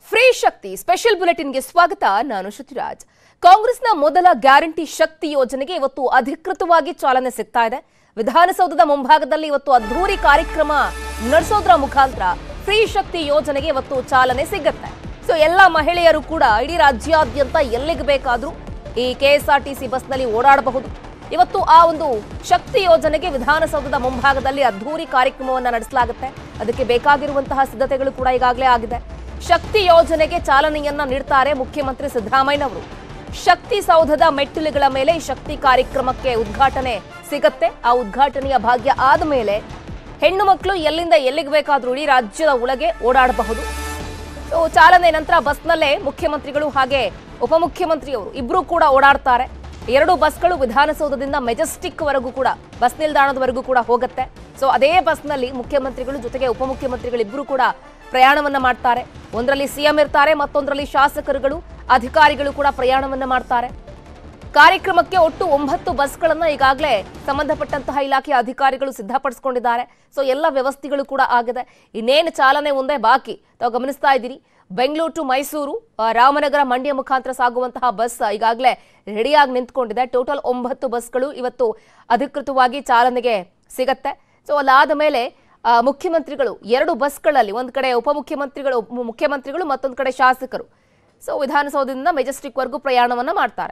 Free ಶಕ್ತಿ special ಬುಲೆಟಿನ್ಗೆ ಸ್ವಾಗತ ನಾನು ಶ್ರುತಿರಾಜ್ ಕಾಂಗ್ರೆಸ್ನ ಮೊದಲ ಗ್ಯಾರಂಟಿ ಶಕ್ತಿ ಯೋಜನೆಗೆ ಇವತ್ತು ಅಧಿಕೃತವಾಗಿ ಚಾಲನೆ ಸಿಗ್ತಾ ಇದೆ ವಿಧಾನಸೌಧದ ಮುಂಭಾಗದಲ್ಲಿ ಇವತ್ತು ಅದ್ಧೂರಿ ಕಾರ್ಯಕ್ರಮ ನಡೆಸೋದ್ರ ಮುಖಾಂತರ ಫ್ರೀ ಶಕ್ತಿ ಯೋಜನೆಗೆ ಇವತ್ತು ಚಾಲನೆ ಸಿಗುತ್ತೆ ಸೊ ಎಲ್ಲ ಮಹಿಳೆಯರು ಕೂಡ ಇಡೀ ರಾಜ್ಯಾದ್ಯಂತ ಎಲ್ಲಿಗೆ ಬೇಕಾದ್ರೂ ಈ ಕೆಎಸ್ಆರ್ಟಿಸಿ ಬಸ್ನಲ್ಲಿ ಓಡಾಡಬಹುದು ಇವತ್ತು ಆ ಒಂದು ಶಕ್ತಿ ಯೋಜನೆಗೆ ವಿಧಾನಸೌಧದ ಮುಂಭಾಗದಲ್ಲಿ ಅದ್ಧೂರಿ ಕಾರ್ಯಕ್ರಮವನ್ನ ನಡೆಸಲಾಗುತ್ತೆ ಅದಕ್ಕೆ ಬೇಕಾಗಿರುವಂತಹ ಸಿದ್ಧತೆಗಳು ಕೂಡ ಈಗಾಗಲೇ ಆಗಿದೆ ಶಕ್ತಿ ಯೋಜನೆಗೆ ಚಾಲನೆಯನ್ನ ನೀಡ್ತಾರೆ ಮುಖ್ಯಮಂತ್ರಿ ಸಿದ್ದರಾಮಯ್ಯನವರು ಶಕ್ತಿ ಸೌಧದ ಮೆಟ್ಟಿಲುಗಳ ಮೇಲೆ ಈ ಶಕ್ತಿ ಕಾರ್ಯಕ್ರಮಕ್ಕೆ ಉದ್ಘಾಟನೆ ಸಿಗತ್ತೆ ಆ ಉದ್ಘಾಟನೆಯ ಭಾಗ್ಯ ಆದ ಮೇಲೆ ಹೆಣ್ಣು ಮಕ್ಕಳು ಎಲ್ಲಿಂದ ಎಲ್ಲಿಗೆ ಬೇಕಾದ್ರೂ ಇಡೀ ರಾಜ್ಯದ ಒಳಗೆ ಓಡಾಡಬಹುದು ಸೊ ಚಾಲನೆ ನಂತರ ಬಸ್ನಲ್ಲೇ ಮುಖ್ಯಮಂತ್ರಿಗಳು ಹಾಗೆ ಉಪಮುಖ್ಯಮಂತ್ರಿಯವರು ಇಬ್ರು ಕೂಡ ಓಡಾಡ್ತಾರೆ ಎರಡು ಬಸ್ಗಳು ವಿಧಾನಸೌಧದಿಂದ ಮೆಜೆಸ್ಟಿಕ್ ವರೆಗೂ ಕೂಡ ಬಸ್ ನಿಲ್ದಾಣದವರೆಗೂ ಕೂಡ ಹೋಗುತ್ತೆ ಸೊ ಅದೇ ಬಸ್ನಲ್ಲಿ ಮುಖ್ಯಮಂತ್ರಿಗಳು ಜೊತೆಗೆ ಉಪಮುಖ್ಯಮಂತ್ರಿಗಳು ಇಬ್ರು ಕೂಡ ಪ್ರಯಾಣವನ್ನ ಮಾಡ್ತಾರೆ ಒಂದರಲ್ಲಿ ಸಿಎಂ ಇರ್ತಾರೆ ಮತ್ತೊಂದರಲ್ಲಿ ಶಾಸಕರುಗಳು ಅಧಿಕಾರಿಗಳು ಕೂಡ ಪ್ರಯಾಣವನ್ನ ಮಾಡ್ತಾರೆ ಕಾರ್ಯಕ್ರಮಕ್ಕೆ ಒಟ್ಟು ಒಂಬತ್ತು ಬಸ್ಗಳನ್ನ ಈಗಾಗಲೇ ಸಂಬಂಧಪಟ್ಟಂತಹ ಇಲಾಖೆಯ ಅಧಿಕಾರಿಗಳು ಸಿದ್ಧಪಡಿಸಿಕೊಂಡಿದ್ದಾರೆ ಸೊ ಎಲ್ಲ ವ್ಯವಸ್ಥೆಗಳು ಕೂಡ ಆಗಿದೆ ಇನ್ನೇನು ಚಾಲನೆ ಮುಂದೆ ಬಾಕಿ ತಾವು ಗಮನಿಸ್ತಾ ಇದ್ದೀರಿ ಬೆಂಗಳೂರು ಟು ಮೈಸೂರು ಆ, ರಾಮನಗರ ಮಂಡ್ಯ ಮುಖಾಂತರ ಸಾಗುವಂತಹ ಬಸ್ ಈಗಾಗಲೇ ರೆಡಿಯಾಗಿ ನಿಂತ್ಕೊಂಡಿದೆ ಟೋಟಲ್ ಒಂಬತ್ತು ಬಸ್ಗಳು ಇವತ್ತು ಅಧಿಕೃತವಾಗಿ ಚಾಲನೆಗೆ ಸಿಗತ್ತೆ ಸೊ ಅದಾದ ಮೇಲೆ ಆ, ಮುಖ್ಯಮಂತ್ರಿಗಳು ಎರಡು ಬಸ್ಗಳಲ್ಲಿ ಒಂದು ಕಡೆ ಉಪಮುಖ್ಯಮಂತ್ರಿಗಳು ಉಪ- ಮುಖ್ಯಮಂತ್ರಿಗಳು ಮತ್ತೊಂದು ಕಡೆ ಶಾಸಕರು ಸೊ ವಿಧಾನಸೌಧದಿಂದ ಮೆಜೆಸ್ಟಿಕ್ ವರೆಗೂ ಪ್ರಯಾಣವನ್ನ ಮಾಡ್ತಾರೆ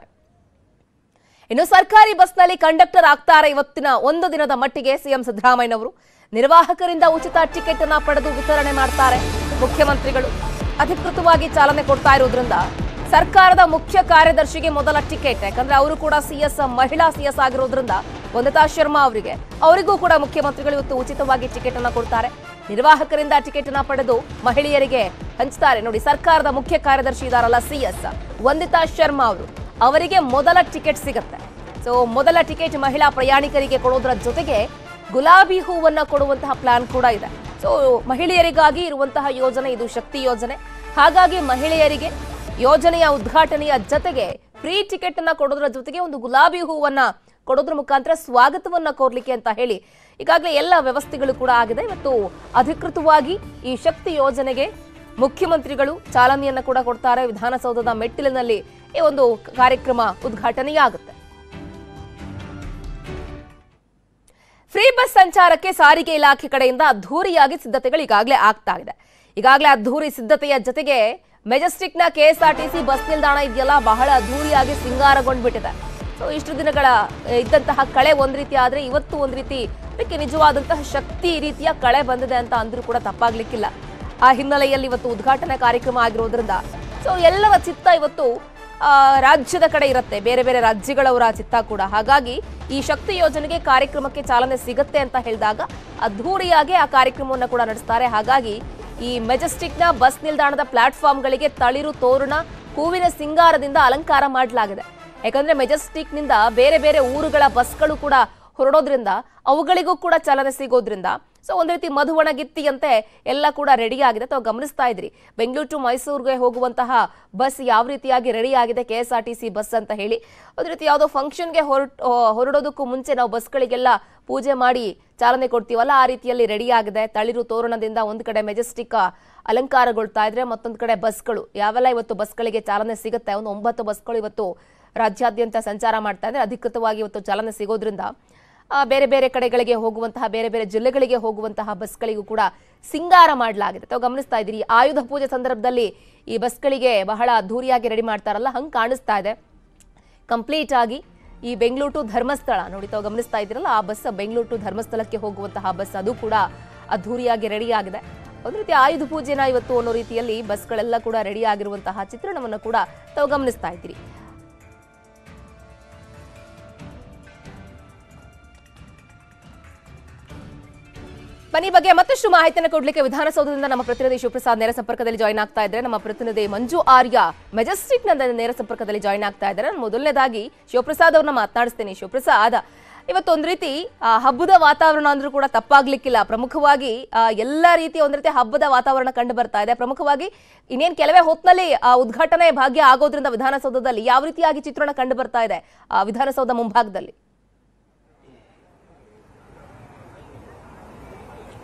ಇನ್ನು ಸರ್ಕಾರಿ ಬಸ್ನಲ್ಲಿ ಕಂಡಕ್ಟರ್ ಆಗ್ತಾರೆ ಇವತ್ತಿನ ಒಂದು ದಿನದ ಮಟ್ಟಿಗೆ ಸಿಎಂ ಸಿದ್ದರಾಮಯ್ಯನವರು ನಿರ್ವಾಹಕರಿಂದ ಉಚಿತ ಟಿಕೆಟ್ ಅನ್ನ ಪಡೆದು ವಿತರಣೆ ಮಾಡ್ತಾರೆ ಮುಖ್ಯಮಂತ್ರಿಗಳು ಅಧಿಕೃತವಾಗಿ ಚಾಲನೆ ಕೊಡ್ತಾ ಇರೋದ್ರಿಂದ ಸರ್ಕಾರದ ಮುಖ್ಯ ಕಾರ್ಯದರ್ಶಿಗೆ ಮೊದಲ ಟಿಕೆಟ್ ಯಾಕಂದ್ರೆ ಅವರು ಕೂಡ ಸಿಎಸ್ ಮಹಿಳಾ ಸಿಎಸ್ ಆಗಿರೋದ್ರಿಂದ ವಂದಿತಾ ಶರ್ಮಾ ಅವರಿಗೆ ಅವರಿಗೂ ಕೂಡ ಮುಖ್ಯಮಂತ್ರಿಗಳು ಇವತ್ತು ಉಚಿತವಾಗಿ ಟಿಕೆಟ್ ಅನ್ನ ಕೊಡ್ತಾರೆ ನಿರ್ವಾಹಕರಿಂದ ಟಿಕೆಟ್ ಅನ್ನ ಪಡೆದು ಮಹಿಳೆಯರಿಗೆ ಹಂಚ್ತಾರೆ ನೋಡಿ ಸರ್ಕಾರದ ಮುಖ್ಯ ಕಾರ್ಯದರ್ಶಿ ಇದಾರಲ್ಲ ಸಿಎಸ್ ವಂದಿತಾ ಶರ್ಮಾ ಅವರು ಅವರಿಗೆ ಮೊದಲ ಟಿಕೆಟ್ ಸಿಗುತ್ತೆ ಸೊ ಮೊದಲ ಟಿಕೆಟ್ ಮಹಿಳಾ ಪ್ರಯಾಣಿಕರಿಗೆ ಕೊಡೋದ್ರ ಜೊತೆಗೆ ಗುಲಾಬಿ ಹೂವನ್ನ ಕೊಡುವಂತಹ ಪ್ಲಾನ್ ಕೂಡ ಇದೆ ಸೊ ಮಹಿಳೆಯರಿಗಾಗಿ ಇರುವಂತಹ ಯೋಜನೆ ಇದು ಶಕ್ತಿ ಯೋಜನೆ ಹಾಗಾಗಿ ಮಹಿಳೆಯರಿಗೆ ಯೋಜನೆಯ ಉದ್ಘಾಟನೆಯ ಜೊತೆಗೆ ಫ್ರೀ ಟಿಕೆಟ್ ಅನ್ನ ಕೊಡೋದ್ರ ಜೊತೆಗೆ ಒಂದು ಗುಲಾಬಿ ಹೂವನ್ನ ಕೊಡೋದ್ರ ಮುಖಾಂತರ ಸ್ವಾಗತವನ್ನ ಕೋರ್ಲಿಕ್ಕೆ ಅಂತ ಹೇಳಿ ಈಗಾಗಲೇ ಎಲ್ಲ ವ್ಯವಸ್ಥೆಗಳು ಕೂಡ ಆಗಿದೆ ಇವತ್ತು ಅಧಿಕೃತವಾಗಿ ಈ ಶಕ್ತಿ ಯೋಜನೆಗೆ ಮುಖ್ಯಮಂತ್ರಿಗಳು ಚಾಲನೆಯನ್ನ ಕೂಡ ಕೊಡ್ತಾರೆ ವಿಧಾನಸೌಧದ ಮೆಟ್ಟಿಲಿನಲ್ಲಿ ಈ ಒಂದು ಕಾರ್ಯಕ್ರಮ ಉದ್ಘಾಟನೆಯಾಗುತ್ತೆ ಫ್ರೀ ಬಸ್ ಸಂಚಾರಕ್ಕೆ ಸಾರಿಗೆ ಇಲಾಖೆ ಕಡೆಯಿಂದ ಅದ್ಧೂರಿಯಾಗಿ ಸಿದ್ಧತೆಗಳು ಈಗಾಗಲೇ ಆಗ್ತಾ ಇದೆ ಈಗಾಗಲೇ ಅದ್ಧೂರಿ ಸಿದ್ಧತೆಯ ಜೊತೆಗೆ ಮೆಜೆಸ್ಟಿಕ್ನ ಕೆಎಸ್ಆರ್ಟಿಸಿ ಬಸ್ ನಿಲ್ದಾಣ ಇದೆಯಲ್ಲ ಬಹಳ ಅದ್ಧೂರಿಯಾಗಿ ಸಿಂಗಾರಗೊಂಡ್ಬಿಟ್ಟಿದೆ ಸೊ ಇಷ್ಟು ದಿನಗಳ ಆ, ಇದ್ದಂತಹ ಕಳೆ ಒಂದ್ ರೀತಿ ಆದ್ರೆ ಇವತ್ತು ಒಂದ್ ರೀತಿ ಅದಕ್ಕೆ ನಿಜವಾದಂತಹ ಶಕ್ತಿ ರೀತಿಯ ಕಳೆ ಬಂದಿದೆ ಅಂತ ಅಂದ್ರೂ ಕೂಡ ತಪ್ಪಾಗ್ಲಿಕ್ಕಿಲ್ಲ ಆ ಹಿನ್ನೆಲೆಯಲ್ಲಿ ಇವತ್ತು ಉದ್ಘಾಟನಾ ಕಾರ್ಯಕ್ರಮ ಆಗಿರೋದ್ರಿಂದ ಸೊ ಎಲ್ಲರ ಚಿತ್ತ ಇವತ್ತು ಆ, ರಾಜ್ಯದ ಕಡೆ ಇರುತ್ತೆ ಬೇರೆ ಬೇರೆ ರಾಜ್ಯಗಳವರ ಚಿತ್ತ ಕೂಡ ಹಾಗಾಗಿ ಈ ಶಕ್ತಿ ಯೋಜನೆಗೆ ಕಾರ್ಯಕ್ರಮಕ್ಕೆ ಚಾಲನೆ ಸಿಗುತ್ತೆ ಅಂತ ಹೇಳಿದಾಗ ಅದ್ಧೂರಿಯಾಗಿ ಆ ಕಾರ್ಯಕ್ರಮವನ್ನು ಕೂಡ ನಡೆಸ್ತಾರೆ ಹಾಗಾಗಿ ಈ ಮೆಜೆಸ್ಟಿಕ್ನ ಬಸ್ ನಿಲ್ದಾಣದ ಪ್ಲಾಟ್ಫಾರ್ಮ್ಗಳಿಗೆ ತಳಿರು ತೋರಣ ಹೂವಿನ ಸಿಂಗಾರದಿಂದ ಅಲಂಕಾರ ಮಾಡಲಾಗಿದೆ ಯಾಕಂದ್ರೆ ಮೆಜೆಸ್ಟಿಕ್ನಿಂದ ಬೇರೆ ಬೇರೆ ಊರುಗಳ ಬಸ್ಗಳು ಕೂಡ ಹೊರಡೋದ್ರಿಂದ ಅವುಗಳಿಗೂ ಕೂಡ ಚಾಲನೆ ಸಿಗೋದ್ರಿಂದ ಸೊ ಒಂದ್ ರೀತಿ ಮಧುವಣಗಿತ್ತಿಯಂತೆ ಎಲ್ಲ ಕೂಡ ರೆಡಿ ಆಗಿದೆ ತಾವು ಗಮನಿಸ್ತಾ ಇದ್ರಿ ಬೆಂಗಳೂರು ಟು ಮೈಸೂರಿಗೆ ಹೋಗುವಂತಹ ಬಸ್ ಯಾವ ರೀತಿಯಾಗಿ ರೆಡಿ ಆಗಿದೆ K S R T C bus ಅಂತ ಹೇಳಿ ಒಂದ್ ರೀತಿ ಯಾವುದೋ ಫಂಕ್ಷನ್ಗೆ ಹೊರಟ್ ಹೊರಡೋದಕ್ಕೂ ಮುಂಚೆ ನಾವು ಬಸ್ಗಳಿಗೆಲ್ಲ ಪೂಜೆ ಮಾಡಿ ಚಾಲನೆ ಕೊಡ್ತೀವಲ್ಲ ಆ ರೀತಿಯಲ್ಲಿ ರೆಡಿ ಆಗಿದೆ ತಳಿರು ತೋರಣದಿಂದ ಒಂದ್ ಕಡೆ ಮೆಜೆಸ್ಟಿಕ್ ಅಲಂಕಾರಗೊಳ್ತಾ ಇದ್ರೆ ಮತ್ತೊಂದು ಕಡೆ ಬಸ್ಗಳು ಯಾವೆಲ್ಲ ಇವತ್ತು ಬಸ್ಗಳಿಗೆ ಚಾಲನೆ ಸಿಗುತ್ತೆ ಒಂದು ಒಂಬತ್ತು ಬಸ್ಗಳು ಇವತ್ತು ರಾಜ್ಯಾದ್ಯಂತ ಸಂಚಾರ ಮಾಡ್ತಾ ಇದ್ರೆ ಅಧಿಕೃತವಾಗಿ ಇವತ್ತು ಚಾಲನೆ ಸಿಗೋದ್ರಿಂದ ಆ, ಬೇರೆ ಬೇರೆ ಕಡೆಗಳಿಗೆ ಹೋಗುವಂತಹ ಬೇರೆ ಬೇರೆ ಜಿಲ್ಲೆಗಳಿಗೆ ಹೋಗುವಂತಹ ಬಸ್ಗಳಿಗೂ ಕೂಡ ಸಿಂಗಾರ ಮಾಡಲಾಗಿದೆ ತಾವು ಗಮನಿಸ್ತಾ ಇದ್ದೀರಿ ಆಯುಧ ಪೂಜೆ ಸಂದರ್ಭದಲ್ಲಿ ಈ ಬಸ್ಗಳಿಗೆ ಬಹಳ ಅದ್ಧೂರಿಯಾಗಿ ರೆಡಿ ಮಾಡ್ತಾರಲ್ಲ ಹಂಗೆ ಕಾಣಿಸ್ತಾ ಇದೆ ಕಂಪ್ಲೀಟ್ ಆಗಿ ಈ ಬೆಂಗಳೂರು ಟು ಧರ್ಮಸ್ಥಳ ನೋಡಿ ತಾವು ಗಮನಿಸ್ತಾ ಇದ್ದೀರಲ್ಲ ಆ ಬಸ್ ಬೆಂಗಳೂರು ಟು ಧರ್ಮಸ್ಥಳಕ್ಕೆ ಹೋಗುವಂತಹ ಬಸ್ ಅದು ಕೂಡ ಅದ್ಧೂರಿಯಾಗಿ ರೆಡಿ ಆಗಿದೆ ಒಂದು ರೀತಿ ಆಯುಧ ಪೂಜೆನ ಇವತ್ತು ಅನ್ನೋ ರೀತಿಯಲ್ಲಿ ಬಸ್ಗಳೆಲ್ಲ ಕೂಡ ರೆಡಿ ಆಗಿರುವಂತಹ ಚಿತ್ರಣವನ್ನು ಕೂಡ ತಾವು ಗಮನಿಸ್ತಾ ಇದ್ದೀರಿ ಬನ್ನಿ ಈ ಬಗ್ಗೆ ಮತ್ತಷ್ಟು ಮಾಹಿತಿಯನ್ನು ಕೊಡ್ಲಿಕ್ಕೆ ವಿಧಾನಸೌಧದಿಂದ ನಮ್ಮ ಪ್ರತಿನಿಧಿ ಶಿವಪ್ರಸಾದ್ ನೇರ ಸಂಪರ್ಕದಲ್ಲಿ ಜಾಯ್ನ್ ಆಗ್ತಾ ಇದ್ದಾರೆ ನಮ್ಮ ಪ್ರತಿನಿಧಿ ಮಂಜು ಆರ್ಯ ಮೆಜೆಸ್ಟಿಕ್ ನ ನೇರ ಸಂಪರ್ಕದಲ್ಲಿ ಜಾಯ್ನ್ ಆಗ್ತಾ ಇದ್ದಾರೆ ನಾನು ಮೊದಲನೇದಾಗಿ ಶಿವಪ್ರಸಾದ್ ಅವ್ರನ್ನ ಮಾತನಾಡಿಸ್ತೇನೆ ಶಿವಪ್ರಸಾದ್ ಇವತ್ತು ಒಂದ್ ರೀತಿ ಆ, ಹಬ್ಬದ ವಾತಾವರಣ ಅಂದ್ರೂ ಕೂಡ ತಪ್ಪಾಗ್ಲಿಕ್ಕಿಲ್ಲ ಪ್ರಮುಖವಾಗಿ ಆ, ಎಲ್ಲ ರೀತಿಯ ಒಂದ್ ರೀತಿ ಹಬ್ಬದ ವಾತಾವರಣ ಕಂಡು ಬರ್ತಾ ಇದೆ ಪ್ರಮುಖವಾಗಿ ಇನ್ನೇನ್ ಕೆಲವೇ ಹೊತ್ನಲ್ಲಿ ಆ ಉದ್ಘಾಟನೆ ಭಾಗ್ಯ ಆಗೋದ್ರಿಂದ ವಿಧಾನಸೌಧದಲ್ಲಿ ಯಾವ ರೀತಿಯಾಗಿ ಚಿತ್ರಣ ಕಂಡು ಬರ್ತಾ ಇದೆ ಆ, ವಿಧಾನಸೌಧ ಮುಂಭಾಗದಲ್ಲಿ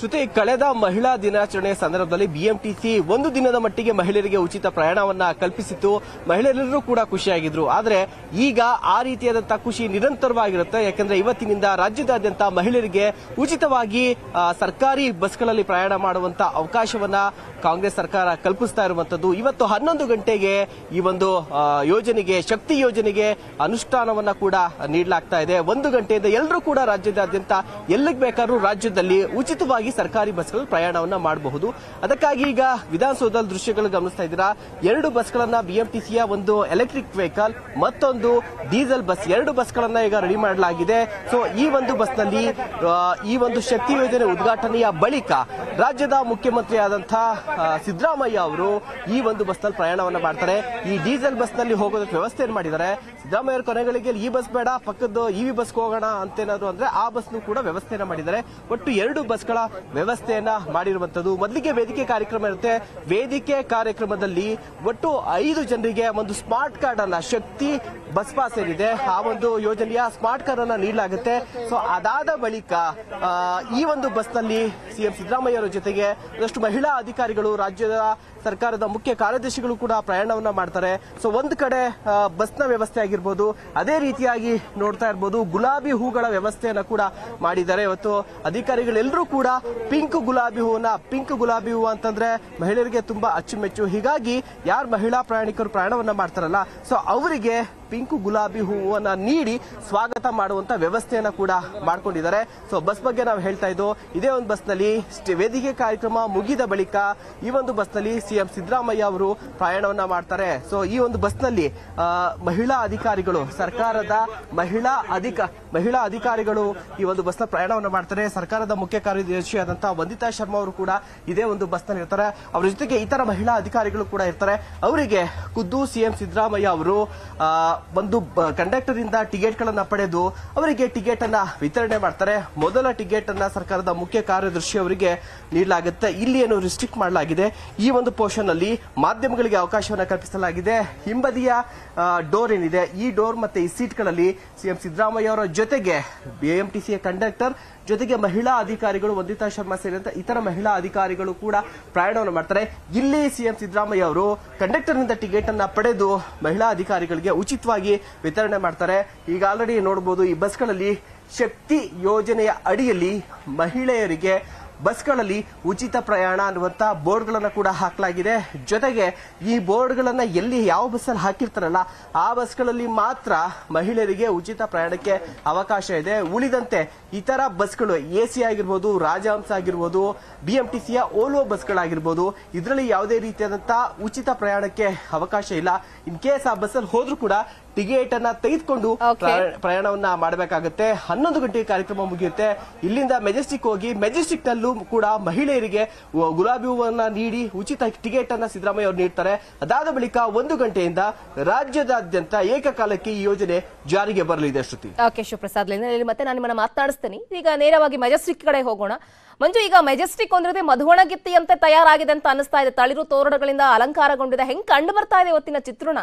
ಶ್ರುತಿ ಕಳೆದ ಮಹಿಳಾ ದಿನಾಚರಣೆ ಸಂದರ್ಭದಲ್ಲಿ ಬಿಎಂಟಿಸಿ ಒಂದು ದಿನದ ಮಟ್ಟಿಗೆ ಮಹಿಳೆಯರಿಗೆ ಉಚಿತ ಪ್ರಯಾಣವನ್ನ ಕಲ್ಪಿಸಿತ್ತು ಮಹಿಳೆಯರೆಲ್ಲರೂ ಕೂಡ ಖುಷಿಯಾಗಿದ್ರು ಆದ್ರೆ ಈಗ ಆ ರೀತಿಯಾದಂತಹ ಖುಷಿ ನಿರಂತರವಾಗಿರುತ್ತೆ ಯಾಕಂದ್ರೆ ಇವತ್ತಿನಿಂದ ರಾಜ್ಯದಾದ್ಯಂತ ಮಹಿಳೆಯರಿಗೆ ಉಚಿತವಾಗಿ ಆ, ಸರ್ಕಾರಿ ಬಸ್ಗಳಲ್ಲಿ ಪ್ರಯಾಣ ಮಾಡುವಂತ ಅವಕಾಶವನ್ನ ಕಾಂಗ್ರೆಸ್ ಸರ್ಕಾರ ಕಲ್ಪಿಸ್ತಾ ಇರುವಂತದ್ದು ಇವತ್ತು ಹನ್ನೊಂದು ಗಂಟೆಗೆ ಈ ಒಂದು ಆ, ಯೋಜನೆಗೆ ಶಕ್ತಿ ಯೋಜನೆಗೆ ಅನುಷ್ಠಾನವನ್ನ ಕೂಡ ನೀಡಲಾಗ್ತಾ ಇದೆ ಒಂದು ಗಂಟೆಯಿಂದ ಎಲ್ಲರೂ ಕೂಡ ರಾಜ್ಯದಾದ್ಯಂತ ಎಲ್ಲಿಗೆ ಬೇಕಾದ್ರೂ ರಾಜ್ಯದಲ್ಲಿ ಉಚಿತವಾಗಿ ಸರ್ಕಾರಿ ಬಸ್ಗಳು ಪ್ರಯಾಣವನ್ನ ಮಾಡಬಹುದು ಅದಕ್ಕಾಗಿ ಈಗ ವಿಧಾನಸೌಧದ ದೃಶ್ಯಗಳು ಗಮನಿಸ್ತಾ ಇದ್ದೀರಾ ಎರಡು ಬಸ್ಗಳನ್ನ ಬಿಎಂಟಿಸಿಯ ಒಂದು ಎಲೆಕ್ಟ್ರಿಕ್ ವೆಹಿಕಲ್ ಮತ್ತೊಂದು ಡೀಸೆಲ್ ಬಸ್ ಎರಡು ಬಸ್ಗಳನ್ನ ಈಗ ರೆಡಿ ಮಾಡಲಾಗಿದೆ ಸೊ ಈ ಒಂದು ಬಸ್ನಲ್ಲಿ ಆ, ಈ ಒಂದು ಶಕ್ತಿ ಯೋಜನೆ ಉದ್ಘಾಟನೆಯ ಬಳಿಕ ರಾಜ್ಯದ ಮುಖ್ಯಮಂತ್ರಿ ಆದಂತಹ ಆ, ಸಿದ್ದರಾಮಯ್ಯ ಅವರು ಈ ಒಂದು ಬಸ್ನಲ್ಲಿ ಪ್ರಯಾಣವನ್ನ ಮಾಡ್ತಾರೆ ಈ ಡೀಸೆಲ್ ಬಸ್ನಲ್ಲಿ ಹೋಗೋದಕ್ಕೆ ವ್ಯವಸ್ಥೆಯನ್ನು ಮಾಡಿದ್ದಾರೆ ಸಿದ್ದರಾಮಯ್ಯ ಅವರ ಕೊನೆಗಳಿಗೆ ಈ ಬಸ್ ಬೇಡ ಪಕ್ಕದ ಇವಿ ಬಸ್ಗೆ ಹೋಗೋಣ ಅಂತೇನಾದ್ರು ಅಂದ್ರೆ ಆ ಬಸ್ನು ಕೂಡ ವ್ಯವಸ್ಥೆಯನ್ನ ಮಾಡಿದ್ದಾರೆ ಒಟ್ಟು ಎರಡು ಬಸ್ಗಳ ವ್ಯವಸ್ಥೆಯನ್ನ ಮಾಡಿರುವಂತದ್ದು ಮೊದಲಿಗೆ ವೇದಿಕೆ ಕಾರ್ಯಕ್ರಮ ಇರುತ್ತೆ ವೇದಿಕೆ ಕಾರ್ಯಕ್ರಮದಲ್ಲಿ ಒಟ್ಟು ಐದು ಜನರಿಗೆ ಒಂದು ಸ್ಮಾರ್ಟ್ ಕಾರ್ಡ್ ಅನ್ನ ಶಕ್ತಿ ಬಸ್ ಪಾಸ್ ಏನಿದೆ ಆ ಒಂದು ಯೋಜನೆಯ ಸ್ಮಾರ್ಟ್ ಕಾರ್ಡ್ ಅನ್ನ ನೀಡಲಾಗುತ್ತೆ ಸೊ ಅದಾದ ಬಳಿಕ ಆ, ಈ ಒಂದು ಬಸ್ನಲ್ಲಿ ಸಿಎಂ ಸಿದ್ದರಾಮಯ್ಯ ಅವರ ಜೊತೆಗೆ ಒಂದಷ್ಟು ಮಹಿಳಾ ಅಧಿಕಾರಿಗಳು ರಾಜ್ಯದ ಸರ್ಕಾರದ ಮುಖ್ಯ ಕಾರ್ಯದರ್ಶಿಗಳು ಕೂಡ ಪ್ರಯಾಣವನ್ನ ಮಾಡ್ತಾರೆ ಸೊ ಒಂದ್ ಕಡೆ ಆ, ಬಸ್ನ ವ್ಯವಸ್ಥೆ ಆಗಿರ್ಬೋದು ಅದೇ ರೀತಿಯಾಗಿ ನೋಡ್ತಾ ಇರ್ಬೋದು ಗುಲಾಬಿ ಹೂಗಳ ವ್ಯವಸ್ಥೆಯನ್ನ ಕೂಡ ಮಾಡಿದ್ದಾರೆ ಇವತ್ತು ಅಧಿಕಾರಿಗಳೆಲ್ಲರೂ ಕೂಡ ಪಿಂಕ್ ಗುಲಾಬಿ ಹೂವನ್ನ ಪಿಂಕ್ ಗುಲಾಬಿ ಹೂವು ಅಂತಂದ್ರೆ ಮಹಿಳೆಯರಿಗೆ ತುಂಬಾ ಅಚ್ಚುಮೆಚ್ಚು ಹೀಗಾಗಿ ಯಾರು ಮಹಿಳಾ ಪ್ರಯಾಣಿಕರು ಪ್ರಯಾಣವನ್ನ ಮಾಡ್ತಾರಲ್ಲ ಸೊ ಅವರಿಗೆ ಪಿಂಕ್ ಗುಲಾಬಿ ಹೂವನ್ನ ನೀಡಿ ಸ್ವಾಗತ ಮಾಡುವಂತ ವ್ಯವಸ್ಥೆಯನ್ನ ಕೂಡ ಮಾಡ್ಕೊಂಡಿದ್ದಾರೆ ಸೊ ಬಸ್ ಬಗ್ಗೆ ನಾವು ಹೇಳ್ತಾ ಇದ್ದು ಇದೇ ಒಂದು ಬಸ್ನಲ್ಲಿ ಸ್ಟೇ- ವೇದಿಕೆ ಕಾರ್ಯಕ್ರಮ ಮುಗಿದ ಬಳಿಕ ಈ ಒಂದು ಬಸ್ನಲ್ಲಿ ಸಿಎಂ ಸಿದ್ದರಾಮಯ್ಯ ಅವರು ಪ್ರಯಾಣವನ್ನ ಮಾಡ್ತಾರೆ ಸೊ ಈ ಒಂದು ಬಸ್ನಲ್ಲಿ ಆ, ಮಹಿಳಾ ಅಧಿಕಾರಿಗಳು ಸರ್ಕಾರದ ಮಹಿಳಾ ಅಧಿಕ ಮಹಿಳಾ ಅಧಿಕಾರಿಗಳು ಈ ಒಂದು ಬಸ್ನ ಪ್ರಯಾಣವನ್ನ ಮಾಡ್ತಾರೆ ಸರ್ಕಾರದ ಮುಖ್ಯ ಕಾರ್ಯದರ್ಶಿ ಆದಂತಹ ವಂದಿತಾ ಶರ್ಮಾ ಅವರು ಕೂಡ ಇದೇ ಒಂದು ಬಸ್ನಲ್ಲಿ ಇರ್ತಾರೆ ಅವರ ಜೊತೆಗೆ ಇತರ ಮಹಿಳಾ ಅಧಿಕಾರಿಗಳು ಕೂಡ ಇರ್ತಾರೆ ಅವರಿಗೆ ಖುದ್ದು ಸಿಎಂ ಸಿದ್ದರಾಮಯ್ಯ ಅವರು ಆ, ಒಂದು ಕಂಡಕ್ಟರ್ ಇಂದ ಟಿಕೆಟ್ ಗಳನ್ನ ಪಡೆದು ಅವರಿಗೆ ಟಿಕೆಟ್ ಅನ್ನ ವಿತರಣೆ ಮಾಡ್ತಾರೆ ಮೊದಲ ಟಿಕೆಟ್ ಅನ್ನ ಸರ್ಕಾರದ ಮುಖ್ಯ ಕಾರ್ಯದರ್ಶಿ ಅವರಿಗೆ ನೀಡಲಾಗುತ್ತೆ ಇಲ್ಲಿ ಏನು ರಿಸ್ಟ್ರಿಕ್ಟ್ ಮಾಡಲಾಗಿದೆ ಈ ಒಂದು ಪೋರ್ಷನ್ ಅಲ್ಲಿ ಮಾಧ್ಯಮಗಳಿಗೆ ಅವಕಾಶವನ್ನ ಕಲ್ಪಿಸಲಾಗಿದೆ ಹಿಂಬದಿಯ ಡೋರ್ ಏನಿದೆ ಈ ಡೋರ್ ಮತ್ತೆ ಈ ಸೀಟ್ಗಳಲ್ಲಿ ಸಿಎಂ ಸಿದ್ದರಾಮಯ್ಯ ಅವರ ಜೊತೆಗೆ ಬಿಎಂಟಿಸಿಯ ಕಂಡಕ್ಟರ್ ಜೊತೆಗೆ ಮಹಿಳಾ ಅಧಿಕಾರಿಗಳು ವಂದಿತಾ ಶರ್ಮಾ ಸೇರಿದಂತೆ ಇತರ ಮಹಿಳಾ ಅಧಿಕಾರಿಗಳು ಕೂಡ ಪ್ರಯಾಣವನ್ನು ಮಾಡ್ತಾರೆ ಇಲ್ಲಿ ಸಿಎಂ ಸಿದ್ದರಾಮಯ್ಯ ಅವರು ಕಂಡಕ್ಟರ್ ನಿಂದ ಟಿಕೆಟ್ ಅನ್ನ ಪಡೆದು ಮಹಿಳಾ ಅಧಿಕಾರಿಗಳಿಗೆ ಉಚಿತವಾಗಿ ವಿತರಣೆ ಮಾಡ್ತಾರೆ ಈಗ ಆಲ್ರೆಡಿ ನೋಡಬಹುದು ಈ ಬಸ್ಗಳಲ್ಲಿ ಶಕ್ತಿ ಯೋಜನೆಯ ಅಡಿಯಲ್ಲಿ ಮಹಿಳೆಯರಿಗೆ ಬಸ್ಗಳಲ್ಲಿ ಉಚಿತ ಪ್ರಯಾಣ ಅನ್ನುವಂತ ಬೋರ್ಡ್ಗಳನ್ನ ಕೂಡ ಹಾಕಲಾಗಿದೆ ಜೊತೆಗೆ ಈ ಬೋರ್ಡ್ಗಳನ್ನ ಎಲ್ಲಿ ಯಾವ ಬಸ್ಸಲ್ಲಿ ಹಾಕಿರ್ತಾರಲ್ಲ ಆ ಬಸ್ಗಳಲ್ಲಿ ಮಾತ್ರ ಮಹಿಳೆಯರಿಗೆ ಉಚಿತ ಪ್ರಯಾಣಕ್ಕೆ ಅವಕಾಶ ಇದೆ ಉಳಿದಂತೆ ಇತರ ಬಸ್ಗಳು ಎ ಸಿ ಆಗಿರ್ಬೋದು ರಾಜಹಂಸ ಆಗಿರ್ಬೋದು ಬಿಎಂಟಿಸಿಯ ಓಲೋ ಬಸ್ಗಳಾಗಿರ್ಬೋದು ಇದರಲ್ಲಿ ಯಾವುದೇ ರೀತಿಯಾದಂತಹ ಉಚಿತ ಪ್ರಯಾಣಕ್ಕೆ ಅವಕಾಶ ಇಲ್ಲ ಇನ್ ಕೇಸ್ ಆ ಬಸ್ಸಲ್ಲಿ ಹೋದ್ರೂ ಕೂಡ ಟಿಕೆಟ್ ಅನ್ನ ತೆಗೆದುಕೊಂಡು Okay. ಪ್ರಯಾಣ- ಪ್ರಯಾಣವನ್ನ ಮಾಡಬೇಕಾಗುತ್ತೆ ಹನ್ನೊಂದು ಗಂಟೆಗೆ ಕಾರ್ಯಕ್ರಮ ಮುಗಿಯುತ್ತೆ ಇಲ್ಲಿಂದ ಮೆಜೆಸ್ಟಿಕ್ ಹೋಗಿ ಮೆಜೆಸ್ಟಿಕ್ ನಲ್ಲೂ ಕೂಡ ಮಹಿಳೆಯರಿಗೆ ವ- ಗುಲಾಬಿ ಹೂವನ್ನ ನೀಡಿ ಉಚಿತ ಟಿಕೆಟ್ ಅನ್ನ ಸಿದ್ದರಾಮಯ್ಯ ಅವರು ನೀಡ್ತಾರೆ ಅದಾದ ಬಳಿಕ ಒಂದು ಗಂಟೆಯಿಂದ ರಾಜ್ಯದಾದ್ಯಂತ ಏಕಕಾಲಕ್ಕೆ ಈ ಯೋಜನೆ ಜಾರಿಗೆ ಬರಲಿದೆ ಶ್ರುತಿ ಓಕೆ ಶಿವಪ್ರಸಾದ್ ಇಲ್ಲಿ ಮತ್ತೆ ನಾನು ನಿಮ್ಮನ್ನ ಮಾತನಾಡಿಸ್ತೀನಿ ಈಗ ನೇರವಾಗಿ ಮೆಜೆಸ್ಟಿಕ್ ಕಡೆ ಹೋಗೋಣ ಮಂಜು ಈಗ ಮೆಜೆಸ್ಟಿಕ್ ಒಂದ್ರೆ ಮಧುವಣಗಿತ್ತಿಯಂತೆ ತಯಾರಾಗಿದೆ ಅಂತ ಅನಿಸ್ತಾ ಇದೆ ತಳಿರು ತೋರಣಗಳಿಂದ ಅಲಂಕಾರಗೊಂಡಿದೆ ಹೆಂಗ್ ಕಂಡು ಬರ್ತಾ ಇದೆ ಇವತ್ತಿನ ಚಿತ್ರಣ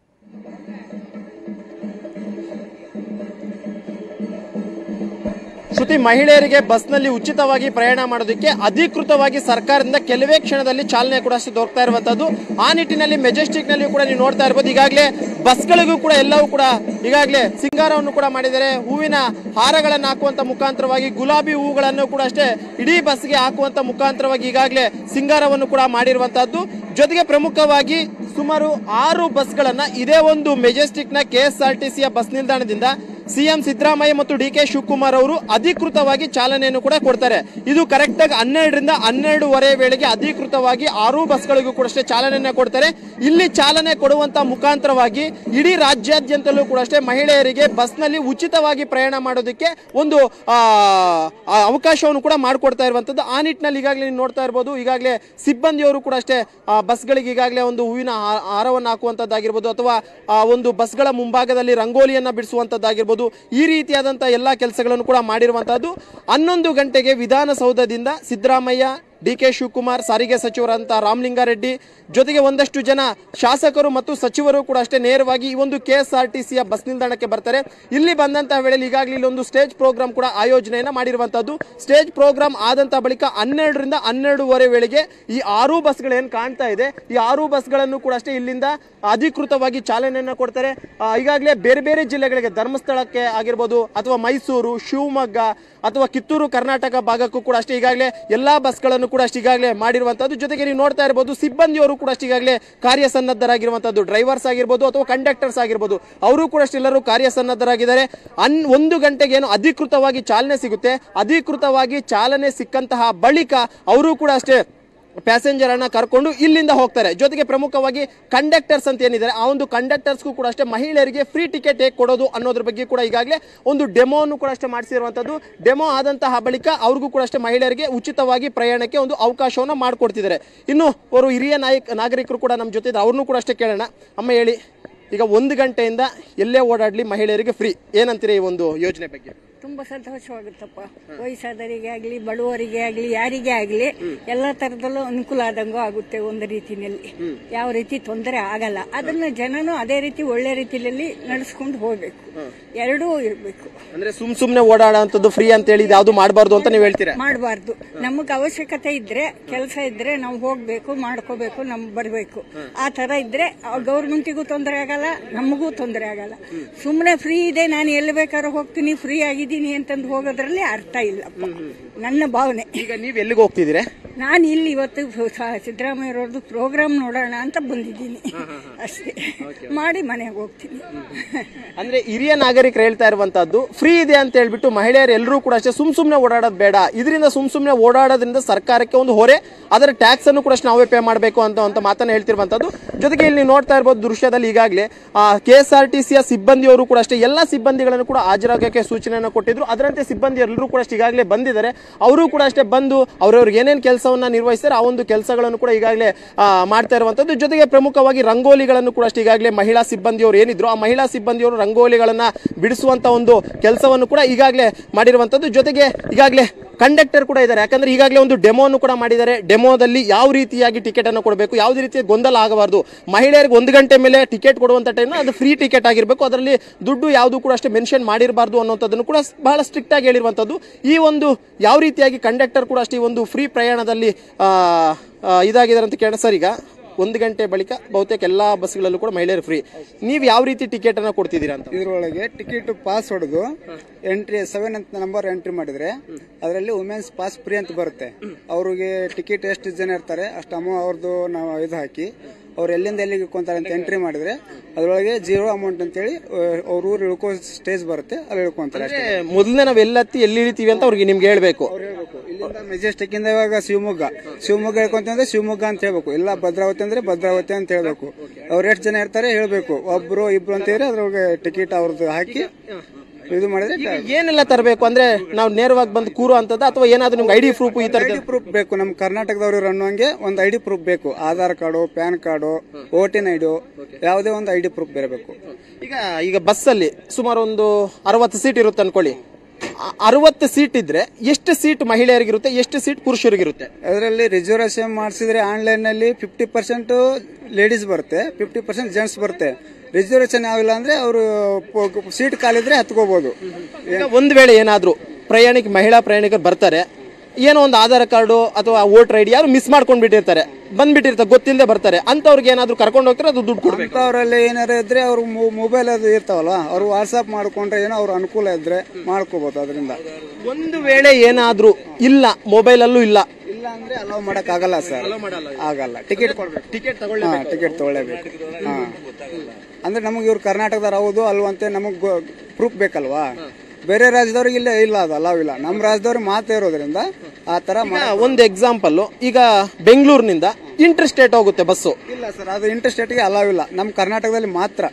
ಶ್ರುತಿ ಮಹಿಳೆಯರಿಗೆ ಬಸ್ನಲ್ಲಿ ಉಚಿತವಾಗಿ ಪ್ರಯಾಣ ಮಾಡೋದಕ್ಕೆ ಅಧಿಕೃತವಾಗಿ ಸರ್ಕಾರದಿಂದ ಕೆಲವೇ ಕ್ಷಣದಲ್ಲಿ ಚಾಲನೆ ಕೂಡ ಅಷ್ಟೇ ದೊರಕ್ತಾ ಇರುವಂತದ್ದು ಆ ನಿಟ್ಟಿನಲ್ಲಿ ಮೆಜೆಸ್ಟಿಕ್ ನಲ್ಲಿ ಕೂಡ ನೀವು ನೋಡ್ತಾ ಇರ್ಬೋದು ಈಗಾಗಲೇ ಬಸ್ಗಳಿಗೂ ಕೂಡ ಎಲ್ಲವೂ ಕೂಡ ಈಗಾಗಲೇ ಸಿಂಗಾರವನ್ನು ಕೂಡ ಮಾಡಿದ್ದಾರೆ ಹೂವಿನ ಹಾರಗಳನ್ನು ಹಾಕುವಂತ ಮುಖಾಂತರವಾಗಿ ಗುಲಾಬಿ ಹೂಗಳನ್ನು ಕೂಡ ಅಷ್ಟೇ ಇಡೀ ಬಸ್ಗೆ ಹಾಕುವಂತ ಮುಖಾಂತರವಾಗಿ ಈಗಾಗಲೇ ಸಿಂಗಾರವನ್ನು ಕೂಡ ಮಾಡಿರುವಂತಹದ್ದು ಜೊತೆಗೆ ಪ್ರಮುಖವಾಗಿ ಸುಮಾರು ಆರು ಬಸ್ಗಳನ್ನ ಇದೇ ಒಂದು ಮೆಜೆಸ್ಟಿಕ್ ನ ಕೆಎಸ್ಆರ್ಟಿಸಿಯ ಬಸ್ ನಿಲ್ದಾಣದಿಂದ ಸಿಎಂ ಸಿದ್ದರಾಮಯ್ಯ ಮತ್ತು ಡಿ ಕೆ ಶಿವಕುಮಾರ್ ಅವರು ಅಧಿಕೃತವಾಗಿ ಚಾಲನೆಯನ್ನು ಕೂಡ ಕೊಡ್ತಾರೆ ಇದು ಕರೆಕ್ಟ್ ಆಗಿ ಹನ್ನೆರಡರಿಂದ ಹನ್ನೆರಡೂವರೆ ವೇಳೆಗೆ ಅಧಿಕೃತವಾಗಿ ಆರು ಬಸ್ಗಳಿಗೂ ಕೂಡ ಅಷ್ಟೇ ಚಾಲನೆಯನ್ನ ಕೊಡ್ತಾರೆ ಇಲ್ಲಿ ಚಾಲನೆ ಕೊಡುವಂತ ಮುಖಾಂತರವಾಗಿ ಇಡೀ ರಾಜ್ಯಾದ್ಯಂತಲೂ ಕೂಡ ಅಷ್ಟೇ ಮಹಿಳೆಯರಿಗೆ ಬಸ್ನಲ್ಲಿ ಉಚಿತವಾಗಿ ಪ್ರಯಾಣ ಮಾಡೋದಕ್ಕೆ ಒಂದು ಆ, ಆ, ಅವಕಾಶವನ್ನು ಕೂಡ ಮಾಡಿಕೊಡ್ತಾ ಇರುವಂತದ್ದು ಆ ನಿಟ್ಟಿನಲ್ಲಿ ಈಗಾಗಲೇ ನೀವು ನೋಡ್ತಾ ಇರ್ಬೋದು ಈಗಾಗಲೇ ಸಿಬ್ಬಂದಿಯವರು ಕೂಡ ಅಷ್ಟೇ ಆ, ಬಸ್ಗಳಿಗೆ ಈಗಾಗಲೇ ಒಂದು ಹೂವಿನ ಹಾ- ಹಾರವನ್ನು ಹಾಕುವಂತದ್ದಾಗಿರ್ಬೋದು ಅಥವಾ ಆ, ಒಂದು ಬಸ್ಗಳ ಮುಂಭಾಗದಲ್ಲಿ ರಂಗೋಲಿಯನ್ನ ಬಿಡಿಸುವಂತದ್ದಾಗಿರ್ಬೋದು ಈ ರೀತಿಯಾದಂತಹ ಎಲ್ಲಾ ಕೆಲಸಗಳನ್ನು ಕೂಡ ಮಾಡಿರುವಂತಹದ್ದು ಹನ್ನೊಂದು ಗಂಟೆಗೆ ವಿಧಾನಸೌಧದಿಂದ ಸಿದ್ದರಾಮಯ್ಯ ಡಿ ಕೆ ಶಿವಕುಮಾರ್ ಸಾರಿಗೆ ಸಚಿವರಂತ ರಾಮಲಿಂಗಾರೆಡ್ಡಿ ಜೊತೆಗೆ ಒಂದಷ್ಟು ಜನ ಶಾಸಕರು ಮತ್ತು ಸಚಿವರು ಕೂಡ ಅಷ್ಟೇ ನೇರವಾಗಿ ಈ ಒಂದು ಕೆ ಎಸ್ ಆರ್ ಟಿ ಸಿಯ ಬಸ್ ನಿಲ್ದಾಣಕ್ಕೆ ಬರ್ತಾರೆ ಇಲ್ಲಿ ಬಂದಂತಹ ವೇಳೆಯಲ್ಲಿ ಈಗಾಗಲೇ ಇಲ್ಲಿ ಒಂದು ಸ್ಟೇಜ್ ಪ್ರೋಗ್ರಾಮ್ ಕೂಡ ಆಯೋಜನೆಯನ್ನ ಮಾಡಿರುವಂತದ್ದು ಸ್ಟೇಜ್ ಪ್ರೋಗ್ರಾಮ್ ಆದಂತ ಬಳಿಕ ಹನ್ನೆರಡರಿಂದ ಹನ್ನೆರಡೂವರೆ ವೇಳೆಗೆ ಈ ಆರು ಬಸ್ಗಳು ಏನು ಕಾಣ್ತಾ ಇದೆ ಈ ಆರು ಬಸ್ಗಳನ್ನು ಕೂಡ ಅಷ್ಟೇ ಇಲ್ಲಿಂದ ಅಧಿಕೃತವಾಗಿ ಚಾಲನೆಯನ್ನ ಕೊಡ್ತಾರೆ ಆ, ಈಗಾಗಲೇ ಬೇರೆ ಬೇರೆ ಜಿಲ್ಲೆಗಳಿಗೆ ಧರ್ಮಸ್ಥಳಕ್ಕೆ ಆಗಿರ್ಬೋದು ಅಥವಾ ಮೈಸೂರು ಶಿವಮೊಗ್ಗ ಅಥವಾ ಕಿತ್ತೂರು ಕರ್ನಾಟಕ ಭಾಗಕ್ಕೂ ಕೂಡ ಅಷ್ಟೇ ಈಗಾಗಲೇ ಎಲ್ಲಾ ಬಸ್ಗಳನ್ನು ಕೂಡ ಅಷ್ಟೇ ಈಗಾಗಲೇ ಮಾಡಿರುವಂತದ್ದು ಜೊತೆಗೆ ನೀವು ನೋಡ್ತಾ ಇರಬಹುದು ಸಿಬ್ಬಂದಿಯವರು ಕೂಡ ಅಷ್ಟೇ ಈಗಾಗಲೇ ಕಾರ್ಯಸನ್ನದ್ಧರಾಗಿರುವಂತದ್ದು ಡ್ರೈವರ್ಸ್ ಆಗಿರ್ಬೋದು ಅಥವಾ ಕಂಡಕ್ಟರ್ಸ್ ಆಗಿರ್ಬೋದು ಅವರು ಕೂಡ ಅಷ್ಟೇ ಎಲ್ಲರೂ ಕಾರ್ಯಸನ್ನದ್ಧರಾಗಿದ್ದಾರೆ ಅನ್ ಒಂದು ಗಂಟೆಗೆ ಏನು ಅಧಿಕೃತವಾಗಿ ಚಾಲನೆ ಸಿಗುತ್ತೆ ಅಧಿಕೃತವಾಗಿ ಚಾಲನೆ ಸಿಕ್ಕಂತಹ ಬಳಿಕ ಅವರು ಕೂಡ ಅಷ್ಟೇ ಪ್ಯಾಸೆಂಜರ್ ಅನ್ನ ಕರ್ಕೊಂಡು ಇಲ್ಲಿಂದ ಹೋಗ್ತಾರೆ ಜೊತೆಗೆ ಪ್ರಮುಖವಾಗಿ ಕಂಡಕ್ಟರ್ಸ್ ಅಂತ ಏನಿದ್ದಾರೆ ಆ ಒಂದು ಕಂಡಕ್ಟರ್ಸ್ಗೂ ಕೂಡ ಅಷ್ಟೇ ಮಹಿಳೆಯರಿಗೆ ಫ್ರೀ ಟಿಕೆಟ್ ಹೇಗೆ ಕೊಡೋದು ಅನ್ನೋದ್ರ ಬಗ್ಗೆ ಕೂಡ ಈಗಾಗಲೇ ಒಂದು ಡೆಮೋನು ಕೂಡ ಅಷ್ಟೇ ಮಾಡಿಸಿರುವಂತದ್ದು ಡೆಮೋ ಆದಂತಹ ಬಳಿಕ ಅವ್ರಿಗೂ ಕೂಡ ಅಷ್ಟೇ ಮಹಿಳೆಯರಿಗೆ ಉಚಿತವಾಗಿ ಪ್ರಯಾಣಕ್ಕೆ ಒಂದು ಅವಕಾಶವನ್ನು ಮಾಡಿಕೊಡ್ತಿದ್ದಾರೆ ಇನ್ನು ಅವರು ಹಿರಿಯ ನಾಯಕ ನಾಗರಿಕರು ಕೂಡ ನಮ್ಮ ಜೊತೆ ಇದ್ದಾರೆ ಅವ್ರನ್ನೂ ಕೂಡ ಅಷ್ಟೇ ಕೇಳೋಣ ಅಮ್ಮ ಹೇಳಿ ಈಗ ಒಂದು ಗಂಟೆಯಿಂದ ಎಲ್ಲೇ ಓಡಾಡ್ಲಿ ಮಹಿಳೆಯರಿಗೆ ಫ್ರೀ ಏನಂತೀರಿ ಈ ಒಂದು ಯೋಜನೆ ಬಗ್ಗೆ ತುಂಬಾ ಸಂತೋಷವಾಗುತ್ತಪ್ಪ ವಯಸ್ಸಾದವರಿಗೆ ಆಗಲಿ ಬಡವರಿಗೆ ಆಗಲಿ ಯಾರಿಗೇ ಆಗಲಿ ಎಲ್ಲ ತರದಲ್ಲೂ ಅನುಕೂಲ ಆದಂಗೂ ಆಗುತ್ತೆ ಒಂದು ರೀತಿಯಲ್ಲಿ ಯಾವ ರೀತಿ ತೊಂದರೆ ಆಗಲ್ಲ ಅದನ್ನ ಜನನು ಅದೇ ರೀತಿ ಒಳ್ಳೆ ರೀತಿಯಲ್ಲಿ ನಡೆಸ್ಕೊಂಡು ಹೋಗ್ಬೇಕು ಎರಡೂ ಇರಬೇಕು ಅಂದ್ರೆ ಸುಮ್ ಸುಮ್ನೆ ಓಡಾಡೋಂಥದ್ದು ಫ್ರೀ ಅಂತ ಹೇಳಿ ಯಾವುದು ಮಾಡಬಾರ್ದು ಅಂತ ನೀವು ಹೇಳ್ತೀರಾ ಮಾಡಬಾರ್ದು ನಮಗೆ ಅವಶ್ಯಕತೆ ಇದ್ರೆ ಕೆಲಸ ಇದ್ರೆ ನಾವು ಹೋಗ್ಬೇಕು ಮಾಡ್ಕೋಬೇಕು ನಮ್ ಬರಬೇಕು ಆ ತರ ಇದ್ರೆ ಗೌರ್ಮೆಂಟಿಗೂ ತೊಂದರೆ ಆಗಲ್ಲ ನಮಗೂ ತೊಂದರೆ ಆಗಲ್ಲ ಸುಮ್ಮನೆ ಫ್ರೀ ಇದೆ ನಾನು ಎಲ್ಲಿ ಬೇಕಾದ್ರೂ ಹೋಗ್ತೀನಿ ಫ್ರೀ ಆಗಿದ್ದೀನಿ ಅಂತಂದು ಹೋಗೋದ್ರಲ್ಲಿ ಅರ್ಥ ಇಲ್ಲಪ್ಪ ನನ್ನ ಭಾವನೆ ಈಗ ನೀವು ಎಲ್ಲಿಗೆ ಹೋಗ್ತಿದ್ದೀರಾ ನಾನು ಇಲ್ಲಿ ಇವತ್ತು ಸಿದ್ದರಾಮಯ್ಯವ್ರದ್ದು ಪ್ರೋಗ್ರಾಮ್ ನೋಡೋಣ ಅಂತ ಬಂದಿದ್ದೀನಿ ಅಷ್ಟೇ ಮಾಡಿ ಮನೆಗೆ ಹೋಗ್ತೀನಿ ಅಂದ್ರೆ ಹಿರಿಯ ನಾಗರಿಕರು ಹೇಳ್ತಾ ಇರುವಂತದ್ದು ಫ್ರೀ ಇದೆ ಅಂತ ಹೇಳ್ಬಿಟ್ಟು ಮಹಿಳೆಯರು ಎಲ್ಲರೂ ಕೂಡ ಅಷ್ಟೇ ಸುಮ್ ಸುಮ್ನೆ ಓಡಾಡೋದು ಬೇಡ ಇದರಿಂದ ಸುಮ್ ಸುಮ್ನೆ ಓಡಾಡೋದ್ರಿಂದ ಸರ್ಕಾರಕ್ಕೆ ಒಂದು ಹೊರೆ ಅದರ ಟ್ಯಾಕ್ಸ್ ಅನ್ನು ಕೂಡ ಅಷ್ಟೇ ನಾವೇ ಪೇ ಮಾಡಬೇಕು ಅಂತ ಅಂತ ಮಾತನ್ನ ಹೇಳ್ತಿರುವಂತದ್ದು ಜೊತೆಗೆ ಇಲ್ಲಿ ನೀವು ನೋಡ್ತಾ ಇರ್ಬೋದು ದೃಶ್ಯದಲ್ಲಿ ಈಗಾಗಲೇ ಕೆ ಎಸ್ ಆರ್ ಟಿ ಸಿಯ ಸಿಬ್ಬಂದಿಯವರು ಕೂಡ ಅಷ್ಟೇ ಎಲ್ಲ ಸಿಬ್ಬಂದಿಗಳನ್ನು ಕೂಡ ಹಾಜರಾಗಕ್ಕೆ ಸೂಚನೆಯನ್ನು ಕೊಟ್ಟಿದ್ರು ಅದರಂತೆ ಸಿಬ್ಬಂದಿ ಎಲ್ಲರೂ ಕೂಡ ಅಷ್ಟೇ ಈಗಾಗಲೇ ಬಂದಿದ್ದಾರೆ ಅವರು ಕೂಡ ಅಷ್ಟೇ ಬಂದು ಅವ್ರವ್ರಿಗೆ ಏನೇನು ಕೆಲಸವನ್ನ ನಿರ್ವಹಿಸ್ತಾರೆ ಆ ಒಂದು ಕೆಲಸಗಳನ್ನು ಕೂಡ ಈಗಾಗಲೇ ಆ, ಮಾಡ್ತಾ ಇರುವಂತದ್ದು ಜೊತೆಗೆ ಪ್ರಮುಖವಾಗಿ ರಂಗೋಲಿಗಳನ್ನು ಕೂಡ ಅಷ್ಟೇ ಈಗಾಗಲೇ ಮಹಿಳಾ ಸಿಬ್ಬಂದಿಯವರು ಏನಿದ್ರು ಆ ಮಹಿಳಾ ಸಿಬ್ಬಂದಿಯವರು ರಂಗೋಲಿಗಳನ್ನ ಬಿಡಿಸುವಂತ ಒಂದು ಕೆಲಸವನ್ನು ಕೂಡ ಈಗಾಗಲೇ ಮಾಡಿರುವಂತದ್ದು ಜೊತೆಗೆ ಈಗಾಗಲೇ ಕಂಡಕ್ಟರ್ ಕೂಡ ಇದ್ದಾರೆ ಯಾಕಂದ್ರೆ ಈಗಾಗಲೇ ಒಂದು ಡೆಮೋನು ಕೂಡ ಮಾಡಿದ್ದಾರೆ ಡೆಮೋದಲ್ಲಿ ಯಾವ ರೀತಿಯಾಗಿ ಟಿಕೆಟ್ ಅನ್ನು ಕೊಡಬೇಕು ಯಾವುದೇ ರೀತಿಯ ಗೊಂದಲ ಆಗಬಾರ್ದು ಮಹಿಳೆಯರಿಗೆ ಒಂದು ಗಂಟೆ ಮೇಲೆ ಟಿಕೆಟ್ ಕೊಡುವಂತ ಟೈಮ್ ಅದು ಫ್ರೀ ಟಿಕೆಟ್ ಆಗಿರಬೇಕು ಅದರಲ್ಲಿ ದುಡ್ಡು ಯಾವುದು ಕೂಡ ಅಷ್ಟೇ ಮೆನ್ಷನ್ ಮಾಡಿರಬಾರ್ದು ಅನ್ನೋಂಥದ್ದನ್ನು ಕೂಡ ಬಹಳ ಸ್ಟ್ರಿಕ್ಟ್ ಆಗಿ ಹೇಳಿರುವಂಥದ್ದು ಈ ಒಂದು ಯಾವ ರೀತಿಯಾಗಿ ಕಂಡಕ್ಟರ್ ಕೂಡ ಅಷ್ಟೇ ಈ ಒಂದು ಫ್ರೀ ಪ್ರಯಾಣದಲ್ಲಿ ಆ, ಆ, ಇದಾಗಿದ್ದಾರೆ ಅಂತ ಕೇಳ ಸರ್ ಈಗ ಒಂದು ಗಂಟೆ ಬಳಿಕ ಬಹುತೇಕ ಎಲ್ಲಾ ಬಸ್ಗಳಲ್ಲೂ ಕೂಡ ಮಹಿಳೆಯರು ಫ್ರೀ ನೀವು ಯಾವ ರೀತಿ ಟಿಕೆಟ್ ಅನ್ನ ಕೊಡ್ತಿದ್ದೀರಾ ಅಂತ ಇದ್ರೊಳಗೆ ಟಿಕೆಟ್ ಪಾಸ್ ಹೊಡೆದು ಎಂಟ್ರಿ ಸೆವೆನ್ ಅಂತ ನಂಬರ್ ಎಂಟ್ರಿ ಮಾಡಿದ್ರೆ ಅದರಲ್ಲಿ ವುಮೆನ್ಸ್ ಪಾಸ್ ಫ್ರೀ ಅಂತ ಬರುತ್ತೆ ಅವ್ರಿಗೆ ಟಿಕೆಟ್ ಎಷ್ಟು ಜನ ಇರ್ತಾರೆ ಅಷ್ಟು ಅಮೌ ಅವ್ರದ್ದು ನಾವು ಇದು ಹಾಕಿ ಅವ್ರು ಎಲ್ಲಿಂದ ಎಲ್ಲಿಗೆ ಇಳ್ಕೊಂತಾರೆ ಅಂತ ಎಂಟ್ರಿ ಮಾಡಿದ್ರೆ ಅದರೊಳಗೆ ಜೀರೋ ಅಮೌಂಟ್ ಅಂತೇಳಿ ಅವ್ರ ಊರು ಇಳ್ಕೋ ಸ್ಟೇಜ್ ಬರುತ್ತೆ ಅಲ್ಲಿ ಇಳ್ಕೊಂತಾರೆ ಅಷ್ಟೇ ಮೊದಲನೇ ನಾವು ಎಲ್ಲತ್ತಿ ಎಲ್ಲಿ ಇಳಿತೀವಿ ಅಂತ ಅವ್ರಿಗೆ ನಿಮ್ಗೆ ಹೇಳ್ಬೇಕು ಅವ್ರು ಹೇಳ್ಬೇಕು ಇಲ್ಲಿಂದ ಮೆಜೆಸ್ಟಿಕ್ ಇಂದ ಇವಾಗ ಶಿವಮೊಗ್ಗ ಶಿವಮೊಗ್ಗ ಹೇಳ್ಕೊಂತಂದ್ರೆ ಶಿವಮೊಗ್ಗ ಅಂತ ಹೇಳ್ಬೇಕು ಇಲ್ಲ ಭದ್ರಾವತಿ ಅಂದ್ರೆ ಭದ್ರಾವತಿ ಅಂತ ಹೇಳ್ಬೇಕು ಅವ್ರು ಎಷ್ಟು ಜನ ಇರ್ತಾರೆ ಹೇಳ್ಬೇಕು ಒಬ್ರು ಇಬ್ರು ಅಂತ ಇದ್ರೆ ಅದ್ರೊಳಗೆ ಟಿಕೆಟ್ ಅವ್ರದ್ದು ಹಾಕಿ ಇದು ಮಾಡಿದ್ರೆ ಏನೆಲ್ಲ ತರಬೇಕು ಅಂದ್ರೆ ನಾವು ನೇರವಾಗಿ ಬಂದು ಕೂರು ಅಂತದ ಅಥವಾ ಏನಾದ್ರು ನಿಮ್ಗೆ ಐಡಿ ಪ್ರೂಫ್ ಈ ತರದ ಐಡಿ ಪ್ರೂಫ್ ಬೇಕು ನಮ್ಮ ಕರ್ನಾಟಕದವ್ರು ಅನ್ನೋಂಗೆ ಒಂದು ಐಡಿ ಪ್ರೂಫ್ ಬೇಕು ಆಧಾರ್ ಕಾರ್ಡು ಪ್ಯಾನ್ ಕಾರ್ಡು ವೋಟಿನ ಐಡು ಯಾವುದೇ ಒಂದು ಐಡಿ ಪ್ರೂಫ್ ಬರಬೇಕು ಈಗ ಈಗ ಬಸ್ಸಲ್ಲಿ ಸುಮಾರು ಒಂದು ಅರವತ್ತು ಸೀಟ್ ಇರುತ್ತೆ ಅನ್ಕೊಳ್ಳಿ ಅ- ಅರವತ್ತು ಸೀಟ್ ಇದ್ರೆ ಎಷ್ಟು ಸೀಟ್ ಮಹಿಳೆಯರಿಗಿರುತ್ತೆ ಎಷ್ಟು ಸೀಟ್ ಪುರುಷರಿಗಿರುತ್ತೆ ಅದರಲ್ಲಿ ರಿಸರ್ವೇಶನ್ ಮಾಡಿಸಿದ್ರೆ ಆನ್ಲೈನ್ ನಲ್ಲಿ ಫಿಫ್ಟಿ ಪರ್ಸೆಂಟ್ ಲೇಡೀಸ್ ಬರುತ್ತೆ ಫಿಫ್ಟಿ ಪರ್ಸೆಂಟ್ ಜೆಂಟ್ಸ್ ಬರುತ್ತೆ ರಿಸರ್ವೇಶನ್ ಯಾವಿಲ್ಲ ಅಂದ್ರೆ ಅವರು ಸೀಟ್ ಖಾಲಿದ್ರೆ ಹತ್ಕೋಬಹುದು ಈಗ ಒಂದ್ ವೇಳೆ ಏನಾದ್ರು ಪ್ರಯಾಣಿಕ ಮಹಿಳಾ ಪ್ರಯಾಣಿಕರು ಬರ್ತಾರೆ ಏನೋ ಒಂದು ಆಧಾರ್ ಕಾರ್ಡು ಅಥವಾ ವೋಟರ್ ಐಡಿ ಯಾರು ಮಿಸ್ ಮಾಡ್ಕೊಂಡ್ ಬಿಟ್ಟಿರ್ತಾರೆ ಬಂದ್ಬಿಟ್ಟಿರ್ತಾರೆ ಗೊತ್ತಿಲ್ಲದೆ ಬರ್ತಾರೆ ಅಂತವ್ರಿಗೆ ಏನಾದ್ರು ಕರ್ಕೊಂಡು ಹೋಗ್ತಾರೆ ಅದು ದುಡ್ಡು ಕೊಡ್ಬೇಕು ಅವರಲ್ಲಿ ಏನಾರ ಇದ್ರೆ ಅವ್ರ ಮೊಬೈಲ್ ಅದು ಇರ್ತಾವಲ್ಲ ಅವ್ರು ವಾಟ್ಸ್ಆಪ್ ಮಾಡ್ಕೊಂಡ್ರೆ ಏನೋ ಅವ್ರ ಅನುಕೂಲ ಇದ್ರೆ ಮಾಡ್ಕೋಬಹುದು ಅದರಿಂದ ಒಂದು ವೇಳೆ ಏನಾದ್ರೂ ಇಲ್ಲ ಮೊಬೈಲ್ ಅಲ್ಲೂ ಇಲ್ಲ ಇಲ್ಲ ಅಂದ್ರೆ ಅಲೋ ಮಾಡಕ್ ಆಗಲ್ಲ ಸರ್ ಆಗಲ್ಲ ಟಿಕೆಟ್ ಕೊಡ್ಬೇಕು ಟಿಕೆಟ್ ಹಾ ಟಿಕೆಟ್ ತಗೊಳ್ಳೇಬೇಕು ಹಾ ಅಂದ್ರೆ ನಮಗೆ ಇವ್ರು ಕರ್ನಾಟಕದವ್ರು ಹೌದು ಅಲ್ವಾ ಅಂತ ನಮಗ್ ಪ್ರೂಫ್ ಬೇಕಲ್ವಾ ಬೇರೆ ರಾಜ್ಯದವ್ರಿಗೆ ಇಲ್ಲ ಇಲ್ಲ ಅದು ಅಲಾವ್ ಇಲ್ಲ ನಮ್ಮ ರಾಜ್ಯದವ್ರಿಗೆ ಮಾತ್ರ ಇರೋದ್ರಿಂದ ಆ ತರ ಈಗ ಒಂದು ಎಕ್ಸಾಂಪಲ್ ಈಗ ಬೆಂಗಳೂರಿನಿಂದ ಇಂಟರ್ ಸ್ಟೇಟ್ ಹೋಗುತ್ತೆ ಬಸ್ಸು ಇಲ್ಲ ಸರ್ ಅದು ಇಂಟರ್ಸ್ಟೇಟ್ಗೆ ಅಲಾವ್ ಇಲ್ಲ ನಮ್ಮ ಕರ್ನಾಟಕದಲ್ಲಿ ಮಾತ್ರ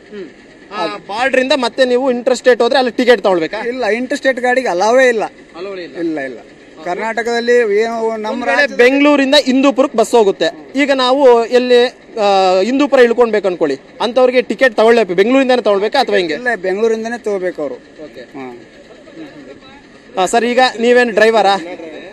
ಬಾರ್ಡರ್ ಇಂದ ಮತ್ತೆ ನೀವು ಇಂಟರ್ ಸ್ಟೇಟ್ ಹೋದ್ರೆ ಅಲ್ಲಿ ಟಿಕೆಟ್ ತಗೊಳ್ಬೇಕಾ ಇಲ್ಲ ಇಂಟರ್ಸ್ಟೇಟ್ ಗಾಡಿಗೆ ಅಲಾವೇ ಇಲ್ಲ ಇಲ್ಲ ಇಲ್ಲ ಕರ್ನಾಟಕದಲ್ಲಿ ಏನು ನಮ್ಮ ಒಂದ್ ವೇಳೆ ಬೆಂಗಳೂರಿಂದ ಇಂದೂಪುರಕ್ಕೆ ಬಸ್ ಹೋಗುತ್ತೆ ಈಗ ನಾವು ಎಲ್ಲಿ ಆ, ಇಂದೂಪುರ ಇಳ್ಕೊಳ್ಬೇಕು ಅನ್ಕೊಳ್ಳಿ ಅಂತವ್ರಿಗೆ ಟಿಕೆಟ್ ತಗೊಳ್ಬೇಕು ಬೆಂಗಳೂರಿಂದಾನೆ ತಗೊಳ್ಬೇಕಾ ಅಥವಾ ಹಿಂಗೆ ಇಲ್ಲ ಬೆಂಗಳೂರಿಂದನೇ ತಗೋಬೇಕು ಅವರು ಆ, ಸರ್ ಈಗ ನೀವೇನು ಡ್ರೈವರಾ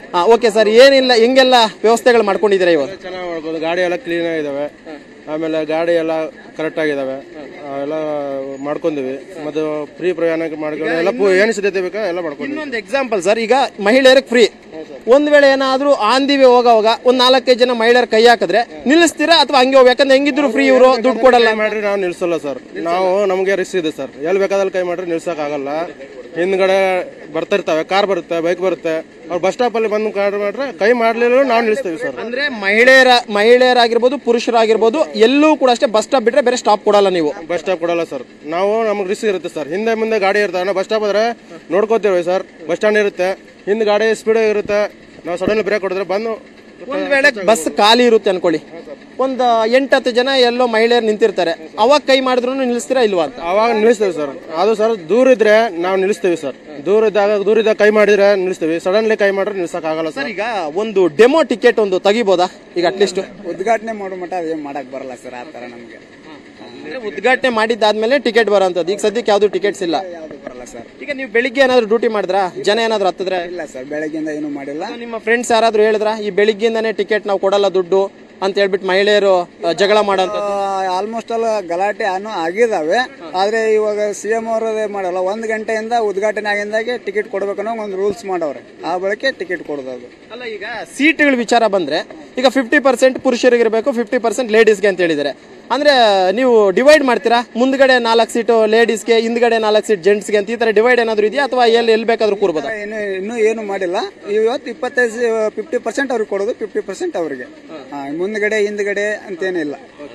ಓಕೆ ಸರ್ ಏನಿಲ್ಲ ಹೆಂಗೆಲ್ಲ ವ್ಯವಸ್ಥೆಗಳು ಮಾಡ್ಕೊಂಡಿದ್ದೀರಾ ಇವತ್ತು ಚೆನ್ನಾಗಿ ಮಾಡ್ಬೋದು ಗಾಡಿ ಎಲ್ಲ ಕ್ಲೀನ್ ಆಗಿದಾವೆ ಆಮೇಲೆ ಗಾಡಿ ಎಲ್ಲ ಕರೆಕ್ಟ್ ಆಗಿದಾವೆ ಎಲ್ಲ ಮಾಡ್ಕೊಂಡಿವಿ ಮತ್ತು ಫ್ರೀ ಪ್ರಯಾಣ ಮಾಡ್ಕೊಂಡು ಎಲ್ಲ ಪು- ಏನು ಸಿದ್ಧತೆ ಬೇಕಾ ಎಲ್ಲ ಮಾಡ್ಕೊಂಡಿವಿ ಇನ್ನೊಂದು ಎಕ್ಸಾಂಪಲ್ ಸರ್ ಈಗ ಮಹಿಳೆಯರಿಗೆ ಫ್ರೀ ಒಂದ್ ವೇಳೆ ಏನಾದ್ರೂ ಆನ್ ದಿ ವೇ ಹೋಗೋವಾಗ ಒಂದ್ ನಾಲ್ಕೈದು ಜನ ಮಹಿಳೆಯರ ಕೈ ಹಾಕಿದ್ರೆ ನಿಲ್ಲಿಸ್ತೀರಾ ಅಥವಾ ಹಂಗೆ ಹೋಗ್ಬೇಕು ಯಾಕಂದ್ರೆ ಹೆಂಗಿದ್ರು ಫ್ರೀ ಇವರು ದುಡ್ಡು ಕೊಡಲ್ಲ ಕೈ ಮಾಡ್ರಿ ನಾವು ನಿಲ್ಸಲ್ಲ ಸರ್ ನಾವು ನಮಗೆ ರಿಸ್ಕ್ ಇದೆ ಸರ್ ಎಲ್ಲಿ ಬೇಕಾದಲ್ಲಿ ಕೈ ಮಾಡ್ರಿ ನಿಲ್ಸಕ್ ಆಗಲ್ಲ ಹಿಂದ್ಗಡೆ ಬರ್ತಿರ್ತಾವೆ ಕಾರ್ ಬರುತ್ತೆ ಬೈಕ್ ಬರುತ್ತೆ ಅವ್ರು ಬಸ್ ಸ್ಟಾಪ್ ಅಲ್ಲಿ ಬಂದು ಕಾರ್ ಮಾಡ್ರೆ ಕೈ ಮಾಡ್ಲಿಲ್ಲ ನಾವು ನಿಲ್ಲಿಸ್ತೀವಿ ಸರ್ ಅಂದ್ರೆ ಮಹಿಳೆಯರ ಮಹಿಳೆಯರಾಗಿರ್ಬೋದು ಪುರುಷರಾಗಿರ್ಬೋದು ಎಲ್ಲೂ ಕೂಡ ಅಷ್ಟೇ ಬಸ್ ಸ್ಟಾಪ್ ಬಿಟ್ರೆ ಬೇರೆ ಸ್ಟಾಪ್ ಕೊಡಲ್ಲ ನೀವು ಬಸ್ ಸ್ಟಾಪ್ ಕೊಡಲ್ಲ ಸರ್ ನಾವು ನಮಗೆ ರಿಸ್ಕ್ ಇರುತ್ತೆ ಸರ್ ಹಿಂದೆ ಮುಂದೆ ಗಾಡಿ ಇರ್ತಾವೆ ನಾವು ಬಸ್ ಸ್ಟಾಪ್ ಆದ್ರೆ ನೋಡ್ಕೋತೀವಿ ಸರ್ ಬಸ್ ಸ್ಟ್ಯಾಂಡ್ ಇರುತ್ತೆ ಹಿಂದೆ ಗಾಡಿ ಸ್ಪೀಡ್ ಇರುತ್ತೆ ನಾವು ಸಡನ್ಲಿ ಬ್ರೇಕ್ ಹೊಡೆದ್ರೆ ಬಂದು ಒಂದ್ ವೇಳೆ ಬಸ್ ಖಾಲಿ ಇರುತ್ತೆ ಅನ್ಕೊಳ್ಳಿ ಒಂದ್ ಎಂಟತ್ತು ಜನ ಎಲ್ಲೋ ಮಹಿಳೆಯರು ನಿಂತಿರ್ತಾರೆ ಅವಾಗ ಕೈ ಮಾಡಿದ್ರು ನಿಲ್ಲಿಸ್ತೀರಾ ಇಲ್ವಾ ಅಂತ ಅವಾಗ ನಿಲ್ಲಿಸ್ತೀವಿ ಸರ್ ಅದು ಸರ್ ದೂರ ಇದ್ರೆ ನಾವು ನಿಲ್ಲಿಸ್ತೀವಿ ಸರ್ ದೂರ ಇದ್ದಾಗ ದೂರ ಇದ್ದಾಗ ಕೈ ಮಾಡಿದ್ರೆ ನಿಲ್ಲಿಸ್ತೀವಿ ಸಡನ್ಲಿ ಕೈ ಮಾಡಿದ್ರೆ ನಿಲ್ಸಕ್ ಆಗಲ್ಲ ಸರ್ ಸರ್ ಈಗ ಒಂದು ಡೆಮೋ ಟಿಕೆಟ್ ಒಂದು ತೆಗಿಬೋದಾ ಈಗ ಅಟ್ಲೀಸ್ಟ್ ಉದ್ಘಾಟನೆ ಮಾಡೋ ಮಟ್ಟ ಅದೇನು ಮಾಡಕ್ ಬರಲ್ಲ ಸರ್ ಆ ಥರ ನಮಗೆ ಉದ್ಘಾಟನೆ ಮಾಡಿದ್ದಾದ್ಮೇಲೆ ಟಿಕೆಟ್ ಬರೋಂಥದ್ದು ಈಗ ಸದ್ಯಕ್ಕೆ ಯಾವ್ದು ಟಿಕೆಟ್ಸ್ ಇಲ್ಲ ಯಾವುದು ಬರಲ್ಲ ಸರ್ ಈಗ ನೀವು ಬೆಳಿಗ್ಗೆ ಏನಾದ್ರು ಡ್ಯೂಟಿ ಮಾಡಿದ್ರಾ ಜನ ಏನಾದ್ರು ಹತ್ತಿದ್ರೆ ಇಲ್ಲ ಸರ್ ಬೆಳಗ್ಗೆಯಿಂದ ಏನೂ ಮಾಡಿಲ್ಲ ನಿಮ್ಮ ಫ್ರೆಂಡ್ಸ್ ಯಾರಾದ್ರೂ ಹೇಳಿದ್ರ ಈ ಬೆಳಿಗ್ಗೆಯಿಂದಾನೇ ಟಿಕೆಟ್ ನಾವು ಕೊಡಲ್ಲ ದುಡ್ಡು ಅಂತ ಹೇಳ್ಬಿಟ್ಟು ಮಹಿಳೆಯರು ಆ, ಜಗಳ ಮಾಡೋಂಥ ಆಲ್ಮೋಸ್ಟ್ ಎಲ್ಲ ಗಲಾಟೆ ಅನ್ನೋ ಆಗಿದಾವೆ ಆದ್ರೆ ಇವಾಗ ಸಿ ಎಂ ಅವರದೇ ಮಾಡಲ್ಲ ಒಂದ್ ಗಂಟೆಯಿಂದ ಉದ್ಘಾಟನೆ ಆಗಿಂದಾಗೆ ಟಿಕೆಟ್ ಕೊಡ್ಬೇಕನ್ನೋ ಒಂದು ರೂಲ್ಸ್ ಮಾಡವ್ರೆ ಆ ಬಳಿಕೆ ಟಿಕೆಟ್ ಕೊಡೋದು ಅಲ್ಲ ಈಗ ಸೀಟ್ಗಳ ವಿಚಾರ ಬಂದ್ರೆ ಈಗ ಫಿಫ್ಟಿ ಪರ್ಸೆಂಟ್ ಪುರುಷರಿಗಿರಬೇಕು ಫಿಫ್ಟಿ ಪರ್ಸೆಂಟ್ ಲೇಡೀಸ್ಗೆ ಅಂತ ಹೇಳಿದ್ದಾರೆ ಅಂದ್ರೆ ನೀವು ಡಿವೈಡ್ ಮಾಡ್ತೀರಾ ಮುಂದ್ಗಡೆ ನಾಲ್ಕು ಸೀಟು ಲೇಡೀಸ್ಗೆ ಹಿಂದ್ಗಡೆ ನಾಲ್ಕು ಸೀಟ್ ಜೆಂಟ್ಸ್ಗೆ ಅಂತ ಈ ತರ ಡಿವೈಡ್ ಏನಾದ್ರು ಇದೆಯಾ ಅಥವಾ ಎಲ್ಲಿ ಎಲ್ಲಿ ಬೇಕಾದ್ರೂ ಕೂರ್ಬೋದಾ ಇನ್ನು ಇನ್ನೂ ಏನು ಮಾಡಿಲ್ಲ ಇವತ್ತು ಇಪ್ಪತ್ತೈದು ಫಿಫ್ಟಿ ಪರ್ಸೆಂಟ್ ಅವ್ರಿಗೆ ಕೊಡೋದು ಫಿಫ್ಟಿ ಪರ್ಸೆಂಟ್ ಅವ್ರಿಗೆ ಹಾ, ಮುಂದ್ಗಡೆ ಹಿಂದ್ಗಡೆ ಅಂತೇನಿಲ್ಲ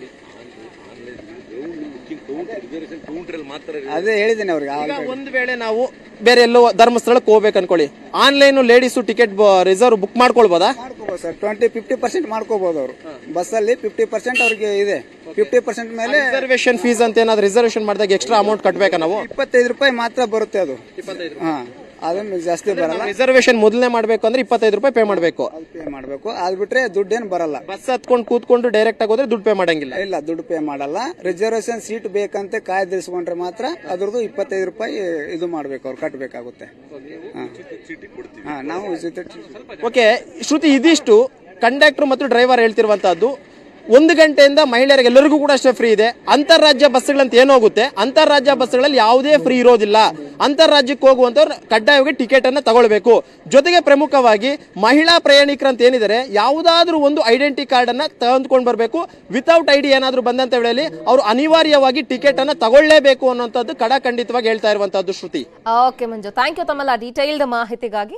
ಅದೇ ಹೇಳಿದ್ದೀನಿ ಅವ್ರಿಗೆ ಈಗ already. ಒಂದ್ ವೇಳೆ ನಾವು ಬೇರೆ ಎಲ್ಲೋ ಧರ್ಮಸ್ಥಳಕ್ಕೆ ಹೋಗ್ಬೇಕು ಅನ್ಕೊಳ್ಳಿ online ladies ticket reserve book ಮಾಡ್ಕೊಳ್ಬೋದಾ ಮಾಡ್ಕೋಬಹುದು ಸರ್ ಟ್ವೆಂಟಿ ಫಿಫ್ಟಿ ಪರ್ಸೆಂಟ್ ಮಾಡ್ಕೋಬಹುದು ಅವರು ಬಸ್ಸಲ್ಲಿ ಫಿಫ್ಟಿ ಪರ್ಸೆಂಟ್ ಅವ್ರಿಗೆ ಇದೆ ಫಿಫ್ಟಿ ಪರ್ಸೆಂಟ್ ಮೇಲೆ ರಿಸರ್ವೇಶನ್ ಫೀಸ್ ಅಂತ ಏನಾದ್ರು ರಿಸರ್ವೇಶನ್ ಮಾಡಿದಾಗ ಎಕ್ಸ್ಟ್ರಾ ಅಮೌಂಟ್ ಕಟ್ಬೇಕಾ ನಾವು ಇಪ್ಪತ್ತೈದು ರೂಪಾಯಿ ಮಾತ್ರ ಬರುತ್ತೆ ಅದು ಹಾ ಅದನ್ನು ಜಾಸ್ತಿ ಬರಲ್ಲ ರಿಸರ್ವೇಶನ್ ಮೊದಲನೇ ಮಾಡ್ಬೇಕು ಅಂದ್ರೆ ಇಪ್ಪತ್ತೈದು ರೂಪಾಯಿ ಪೇ ಮಾಡಬೇಕು ಅದು ಪೇ ಮಾಡಬೇಕು ಅದು ಬಿಟ್ರೆ ದುಡ್ಡೇನು ಬರಲ್ಲ ಬಸ್ ಹತ್ಕೊಂಡು ಕೂತ್ಕೊಂಡು ಡೈರೆಕ್ಟ್ ಆಗಿ ಹೋದ್ರೆ ದುಡ್ಡು ಪೇ ಮಾಡಂಗಿಲ್ಲ ಇಲ್ಲ ದುಡ್ಡು ಪೇ ಮಾಡಲ್ಲ ರಿಸರ್ವೇಶನ್ ಸೀಟ್ ಬೇಕಂತ ಕಾಯ್ದಿರಿಸ್ಕೊಂಡ್ರೆ ಮಾತ್ರ ಅದ್ರದ್ದು ಇಪ್ಪತ್ತೈದು ರೂಪಾಯಿ ಇದು ಮಾಡ್ಬೇಕು ಅವ್ರು ಕಟ್ಟಬೇಕಾಗುತ್ತೆ ಹಾ ನಾವು ಉಚಿತ ಓಕೆ ಶ್ರುತಿ ಇದಿಷ್ಟು ಕಂಡಕ್ಟರ್ ಮತ್ತು ಡ್ರೈವರ್ ಹೇಳ್ತಿರುವಂತಹದ್ದು ಒಂದು ಗಂಟೆಯಿಂದ ಮಹಿಳೆಯರಿಗೆ ಎಲ್ಲರಿಗೂ ಕೂಡ ಅಷ್ಟೇ ಫ್ರೀ ಇದೆ ಅಂತಾರಾಜ್ಯ ಬಸ್ಗಳಂತ ಏನಾಗುತ್ತೆ ಅಂತಾರಾಜ್ಯ ಬಸ್ಗಳಲ್ಲಿ ಯಾವುದೇ ಫ್ರೀ ಇರೋದಿಲ್ಲ ಅಂತಾರಾಜ್ಯಕ್ಕೆ ಹೋಗುವಂತವ್ರು ಕಡ್ಡಾಯವಾಗಿ ಟಿಕೆಟ್ ಅನ್ನ ತಗೊಳ್ಬೇಕು ಜೊತೆಗೆ ಪ್ರಮುಖವಾಗಿ ಮಹಿಳಾ ಪ್ರಯಾಣಿಕರಂತ ಏನಿದ್ದಾರೆ ಯಾವುದಾದ್ರೂ ಒಂದು ಐಡೆಂಟಿ ಕಾರ್ಡ್ ಅನ್ನ ತೆಗೆದುಕೊಂಡು ಬರಬೇಕು ವಿತೌಟ್ ಐಡಿ ಏನಾದ್ರೂ ಬಂದಂತ ವೇಳೆಯಲ್ಲಿ ಅವರು ಅನಿವಾರ್ಯವಾಗಿ ಟಿಕೆಟ್ ಅನ್ನ ತಗೊಳ್ಳೇಬೇಕು ಅನ್ನೋಂಥದ್ದು ಕಡಖಂಡಿತವಾಗಿ ಹೇಳ್ತಾ ಇರುವಂತಹದ್ದು Shruti okay Manju thank you ತಮ್ಮೆಲ್ಲ ಡೀಟೈಲ್ಡ್ ಮಾಹಿತಿಗಾಗಿ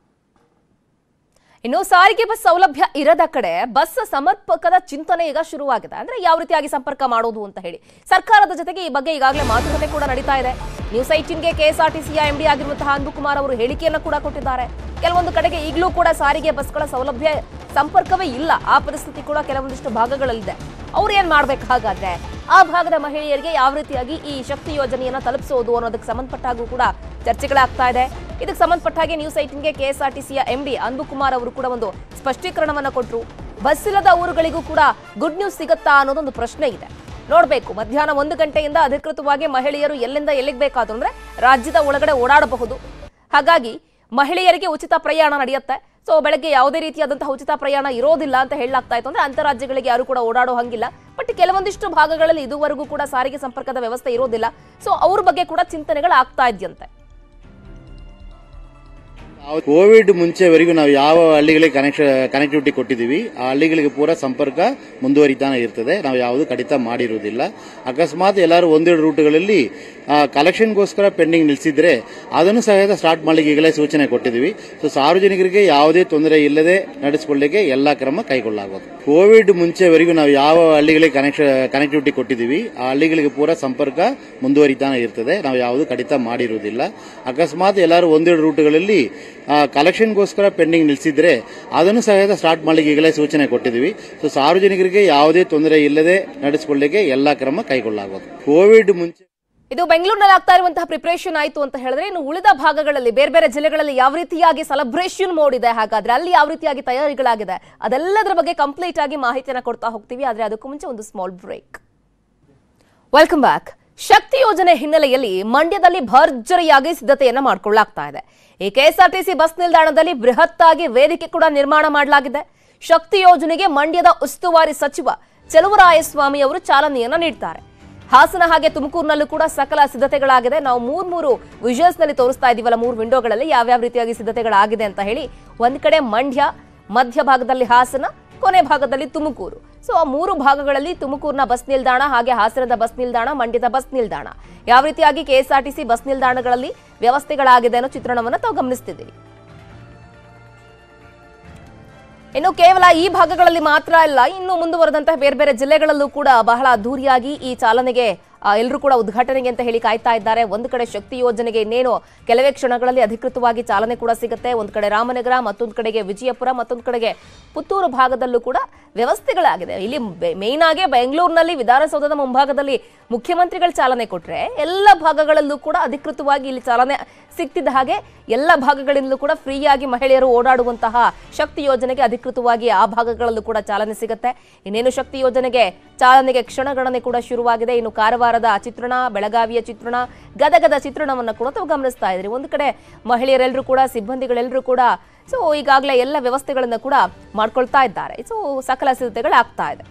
ಇನ್ನು ಸಾರಿಗೆ ಬಸ್ ಸೌಲಭ್ಯ ಇರದ ಕಡೆ ಬಸ್ ಸಮರ್ಪಕದ ಚಿಂತನೆ ಈಗ ಶುರುವಾಗಿದೆ ಅಂದ್ರೆ ಯಾವ ರೀತಿಯಾಗಿ ಸಂಪರ್ಕ ಮಾಡೋದು ಅಂತ ಹೇಳಿ ಸರ್ಕಾರದ ಜೊತೆಗೆ ಈ ಬಗ್ಗೆ ಈಗಾಗಲೇ ಮಾತುಕತೆ ಕೂಡ ನಡೀತಾ ಇದೆ ನ್ಯೂಸ್ ಐಟಿನ್ಗೆ ಕೆಎಸ್ಆರ್ಟಿಸಿಯ ಎಂಡಿ ಆಗಿರುವಂತಹ ಅನ್ಬುಕುಮಾರ್ ಅವರು ಹೇಳಿಕೆಯನ್ನು ಕೂಡ ಕೊಟ್ಟಿದ್ದಾರೆ ಕೆಲವೊಂದು ಕಡೆಗೆ ಈಗಲೂ ಕೂಡ ಸಾರಿಗೆ ಬಸ್ಗಳ ಸೌಲಭ್ಯ ಸಂಪರ್ಕವೇ ಇಲ್ಲ ಆ ಪರಿಸ್ಥಿತಿ ಕೂಡ ಕೆಲವೊಂದಿಷ್ಟು ಭಾಗಗಳಲ್ಲಿದೆ ಅವ್ರು ಏನ್ ಮಾಡ್ಬೇಕು ಹಾಗಾದ್ರೆ ಆ ಭಾಗದ ಮಹಿಳೆಯರಿಗೆ ಯಾವ ರೀತಿಯಾಗಿ ಈ ಶಕ್ತಿ ಯೋಜನೆಯನ್ನ ತಲುಪಿಸೋದು ಅನ್ನೋದಕ್ಕೆ ಸಂಬಂಧಪಟ್ಟಾಗೂ ಕೂಡ ಚರ್ಚೆಗಳಾಗ್ತಾ ಇದೆ ಇದಕ್ಕೆ ಸಂಬಂಧಪಟ್ಟ ಹಾಗೆ ನ್ಯೂಸ್ ಐಟಿನ್ಗೆ ಕೆಎಸ್ಆರ್ಟಿಸಿಯ ಎಂಡಿ ಅನ್ಬುಕುಮಾರ್ ಅವರು ಕೂಡ ಒಂದು ಸ್ಪಷ್ಟೀಕರಣವನ್ನ ಕೊಟ್ಟರು ಬಸ್ ಇಲ್ಲದ ಊರುಗಳಿಗೂ ಕೂಡ ಗುಡ್ ನ್ಯೂಸ್ ಸಿಗುತ್ತಾ ಅನ್ನೋದೊಂದು ಪ್ರಶ್ನೆ ಇದೆ ನೋಡ್ಬೇಕು ಮಧ್ಯಾಹ್ನ ಒಂದು ಗಂಟೆಯಿಂದ ಅಧಿಕೃತವಾಗಿ ಮಹಿಳೆಯರು ಎಲ್ಲಿಂದ ಎಲ್ಲಿಗೆ ಬೇಕಾದ್ರೂ ಅಂದ್ರೆ ರಾಜ್ಯದ ಒಳಗಡೆ ಓಡಾಡಬಹುದು ಹಾಗಾಗಿ ಮಹಿಳೆಯರಿಗೆ ಉಚಿತ ಪ್ರಯಾಣ ನಡೆಯುತ್ತೆ ಸೊ ಬೆಳಗ್ಗೆ ಯಾವುದೇ ರೀತಿಯಾದಂತಹ ಉಚಿತ ಪ್ರಯಾಣ ಇರೋದಿಲ್ಲ ಅಂತ ಹೇಳಲಾಗ್ತಾ ಇತ್ತು ಅಂದ್ರೆ ಅಂತರಾಜ್ಯಗಳಿಗೆ ಯಾರು ಕೂಡ ಓಡಾಡೋ ಹಂಗಿಲ್ಲ ಬಟ್ ಕೆಲವೊಂದಿಷ್ಟು ಭಾಗಗಳಲ್ಲಿ ಇದುವರೆಗೂ ಕೂಡ ಸಾರಿಗೆ ಸಂಪರ್ಕದ ವ್ಯವಸ್ಥೆ ಇರೋದಿಲ್ಲ ಸೊ ಅವ್ರ ಬಗ್ಗೆ ಕೂಡ ಚಿಂತನೆಗಳು ಆಗ್ತಾ ಇದೆಯಂತೆ ಕೋವಿಡ್ ಮುಂಚೆವರೆಗೂ ನಾವು ಯಾವ ಹಳ್ಳಿಗಳಿಗೆ ಕನೆಕ್ಷ ಕನೆಕ್ಟಿವಿಟಿ ಕೊಟ್ಟಿದ್ದೀವಿ ಆ ಹಳ್ಳಿಗಳಿಗೆ ಪೂರ ಸಂಪರ್ಕ ಮುಂದುವರಿತಾನೆ ಇರ್ತದೆ ನಾವು ಯಾವುದು ಕಡಿತ ಮಾಡಿರುವುದಿಲ್ಲ ಅಕಸ್ಮಾತ್ ಎಲ್ಲರೂ ಒಂದೆರಡು ರೂಟ್ಗಳಲ್ಲಿ ಕಲೆಕ್ಷನ್ಗೋಸ್ಕರ ಪೆಂಡಿಂಗ್ ನಿಲ್ಲಿಸಿದ್ರೆ ಅದನ್ನು ಸಹ ಸ್ಟಾರ್ಟ್ ಮಾಡಲಿಕ್ಕೆ ಈಗಲೇ ಸೂಚನೆ ಕೊಟ್ಟಿದ್ದೀವಿ ಸೊ ಸಾರ್ವಜನಿಕರಿಗೆ ಯಾವುದೇ ತೊಂದರೆ ಇಲ್ಲದೆ ನಡೆಸಿಕೊಳ್ಳಿಕ್ಕೆ ಎಲ್ಲ ಕ್ರಮ ಕೈಗೊಳ್ಳಲಾಗುವುದು ಕೋವಿಡ್ ಮುಂಚೆವರೆಗೂ ನಾವು ಯಾವ ಹಳ್ಳಿಗಳಿಗೆ ಕನೆಕ್ಷ ಕನೆಕ್ಟಿವಿಟಿ ಕೊಟ್ಟಿದ್ದೀವಿ ಆ ಹಳ್ಳಿಗಳಿಗೆ ಪೂರ ಸಂಪರ್ಕ ಮುಂದುವರಿತಾನೆ ಇರ್ತದೆ ನಾವು ಯಾವುದು ಕಡಿತ ಮಾಡಿರುವುದಿಲ್ಲ ಅಕಸ್ಮಾತ್ ಎಲ್ಲರೂ ಒಂದೆರಡು ರೂಟ್ಗಳಲ್ಲಿ ಕಲೆಕ್ಷನ್ಗೋಸ್ಕರ ಪೆಂಡಿಂಗ್ ನಿಲ್ಲಿಸಿದ್ರೆ ಅದನ್ನು ಸಹ ಸ್ಟಾರ್ಟ್ ಮಾಡಲಿಕ್ಕೆ ಈಗಲೇ ಸೂಚನೆ ಕೊಟ್ಟಿದ್ದೀವಿ ಸೊ ಸಾರ್ವಜನಿಕರಿಗೆ ಯಾವುದೇ ತೊಂದರೆ ಇಲ್ಲದೆ ನಡೆಸಿಕೊಳ್ಳಿಕ್ಕೆ ಎಲ್ಲ ಕ್ರಮ ಕೈಗೊಳ್ಳಲಾಗುವುದು ಕೋವಿಡ್ ಮುಂಚೆ ಇದು ಬೆಂಗಳೂರಿನಲ್ಲಿ ಆಗ್ತಾ ಇರುವಂತಹ ಪ್ರಿಪರೇಷನ್ ಆಯ್ತು ಅಂತ ಹೇಳಿದ್ರೆ ಇನ್ನು ಉಳಿದ ಭಾಗಗಳಲ್ಲಿ ಬೇರೆ ಬೇರೆ ಜಿಲ್ಲೆಗಳಲ್ಲಿ ಯಾವ ರೀತಿಯಾಗಿ ಸೆಲೆಬ್ರೇಷನ್ ಮೋಡ್ ಇದೆ ಹಾಗಾದ್ರೆ ಅಲ್ಲಿ ಯಾವ ರೀತಿಯಾಗಿ ತಯಾರಿಗಳಾಗಿದೆ ಅದೆಲ್ಲದರ ಬಗ್ಗೆ ಕಂಪ್ಲೀಟ್ ಆಗಿ ಮಾಹಿತಿಯನ್ನ ಕೊಡ್ತಾ ಹೋಗ್ತೀವಿ ಆದ್ರೆ ಅದಕ್ಕೂ ಮುಂಚೆ ಒಂದು small break welcome back Shakti ಯೋಜನೆ ಹಿನ್ನೆಲೆಯಲ್ಲಿ ಮಂಡ್ಯದಲ್ಲಿ ಭರ್ಜರಿಯಾಗಿ ಸಿದ್ಧತೆಯನ್ನ ಮಾಡಿಕೊಳ್ಳಲಾಗ್ತಾ ಇದೆ ಈ ಕೆಎಸ್ಆರ್ಟಿಸಿ ಬಸ್ ನಿಲ್ದಾಣದಲ್ಲಿ ಬೃಹತ್ತಾಗಿ ವೇದಿಕೆ ಕೂಡ ನಿರ್ಮಾಣ ಮಾಡಲಾಗಿದೆ ಶಕ್ತಿ ಯೋಜನೆಗೆ ಮಂಡ್ಯದ ಉಸ್ತುವಾರಿ ಸಚಿವ ಚಲುವರಾಯಸ್ವಾಮಿ ಅವರು ಚಾಲನೆಯನ್ನ ನೀಡ್ತಾರೆ ಹಾಸನ ಹಾಗೆ ತುಮಕೂರಿನಲ್ಲೂ ಕೂಡ ಸಕಲ ಸಿದ್ಧತೆಗಳಾಗಿದೆ ನಾವು ಮೂರ್ ಮೂರು ವಿಜುವಲ್ಸ್ ನಲ್ಲಿ ತೋರಿಸ್ತಾ ಇದೀವಲ್ಲ ಮೂರು ವಿಂಡೋಗಳಲ್ಲಿ ಯಾವ್ಯಾವ ರೀತಿಯಾಗಿ ಸಿದ್ಧತೆಗಳಾಗಿದೆ ಅಂತ ಹೇಳಿ ಒಂದ್ ಕಡೆ ಮಂಡ್ಯ ಮಧ್ಯ ಭಾಗದಲ್ಲಿ ಹಾಸನ ಕೊನೆ ಭಾಗದಲ್ಲಿ ತುಮಕೂರು ಸೊ ಆ ಮೂರು ಭಾಗಗಳಲ್ಲಿ ತುಮಕೂರಿನ ಬಸ್ ನಿಲ್ದಾಣ ಹಾಗೆ ಹಾಸನದ ಬಸ್ ನಿಲ್ದಾಣ ಮಂಡ್ಯದ ಬಸ್ ನಿಲ್ದಾಣ ಯಾವ ರೀತಿಯಾಗಿ ಕೆಎಸ್ಆರ್ಟಿಸಿ ಬಸ್ ನಿಲ್ದಾಣಗಳಲ್ಲಿ ವ್ಯವಸ್ಥೆಗಳಾಗಿದೆ ಅನ್ನೋ ಚಿತ್ರಣವನ್ನು ತಾವು ಗಮನಿಸ್ತಿದ್ದೀವಿ ಇನ್ನು ಕೇವಲ ಈ ಭಾಗಗಳಲ್ಲಿ ಮಾತ್ರ ಅಲ್ಲ ಇನ್ನು ಮುಂದುವರೆದಂತಹ ಬೇರೆ ಬೇರೆ ಜಿಲ್ಲೆಗಳಲ್ಲೂ ಕೂಡ ಬಹಳ ಅದ್ದೂರಿಯಾಗಿ ಈ ಚಾಲನೆಗೆ ಎಲ್ಲರೂ ಕೂಡ ಉದ್ಘಾಟನೆಗೆ ಅಂತ ಹೇಳಿ ಕಾಯ್ತಾ ಇದ್ದಾರೆ ಒಂದು ಕಡೆ ಶಕ್ತಿ ಯೋಜನೆಗೆ ಇನ್ನೇನು ಕೆಲವೇ ಕ್ಷಣಗಳಲ್ಲಿ ಅಧಿಕೃತವಾಗಿ ಚಾಲನೆ ಕೂಡ ಸಿಗುತ್ತೆ ಒಂದು ಕಡೆ ರಾಮನಗರ ಮತ್ತೊಂದು ಕಡೆಗೆ ವಿಜಯಪುರ ಮತ್ತೊಂದು ಕಡೆಗೆ ಪುತ್ತೂರು ಭಾಗದಲ್ಲೂ ಕೂಡ ವ್ಯವಸ್ಥೆಗಳಾಗಿದೆ ಇಲ್ಲಿ ಮೇಯ್ನ್ ಆಗಿ ಬೆಂಗಳೂರಿನಲ್ಲಿ ವಿಧಾನಸೌಧದ ಮುಂಭಾಗದಲ್ಲಿ ಮುಖ್ಯಮಂತ್ರಿಗಳು ಚಾಲನೆ ಕೊಟ್ರೆ ಎಲ್ಲ ಭಾಗಗಳಲ್ಲೂ ಕೂಡ ಅಧಿಕೃತವಾಗಿ ಇಲ್ಲಿ ಚಾಲನೆ ಸಿಗ್ತಿದ್ದ ಹಾಗೆ ಎಲ್ಲ ಭಾಗಗಳಿಂದಲೂ ಕೂಡ ಫ್ರೀಯಾಗಿ ಮಹಿಳೆಯರು ಓಡಾಡುವಂತಹ ಶಕ್ತಿ ಯೋಜನೆಗೆ ಅಧಿಕೃತವಾಗಿ ಆ ಭಾಗಗಳಲ್ಲೂ ಕೂಡ ಚಾಲನೆ ಸಿಗುತ್ತೆ ಇನ್ನೇನು ಶಕ್ತಿ ಯೋಜನೆಗೆ ಚಾಲನೆಗೆ ಕ್ಷಣಗಣನೆ ಕೂಡ ಶುರುವಾಗಿದೆ ಇನ್ನು ಕಾರವಾರದ ಚಿತ್ರಣ ಬೆಳಗಾವಿಯ ಚಿತ್ರಣ ಗದಗದ ಚಿತ್ರಣವನ್ನು ಕೂಡ ತಾವು ಗಮನಿಸ್ತಾ ಇದ್ರಿ ಒಂದು ಕಡೆ ಮಹಿಳೆಯರೆಲ್ಲರೂ ಕೂಡ ಸಿಬ್ಬಂದಿಗಳೆಲ್ಲರೂ ಕೂಡ ಸೊ ಈಗಾಗಲೇ ಎಲ್ಲ ವ್ಯವಸ್ಥೆಗಳನ್ನು ಕೂಡ ಮಾಡ್ಕೊಳ್ತಾ ಇದ್ದಾರೆ ಸೊ ಸಕಲ ಸಿದ್ಧತೆಗಳಾಗ್ತಾ ಇದೆ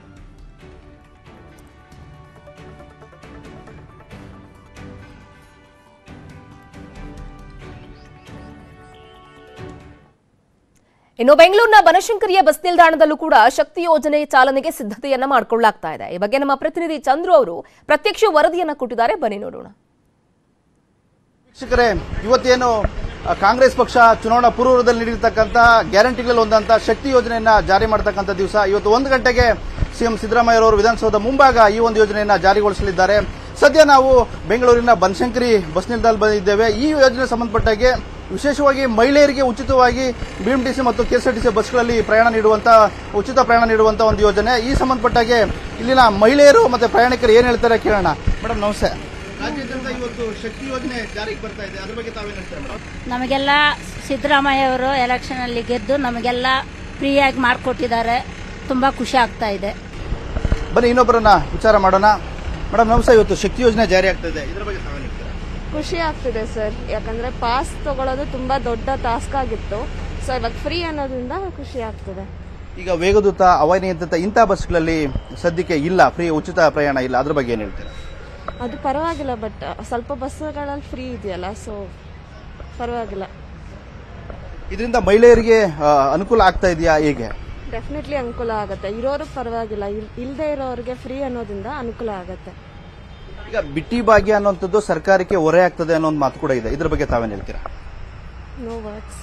ಇನ್ನು ಬೆಂಗಳೂರಿನ ಬನಶಂಕರಿಯ ಬಸ್ ನಿಲ್ದಾಣದಲ್ಲೂ ಕೂಡ ಶಕ್ತಿ ಯೋಜನೆ ಚಾಲನೆಗೆ ಸಿದ್ಧತೆಯನ್ನ ಮಾಡಿಕೊಳ್ಳಲಾಗ್ತಾ ಇದೆ ಈ ಬಗ್ಗೆ ನಮ್ಮ ಪ್ರತಿನಿಧಿ ಚಂದ್ರು ಅವರು ಪ್ರತ್ಯಕ್ಷ ವರದಿಯನ್ನ ಕೊಟ್ಟಿದ್ದಾರೆ ಬನ್ನಿ ನೋಡೋಣ ವೀಕ್ಷಕರೇ ಇವತ್ತೇನು ಆ, ಕಾಂಗ್ರೆಸ್ ಪಕ್ಷ ಚುನಾವಣಾ ಪೂರ್ವದಲ್ಲಿ ನೀಡಿರ್ತಕ್ಕಂಥ ಗ್ಯಾರಂಟಿಗಳಲ್ಲಿ ಒಂದಂತ ಶಕ್ತಿ ಯೋಜನೆಯನ್ನ ಜಾರಿ ಮಾಡತಕ್ಕಂಥ ದಿವಸ ಇವತ್ತು ಒಂದು ಗಂಟೆಗೆ ಸಿಎಂ ಸಿದ್ದರಾಮಯ್ಯ ವಿಧಾನಸೌಧ ಮುಂಭಾಗ ಈ ಒಂದು ಯೋಜನೆಯನ್ನ ಜಾರಿಗೊಳಿಸಲಿದ್ದಾರೆ ಸದ್ಯ ನಾವು ಬೆಂಗಳೂರಿನ ಬನಶಂಕರಿ ಬಸ್ ನಿಲ್ದಾಣ ಬಂದಿದ್ದೇವೆ ಈ ಯೋಜನೆ ಸಂಬಂಧಪಟ್ಟಾಗೆ ವಿಶೇಷವಾಗಿ ಮಹಿಳೆಯರಿಗೆ ಉಚಿತವಾಗಿ ಬಿಎಂಟಿಸಿ ಮತ್ತು ಕೆಎಸ್ಆರ್ಟಿಸಿ ಬಸ್ಗಳಲ್ಲಿ ಪ್ರಯಾಣ ನೀಡುವಂತ ಉಚಿತ ಪ್ರಯಾಣ ನೀಡುವಂತ ಒಂದು ಯೋಜನೆ ಈ ಸಂಬಂಧಪಟ್ಟಾಗೆ ಇಲ್ಲಿನ ಮಹಿಳೆಯರು ಮತ್ತೆ ಪ್ರಯಾಣಿಕರು ಏನ್ ಹೇಳ್ತಾರೆ ಕೇಳೋಣ ಮೇಡಮ್ ನಮಸ್ತೆ ರಾಜ್ಯಾದ್ಯಂತ ಇವತ್ತು ಶಕ್ತಿ ಯೋಜನೆ ಜಾರಿಗೆ ಬರ್ತಾ ಇದೆ ಅದ್ರ ಬಗ್ಗೆ ತಾವೇನು ಹೇಳ್ತಾರೆ ಮೇಡಮ್ ನಮಗೆಲ್ಲ ಸಿದ್ದರಾಮಯ್ಯ ಅವರು ಎಲೆಕ್ಷನಲ್ಲಿ ಗೆದ್ದು ನಮಗೆಲ್ಲ ಫ್ರೀಯಾಗಿ ಮಾಡಿಕೊಟ್ಟಿದ್ದಾರೆ ತುಂಬ ಖುಷಿ ಆಗ್ತಾ ಇದೆ ಬನ್ನಿ ಇನ್ನೊಬ್ಬರನ್ನ ವಿಚಾರ ಮಾಡೋಣ ಮೇಡಮ್ ನಮಸ್ತೆ ಇವತ್ತು ಶಕ್ತಿ ಯೋಜನೆ ಜಾರಿ ಆಗ್ತಾ ಇದೆ ಇದ್ರ ಬಗ್ಗೆ ತಾವೇನು ಹೇಳ್ತೀರಾ ಖುಷಿ ಆಗ್ತಿದೆ ಸರ್ ಯಾಕಂದ್ರೆ ಪಾಸ್ ತಗೊಳ್ಳೋದು ತುಂಬಾ ದೊಡ್ಡ ಟಾಸ್ಕ್ ಆಗಿತ್ತು ಸೊ ಇವಾಗ ಫ್ರೀ ಅನ್ನೋದ್ರಿಂದ ಖುಷಿ ಆಗ್ತಿದೆ ಈಗ ವೇಗದೂತ ಅವಾನಿಯಂತ ಇಂಥ ಬಸ್ಗಳಲ್ಲಿ ಸದ್ಯಕ್ಕೆ ಇಲ್ಲ ಫ್ರೀ ಉಚಿತ ಪ್ರಯಾಣ ಇಲ್ಲ ಅದ್ರ ಬಗ್ಗೆ ಏನು ಹೇಳ್ತೀರಾ ಅದು ಪರವಾಗಿಲ್ಲ ಬಟ್ ಸ್ವಲ್ಪ ಬಸ್ಗಳಲ್ಲಿ ಫ್ರೀ ಇದೆಯಲ್ಲ ಸೊ ಪರವಾಗಿಲ್ಲ ಇದರಿಂದ ಮಹಿಳೆಯರಿಗೆ ಆ, ಅನುಕೂಲ ಆಗ್ತಾ ಇದೆಯಾ ಹೇಗೆ ಡೆಫಿನೆಟ್ಲಿ ಅನುಕೂಲ ಆಗುತ್ತೆ ಇರೋರಿಗೆ ಪರವಾಗಿಲ್ಲ ಇಲ್- ಇಲ್ದೇ ಇರೋರಿಗೆ ಫ್ರೀ ಅನ್ನೋದ್ರಿಂದ ಅನುಕೂಲ ಆಗುತ್ತೆ ಈಗ ಬಿಟ್ಟಿ ಭಾಗ್ಯ ಅನ್ನುವಂಥದ್ದು ಸರ್ಕಾರಕ್ಕೆ ಹೊರೆ ಆಗ್ತದೆ ಅನ್ನೋ ಒಂದು ಮಾತು ಕೂಡ ಇದೆ ಇದ್ರ ಬಗ್ಗೆ ತಾವೇನು ಹೇಳ್ತೀರಾ ನೋ ವರ್ಡ್ಸ್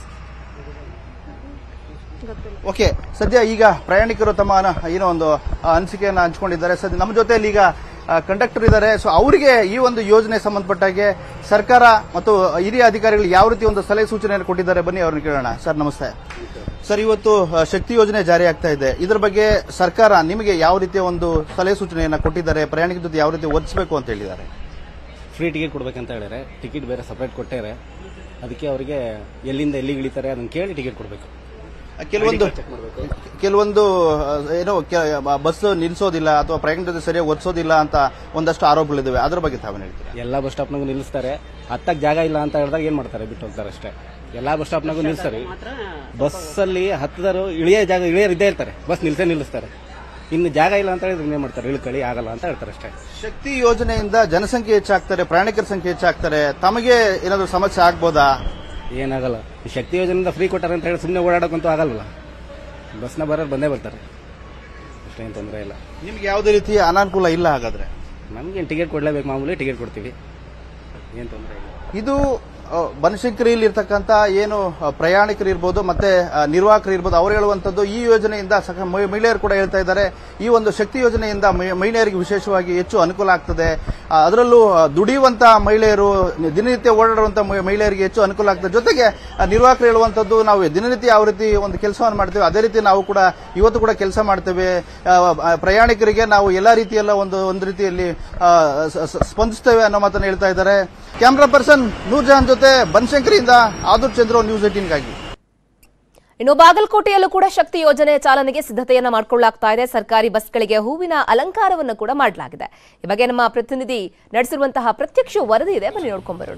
ಗೊತ್ತಿಲ್ಲ ಓಕೆ ಸದ್ಯ ಈಗ ಪ್ರಯಾಣಿಕರು ತಮ್ಮ ಅನ- ಏನೋ ಒಂದು ಆ, ಅನಿಸಿಕೆಯನ್ನು ಹಂಚಿಕೊಂಡಿದ್ದಾರೆ ಸದ್ಯ ನಮ್ಮ ಜೊತೆಯಲ್ಲಿ ಈಗ ಕಂಡಕ್ಟರ್ ಇದ್ದಾರೆ ಸೊ ಅವರಿಗೆ ಈ ಒಂದು ಯೋಜನೆ ಸಂಬಂಧಪಟ್ಟಾಗೆ ಸರ್ಕಾರ ಮತ್ತು ಹಿರಿಯ ಅಧಿಕಾರಿಗಳು ಯಾವ ರೀತಿ ಒಂದು ಸಲಹೆ ಸೂಚನೆಯನ್ನು ಕೊಟ್ಟಿದ್ದಾರೆ ಬನ್ನಿ ಅವ್ರನ್ನ ಕೇಳೋಣ ಸರ್ ನಮಸ್ತೆ ಸರ್ ಇವತ್ತು ಆ, ಶಕ್ತಿ ಯೋಜನೆ ಜಾರಿ ಆಗ್ತಾ ಇದೆ ಇದ್ರ ಬಗ್ಗೆ ಸರ್ಕಾರ ನಿಮಗೆ ಯಾವ ರೀತಿಯ ಒಂದು ಸಲಹೆ ಸೂಚನೆಯನ್ನು ಕೊಟ್ಟಿದ್ದಾರೆ ಪ್ರಯಾಣಿಕರ ಜೊತೆ ಯಾವ ರೀತಿ ವರ್ತಿಸಬೇಕು ಅಂತ ಹೇಳಿದ್ದಾರೆ ಫ್ರೀ ಟಿಕೆಟ್ ಕೊಡ್ಬೇಕಂತ ಹೇಳಿದ್ರೆ ಟಿಕೆಟ್ ಬೇರೆ ಸಪ್ರೇಟ್ ಕೊಟ್ಟೇರೆ ಅದಕ್ಕೆ ಅವರಿಗೆ ಎಲ್ಲಿಂದ ಎಲ್ಲಿಗೆ ಇಳಿತಾರೆ ಅದನ್ನ ಕೇಳಿ ಟಿಕೆಟ್ ಕೊಡಬೇಕು ಕೆಲವೊಂದು ಕೆಲವೊಂದು ಆ, ಏನೋ ಕೆ- ಬಸ್ ನಿಲ್ಲಿಸೋದಿಲ್ಲ ಅಥವಾ ಪ್ರಯಾಣಿಕರ ಜೊತೆ ಸರಿಯಾಗಿ ವರ್ತಿಸೋದಿಲ್ಲ ಅಂತ ಒಂದಷ್ಟು ಆರೋಪಗಳಿದ್ದಾವೆ ಅದ್ರ ಬಗ್ಗೆ ತಾವೇನು ಹೇಳ್ತೀರಾ ಎಲ್ಲ ಬಸ್ ಸ್ಟಾಪ್ನಾಗೂ ನಿಲ್ಲಿಸ್ತಾರೆ ಹತ್ತಕ್ಕೆ ಜಾಗ ಇಲ್ಲ ಅಂತ ಹೇಳಿದಾಗ ಏನ್ ಮಾಡ್ತಾರೆ ಬಿಟ್ಟು ಹೋಗ್ತಾರೆ ಅಷ್ಟೇ ಎಲ್ಲಾ ಬಸ್ ಸ್ಟಾಪ್ನಾಗೂ ನಿಲ್ಲಿಸ್ತಾರೆ ಬಸ್ಸಲ್ಲಿ ಹತ್ತದರು ಇಳಿಯೋ ಜಾಗ ಇಳಿಯೋರು ಇದ್ದೇ ಇರ್ತಾರೆ ಬಸ್ ನಿಲ್ಸೇ ನಿಲ್ಲಿಸ್ತಾರೆ ಇನ್ನು ಜಾಗ ಇಲ್ಲ ಅಂತ ಹೇಳಿದ್ರೆ ಏನ್ ಮಾಡ್ತಾರೆ ಇಳ್ಕಳಿ ಆಗಲ್ಲ ಅಂತ ಹೇಳ್ತಾರೆ ಅಷ್ಟೇ ಶಕ್ತಿ ಯೋಜನೆಯಿಂದ ಜನಸಂಖ್ಯೆ ಹೆಚ್ಚಾಗ್ತಾರೆ ಪ್ರಯಾಣಿಕರ ಸಂಖ್ಯೆ ಹೆಚ್ಚಾಗ್ತಾರೆ ತಮಗೆ ಏನಾದರೂ ಸಮಸ್ಯೆ ಆಗ್ಬೋದಾ ಏನಾಗಲ್ಲ ಈ ಶಕ್ತಿ ಯೋಜನೆಯಿಂದ ಫ್ರೀ ಕೊಟ್ಟಾರೆ ಅಂತ ಹೇಳಿ ಸುಮ್ಮನೆ ಓಡಾಡಕ್ಕಂತೂ ಆಗಲ್ವಲ್ಲ ಬಸ್ನ ಬರೋರು ಬಂದೇ ಬರ್ತಾರೆ ಅಷ್ಟೇನು ತೊಂದರೆ ಇಲ್ಲ ನಿಮ್ಗೆ ಯಾವುದೇ ರೀತಿಯ ಅನಾನುಕೂಲ ಇಲ್ಲ ಹಾಗಾದ್ರೆ ನಮ್ಗೇನು ಟಿಕೆಟ್ ಕೊಡ್ಲೇಬೇಕು ಮಾಮೂಲಿ ಟಿಕೆಟ್ ಕೊಡ್ತೀವಿ ಏನು ತೊಂದರೆ ಇಲ್ಲ ಇದು ಆ, ಬನಶಂಕರಿಯಲ್ಲಿ ಇರ್ತಕ್ಕಂಥ ಏನು ಆ, ಪ್ರಯಾಣಿಕರು ಇರ್ಬೋದು ಮತ್ತೆ ಆ, ನಿರ್ವಾಹಕರು ಇರ್ಬೋದು ಅವ್ರು ಹೇಳುವಂಥದ್ದು ಈ ಯೋಜನೆಯಿಂದ ಸಹ ಮಹಿ- ಮಹಿಳೆಯರು ಕೂಡ ಹೇಳ್ತಾ ಇದ್ದಾರೆ ಈ ಒಂದು ಶಕ್ತಿ ಯೋಜನೆಯಿಂದ ಮಹಿ- ಮಹಿಳೆಯರಿಗೆ ವಿಶೇಷವಾಗಿ ಹೆಚ್ಚು ಅನುಕೂಲ ಆಗ್ತದೆ ಆ, ಅದರಲ್ಲೂ ಆ, ದುಡಿಯುವಂತ ಮಹಿಳೆಯರು ದಿನನಿತ್ಯ ಓಡಾಡುವಂತ ಮಹಿ- ಮಹಿಳೆಯರಿಗೆ ಹೆಚ್ಚು ಅನುಕೂಲ ಆಗ್ತದೆ ಜೊತೆಗೆ ಆ, ನಿರ್ವಾಹಕರು ಹೇಳುವಂಥದ್ದು ನಾವು ದಿನನಿತ್ಯ ಯಾವ ರೀತಿ ಒಂದು ಕೆಲಸವನ್ನು ಮಾಡ್ತೇವೆ ಅದೇ ರೀತಿ ನಾವು ಕೂಡ ಇವತ್ತು ಕೂಡ ಕೆಲಸ ಮಾಡ್ತೇವೆ ಆ, ಆ, ಪ್ರಯಾಣಿಕರಿಗೆ ನಾವು ಎಲ್ಲ ರೀತಿಯೆಲ್ಲ ಒಂದು ಒಂದು ರೀತಿಯಲ್ಲಿ ಆ, ಸ- ಸ- ಸ್ಪಂದಿಸ್ತೇವೆ ಅನ್ನೋ ಮಾತನ್ನು ಹೇಳ್ತಾ ಇದ್ದಾರೆ ಕ್ಯಾಮ್ರಾ ಪರ್ಸನ್ ನೂರ್ ಜಹಾನ್ ಜೊತೆ ಬನಶಂಕರಿಯಿಂದ ಆದೂರ್ ಚಂದ್ರ ನ್ಯೂಸ್ ಏಟೀನ್ಗಾಗಿ ಇನ್ನು ಬಾಗಲಕೋಟೆಯಲ್ಲೂ ಕೂಡ ಶಕ್ತಿ ಯೋಜನೆ ಚಾಲನೆಗೆ ಸಿದ್ಧತೆಯನ್ನ ಮಾಡಿಕೊಳ್ಳಲಾಗ್ತಾ ಇದೆ ಸರ್ಕಾರಿ ಬಸ್ಗಳಿಗೆ ಹೂವಿನ ಅಲಂಕಾರವನ್ನು ಕೂಡ ಮಾಡಲಾಗಿದೆ ಈ ಬಗ್ಗೆ ನಮ್ಮ ಪ್ರತಿನಿಧಿ ನಡೆಸಿರುವಂತಹ ಪ್ರತ್ಯಕ್ಷ ವರದಿ ಇದೆ ಬನ್ನಿ ನೋಡ್ಕೊಂಡ್ ಬರೋಣ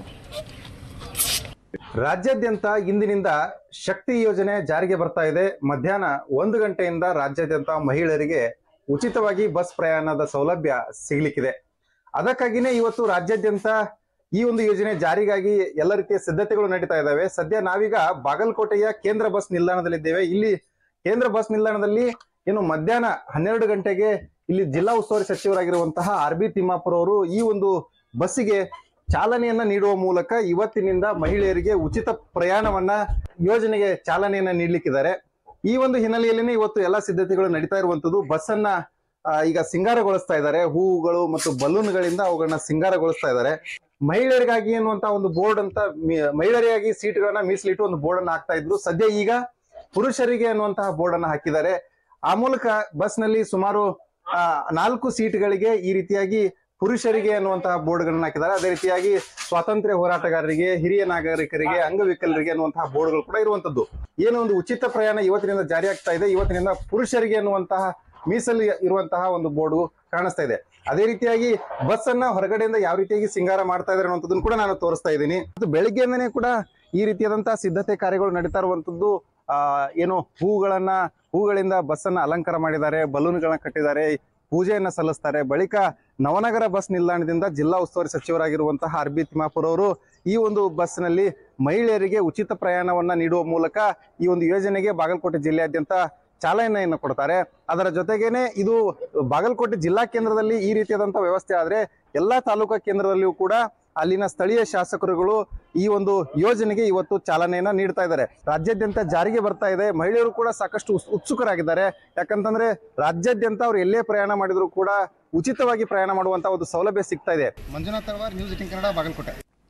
ರಾಜ್ಯಾದ್ಯಂತ ಇಂದಿನಿಂದ ಶಕ್ತಿ ಯೋಜನೆ ಜಾರಿಗೆ ಬರ್ತಾ ಇದೆ ಮಧ್ಯಾಹ್ನ ಒಂದು ಗಂಟೆಯಿಂದ ರಾಜ್ಯಾದ್ಯಂತ ಮಹಿಳೆಯರಿಗೆ ಉಚಿತವಾಗಿ ಬಸ್ ಪ್ರಯಾಣದ ಸೌಲಭ್ಯ ಸಿಗ್ಲಿಕ್ಕಿದೆ ಅದಕ್ಕಾಗಿನೇ ಇವತ್ತು ರಾಜ್ಯಾದ್ಯಂತ ಈ ಒಂದು ಯೋಜನೆ ಜಾರಿಗಾಗಿ ಎಲ್ಲ ರೀತಿಯ ಸಿದ್ಧತೆಗಳು ನಡೀತಾ ಇದ್ದಾವೆ ಸದ್ಯ ನಾವೀಗ ಬಾಗಲಕೋಟೆಯ ಕೇಂದ್ರ ಬಸ್ ನಿಲ್ದಾಣದಲ್ಲಿದ್ದೇವೆ ಇಲ್ಲಿ ಕೇಂದ್ರ ಬಸ್ ನಿಲ್ದಾಣದಲ್ಲಿ ಏನು ಮಧ್ಯಾಹ್ನ ಹನ್ನೆರಡು ಗಂಟೆಗೆ ಇಲ್ಲಿ ಜಿಲ್ಲಾ ಉಸ್ತುವಾರಿ ಸಚಿವರಾಗಿರುವಂತಹ ಆರ್ ಬಿ ತಿಮ್ಮಾಪುರ ಅವರು ಈ ಒಂದು ಬಸ್ಸಿಗೆ ಚಾಲನೆಯನ್ನ ನೀಡುವ ಮೂಲಕ ಇವತ್ತಿನಿಂದ ಮಹಿಳೆಯರಿಗೆ ಉಚಿತ ಪ್ರಯಾಣವನ್ನ ಯೋಜನೆಗೆ ಚಾಲನೆಯನ್ನ ನೀಡಲಿಕ್ಕಿದ್ದಾರೆ ಈ ಒಂದು ಹಿನ್ನೆಲೆಯಲ್ಲಿನೇ ಇವತ್ತು ಎಲ್ಲಾ ಸಿದ್ಧತೆಗಳು ನಡೀತಾ ಇರುವಂತದ್ದು ಬಸ್ ಅನ್ನ ಆ, ಈಗ ಸಿಂಗಾರಗೊಳಿಸ್ತಾ ಇದ್ದಾರೆ ಹೂವುಗಳು ಮತ್ತು ಬಲೂನ್ಗಳಿಂದ ಅವುಗಳನ್ನ ಸಿಂಗಾರಗೊಳಿಸ್ತಾ ಇದ್ದಾರೆ ಮಹಿಳೆಯರಿಗಾಗಿ ಎನ್ನುವಂತ ಒಂದು ಬೋರ್ಡ್ ಅಂತ ಮಿ- ಮಹಿಳೆಯರಿಗಾಗಿ ಸೀಟ್ಗಳನ್ನ ಮೀಸಲಿಟ್ಟು ಒಂದು ಬೋರ್ಡ್ ಅನ್ನ ಹಾಕ್ತಾ ಇದ್ರು ಸದ್ಯ ಈಗ ಪುರುಷರಿಗೆ ಅನ್ನುವಂತಹ ಬೋರ್ಡ್ ಅನ್ನ ಹಾಕಿದ್ದಾರೆ ಆ ಮೂಲಕ ಬಸ್ ನಲ್ಲಿ ಸುಮಾರು ಆ, ನಾಲ್ಕು ಸೀಟ್ಗಳಿಗೆ ಈ ರೀತಿಯಾಗಿ ಪುರುಷರಿಗೆ ಅನ್ನುವಂತಹ ಬೋರ್ಡ್ಗಳನ್ನ ಹಾಕಿದ್ದಾರೆ ಅದೇ ರೀತಿಯಾಗಿ ಸ್ವಾತಂತ್ರ್ಯ ಹೋರಾಟಗಾರರಿಗೆ ಹಿರಿಯ ನಾಗರಿಕರಿಗೆ ಅಂಗವಿಕಲರಿಗೆ ಅನ್ನುವಂತಹ ಬೋರ್ಡ್ಗಳು ಕೂಡ ಇರುವಂತದ್ದು ಏನೋ ಒಂದು ಉಚಿತ ಪ್ರಯಾಣ ಇವತ್ತಿನಿಂದ ಜಾರಿ ಆಗ್ತಾ ಇದೆ ಇವತ್ತಿನಿಂದ ಪುರುಷರಿಗೆ ಅನ್ನುವಂತಹ ಮೀಸಲು ಇರುವಂತಹ ಒಂದು ಬೋರ್ಡ್ ಕಾಣಿಸ್ತಾ ಇದೆ ಅದೇ ರೀತಿಯಾಗಿ ಬಸ್ ಅನ್ನ ಹೊರಗಡೆಯಿಂದ ಯಾವ ರೀತಿಯಾಗಿ ಸಿಂಗಾರ ಮಾಡ್ತಾ ಇದ್ದಾರೆ ಅನ್ನುವಂಥದ್ದನ್ನು ಕೂಡ ನಾನು ತೋರಿಸ್ತಾ ಇದ್ದೀನಿ ಮತ್ತು ಬೆಳಗ್ಗೆಯಿಂದನೇ ಕೂಡ ಈ ರೀತಿಯಾದಂತಹ ಸಿದ್ಧತೆ ಕಾರ್ಯಗಳು ನಡೀತಾ ಇರುವಂತದ್ದು ಆ ಏನು ಹೂಗಳನ್ನ ಹೂಗಳಿಂದ ಬಸ್ ಅನ್ನ ಅಲಂಕಾರ ಮಾಡಿದ್ದಾರೆ ಬಲೂನ್ಗಳನ್ನ ಕಟ್ಟಿದ್ದಾರೆ ಪೂಜೆಯನ್ನ ಸಲ್ಲಿಸ್ತಾರೆ ಬಳಿಕ ನವನಗರ ಬಸ್ ನಿಲ್ದಾಣದಿಂದ ಜಿಲ್ಲಾ ಉಸ್ತುವಾರಿ ಸಚಿವರಾಗಿರುವಂತಹ ಆರ್ ಬಿ ತಿಮ್ಮಾಪುರ ಅವರು ಈ ಒಂದು ಬಸ್ನಲ್ಲಿ ಮಹಿಳೆಯರಿಗೆ ಉಚಿತ ಪ್ರಯಾಣವನ್ನ ನೀಡುವ ಮೂಲಕ ಈ ಒಂದು ಯೋಜನೆಗೆ ಬಾಗಲಕೋಟೆ ಜಿಲ್ಲೆಯಾದ್ಯಂತ ಚಾಲನೆಯನ್ನು ಕೊಡ್ತಾರೆ ಅದರ ಜೊತೆಗೇನೆ ಇದು ಬಾಗಲಕೋಟೆ ಜಿಲ್ಲಾ ಕೇಂದ್ರದಲ್ಲಿ ಈ ರೀತಿಯಾದಂತಹ ವ್ಯವಸ್ಥೆ ಆದ್ರೆ ಎಲ್ಲಾ ತಾಲೂಕಾ ಕೇಂದ್ರದಲ್ಲಿಯೂ ಕೂಡ ಅಲ್ಲಿನ ಸ್ಥಳೀಯ ಶಾಸಕರುಗಳು ಈ ಒಂದು ಯೋಜನೆಗೆ ಇವತ್ತು ಚಾಲನೆಯನ್ನ ನೀಡ್ತಾ ಇದ್ದಾರೆ ರಾಜ್ಯಾದ್ಯಂತ ಜಾರಿಗೆ ಬರ್ತಾ ಇದೆ ಮಹಿಳೆಯರು ಕೂಡ ಸಾಕಷ್ಟು ಉತ್ಸ್- ಉತ್ಸುಕರಾಗಿದ್ದಾರೆ ಯಾಕಂತಂದ್ರೆ ರಾಜ್ಯಾದ್ಯಂತ ಅವ್ರು ಎಲ್ಲೇ ಪ್ರಯಾಣ ಮಾಡಿದ್ರು ಕೂಡ ಉಚಿತವಾಗಿ ಪ್ರಯಾಣ ಮಾಡುವಂತ ಒಂದು ಸೌಲಭ್ಯ ಸಿಗ್ತಾ ಇದೆ ಮಂಜುನಾಥ್ ತಳವಾರ್ ನ್ಯೂಸ್ ಏಟಿನ್ ಕನ್ನಡ ಬಾಗಲಕೋಟೆ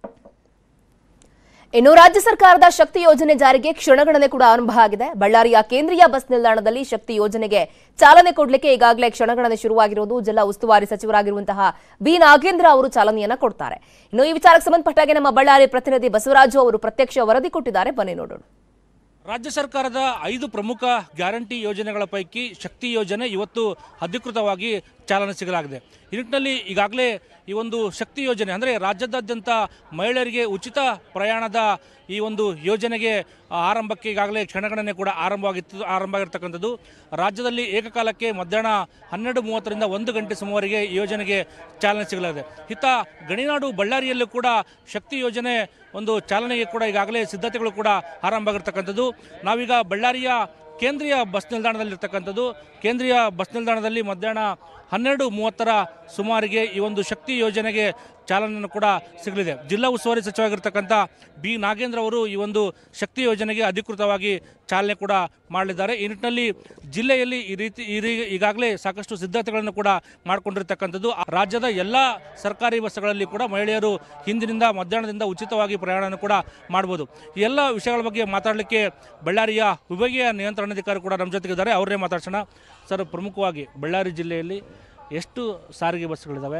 ಇನ್ನು ರಾಜ್ಯ ಸರ್ಕಾರದ ಶಕ್ತಿ ಯೋಜನೆ ಜಾರಿಗೆ ಕ್ಷಣಗಣನೆ ಕೂಡ ಆರಂಭ ಆಗಿದೆ ಬಳ್ಳಾರಿಯ ಕೇಂದ್ರೀಯ ಬಸ್ ನಿಲ್ದಾಣದಲ್ಲಿ ಶಕ್ತಿ ಯೋಜನೆಗೆ ಚಾಲನೆ ಕೊಡಲಿಕ್ಕೆ ಈಗಾಗಲೇ ಕ್ಷಣಗಣನೆ ಶುರುವಾಗಿರುವುದು ಜಿಲ್ಲಾ ಉಸ್ತುವಾರಿ ಸಚಿವರಾಗಿರುವಂತಹ ಬಿ ನಾಗೇಂದ್ರ ಅವರು ಚಾಲನೆಯನ್ನ ಕೊಡ್ತಾರೆ ಇನ್ನು ಈ ವಿಚಾರಕ್ಕೆ ಸಂಬಂಧಪಟ್ಟಾಗೆ ನಮ್ಮ ಬಳ್ಳಾರಿ ಪ್ರತಿನಿಧಿ ಬಸವರಾಜು ಅವರು ಪ್ರತ್ಯಕ್ಷ ವರದಿ ಕೊಟ್ಟಿದ್ದಾರೆ ಬನ್ನಿ ನೋಡೋಣ ರಾಜ್ಯ ಸರ್ಕಾರದ ಐದು ಪ್ರಮುಖ ಗ್ಯಾರಂಟಿ ಯೋಜನೆಗಳ ಪೈಕಿ ಶಕ್ತಿ ಯೋಜನೆ ಇವತ್ತು ಅಧಿಕೃತವಾಗಿ ಚಾಲನೆ ಸಿಗಲಾಗಿದೆ ಈ ನಿಟ್ಟಿನಲ್ಲಿ ಈಗಾಗಲೇ ಈ ಒಂದು ಶಕ್ತಿ ಯೋಜನೆ ಅಂದರೆ ರಾಜ್ಯದಾದ್ಯಂತ ಮಹಿಳೆಯರಿಗೆ ಉಚಿತ ಪ್ರಯಾಣದ ಈ ಒಂದು ಯೋಜನೆಗೆ ಆ, ಆರಂಭಕ್ಕೆ ಈಗಾಗಲೇ ಕ್ಷಣಗಣನೆ ಕೂಡ ಆರಂಭವಾಗಿತ್ತು ಆರಂಭ ಆಗಿರ್ತಕ್ಕಂಥದ್ದು ರಾಜ್ಯದಲ್ಲಿ ಏಕಕಾಲಕ್ಕೆ ಮಧ್ಯಾಹ್ನ ಹನ್ನೆರಡು ಮೂವತ್ತರಿಂದ ಒಂದು ಗಂಟೆ ಸುಮಾರಿಗೆ ಈ ಯೋಜನೆಗೆ ಚಾಲನೆ ಸಿಗಲಾಗಿದೆ ಇತ್ತ ಗಣಿನಾಡು ಬಳ್ಳಾರಿಯಲ್ಲೂ ಕೂಡ ಶಕ್ತಿ ಯೋಜನೆ ಒಂದು ಚಾಲನೆಗೆ ಕೂಡ ಈಗಾಗಲೇ ಸಿದ್ಧತೆಗಳು ಕೂಡ ಆರಂಭ ಆಗಿರ್ತಕ್ಕಂಥದ್ದು ನಾವೀಗ ಬಳ್ಳಾರಿಯ ಕೇಂದ್ರೀಯ ಬಸ್ ನಿಲ್ದಾಣದಲ್ಲಿರ್ತಕ್ಕಂಥದ್ದು ಕೇಂದ್ರೀಯ ಬಸ್ ನಿಲ್ದಾಣದಲ್ಲಿ ಮಧ್ಯಾಹ್ನ ಹನ್ನೆರಡು ಮೂವತ್ತರ ಸುಮಾರಿಗೆ ಈ ಒಂದು ಶಕ್ತಿ ಯೋಜನೆಗೆ ಚಾಲನೆಯನ್ನು ಕೂಡ ಸಿಗಲಿದೆ ಜಿಲ್ಲಾ ಉಸ್ತುವಾರಿ ಸಚಿವರಾಗಿರ್ತಕ್ಕಂಥ ಬಿ ನಾಗೇಂದ್ರ ಅವರು ಈ ಒಂದು ಶಕ್ತಿ ಯೋಜನೆಗೆ ಅಧಿಕೃತವಾಗಿ ಚಾಲನೆ ಕೂಡ ಮಾಡಲಿದ್ದಾರೆ ಈ ನಿಟ್ಟಿನಲ್ಲಿ ಜಿಲ್ಲೆಯಲ್ಲಿ ಈ ರೀತಿ ಈ ರೀ- ಈಗಾಗಲೇ ಸಾಕಷ್ಟು ಸಿದ್ಧತೆಗಳನ್ನು ಕೂಡ ಮಾಡಿಕೊಂಡಿರ್ತಕ್ಕಂಥದ್ದು ಆ ರಾಜ್ಯದ ಎಲ್ಲ ಸರ್ಕಾರಿ ಬಸ್ಗಳಲ್ಲಿ ಕೂಡ ಮಹಿಳೆಯರು ಹಿಂದಿನಿಂದ ಮಧ್ಯಾಹ್ನದಿಂದ ಉಚಿತವಾಗಿ ಪ್ರಯಾಣವನ್ನು ಕೂಡ ಮಾಡ್ಬೋದು ಈ ಎಲ್ಲ ವಿಷಯಗಳ ಬಗ್ಗೆ ಮಾತಾಡಲಿಕ್ಕೆ ಬಳ್ಳಾರಿಯ ವಿಭಾಗೀಯ ನಿಯಂತ್ರಣಾಧಿಕಾರಿ ಕೂಡ ನಮ್ಮ ಜೊತೆಗಿದ್ದಾರೆ ಅವರನ್ನೇ ಮಾತಾಡ್ಸೋಣ ಸರ್ ಪ್ರಮುಖವಾಗಿ ಬಳ್ಳಾರಿ ಜಿಲ್ಲೆಯಲ್ಲಿ ಎಷ್ಟು ಸಾರಿಗೆ ಬಸ್ಗಳಿದ್ದಾವೆ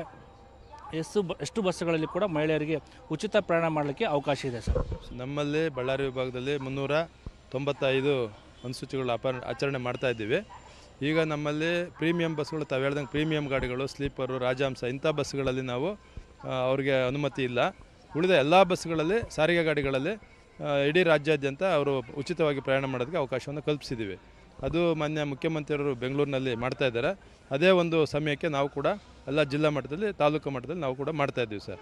ಎಷ್ಟು ಬ ಎಷ್ಟು ಬಸ್ಸುಗಳಲ್ಲಿ ಕೂಡ ಮಹಿಳೆಯರಿಗೆ ಉಚಿತ ಪ್ರಯಾಣ ಮಾಡಲಿಕ್ಕೆ ಅವಕಾಶ ಇದೆ ಸರ್ ನಮ್ಮಲ್ಲಿ ಬಳ್ಳಾರಿ ವಿಭಾಗದಲ್ಲಿ ಮುನ್ನೂರ ತೊಂಬತ್ತೈದು ಅನುಸೂಚಿಗಳು ಅಪ ಆಚರಣೆ ಮಾಡ್ತಾ ಇದ್ದೀವಿ ಈಗ ನಮ್ಮಲ್ಲಿ ಪ್ರೀಮಿಯಂ ಬಸ್ಗಳು ತಾವು ಹೇಳ್ದಂಗೆ ಪ್ರೀಮಿಯಂ ಗಾಡಿಗಳು ಸ್ಲೀಪರು ರಾಜಹಂಸ ಇಂಥ ಬಸ್ಗಳಲ್ಲಿ ನಾವು ಆ, ಅವ್ರಿಗೆ ಅನುಮತಿ ಇಲ್ಲ ಉಳಿದ ಎಲ್ಲ ಬಸ್ಗಳಲ್ಲಿ ಸಾರಿಗೆ ಗಾಡಿಗಳಲ್ಲಿ ಆ, ಇಡೀ ರಾಜ್ಯಾದ್ಯಂತ ಅವರು ಉಚಿತವಾಗಿ ಪ್ರಯಾಣ ಮಾಡೋದಕ್ಕೆ ಅವಕಾಶವನ್ನು ಕಲ್ಪಿಸಿದ್ದೀವಿ ಅದು ಮಾನ್ಯ ಮುಖ್ಯಮಂತ್ರಿಯವರು ಬೆಂಗಳೂರಿನಲ್ಲಿ ಮಾಡ್ತಾ ಇದ್ದಾರೆ ಅದೇ ಒಂದು ಸಮಯಕ್ಕೆ ನಾವು ಕೂಡ ಎಲ್ಲ ಜಿಲ್ಲಾ ಮಟ್ಟದಲ್ಲಿ ತಾಲೂಕು ಮಟ್ಟದಲ್ಲಿ ನಾವು ಕೂಡ ಮಾಡ್ತಾ ಇದ್ದೀವಿ ಸರ್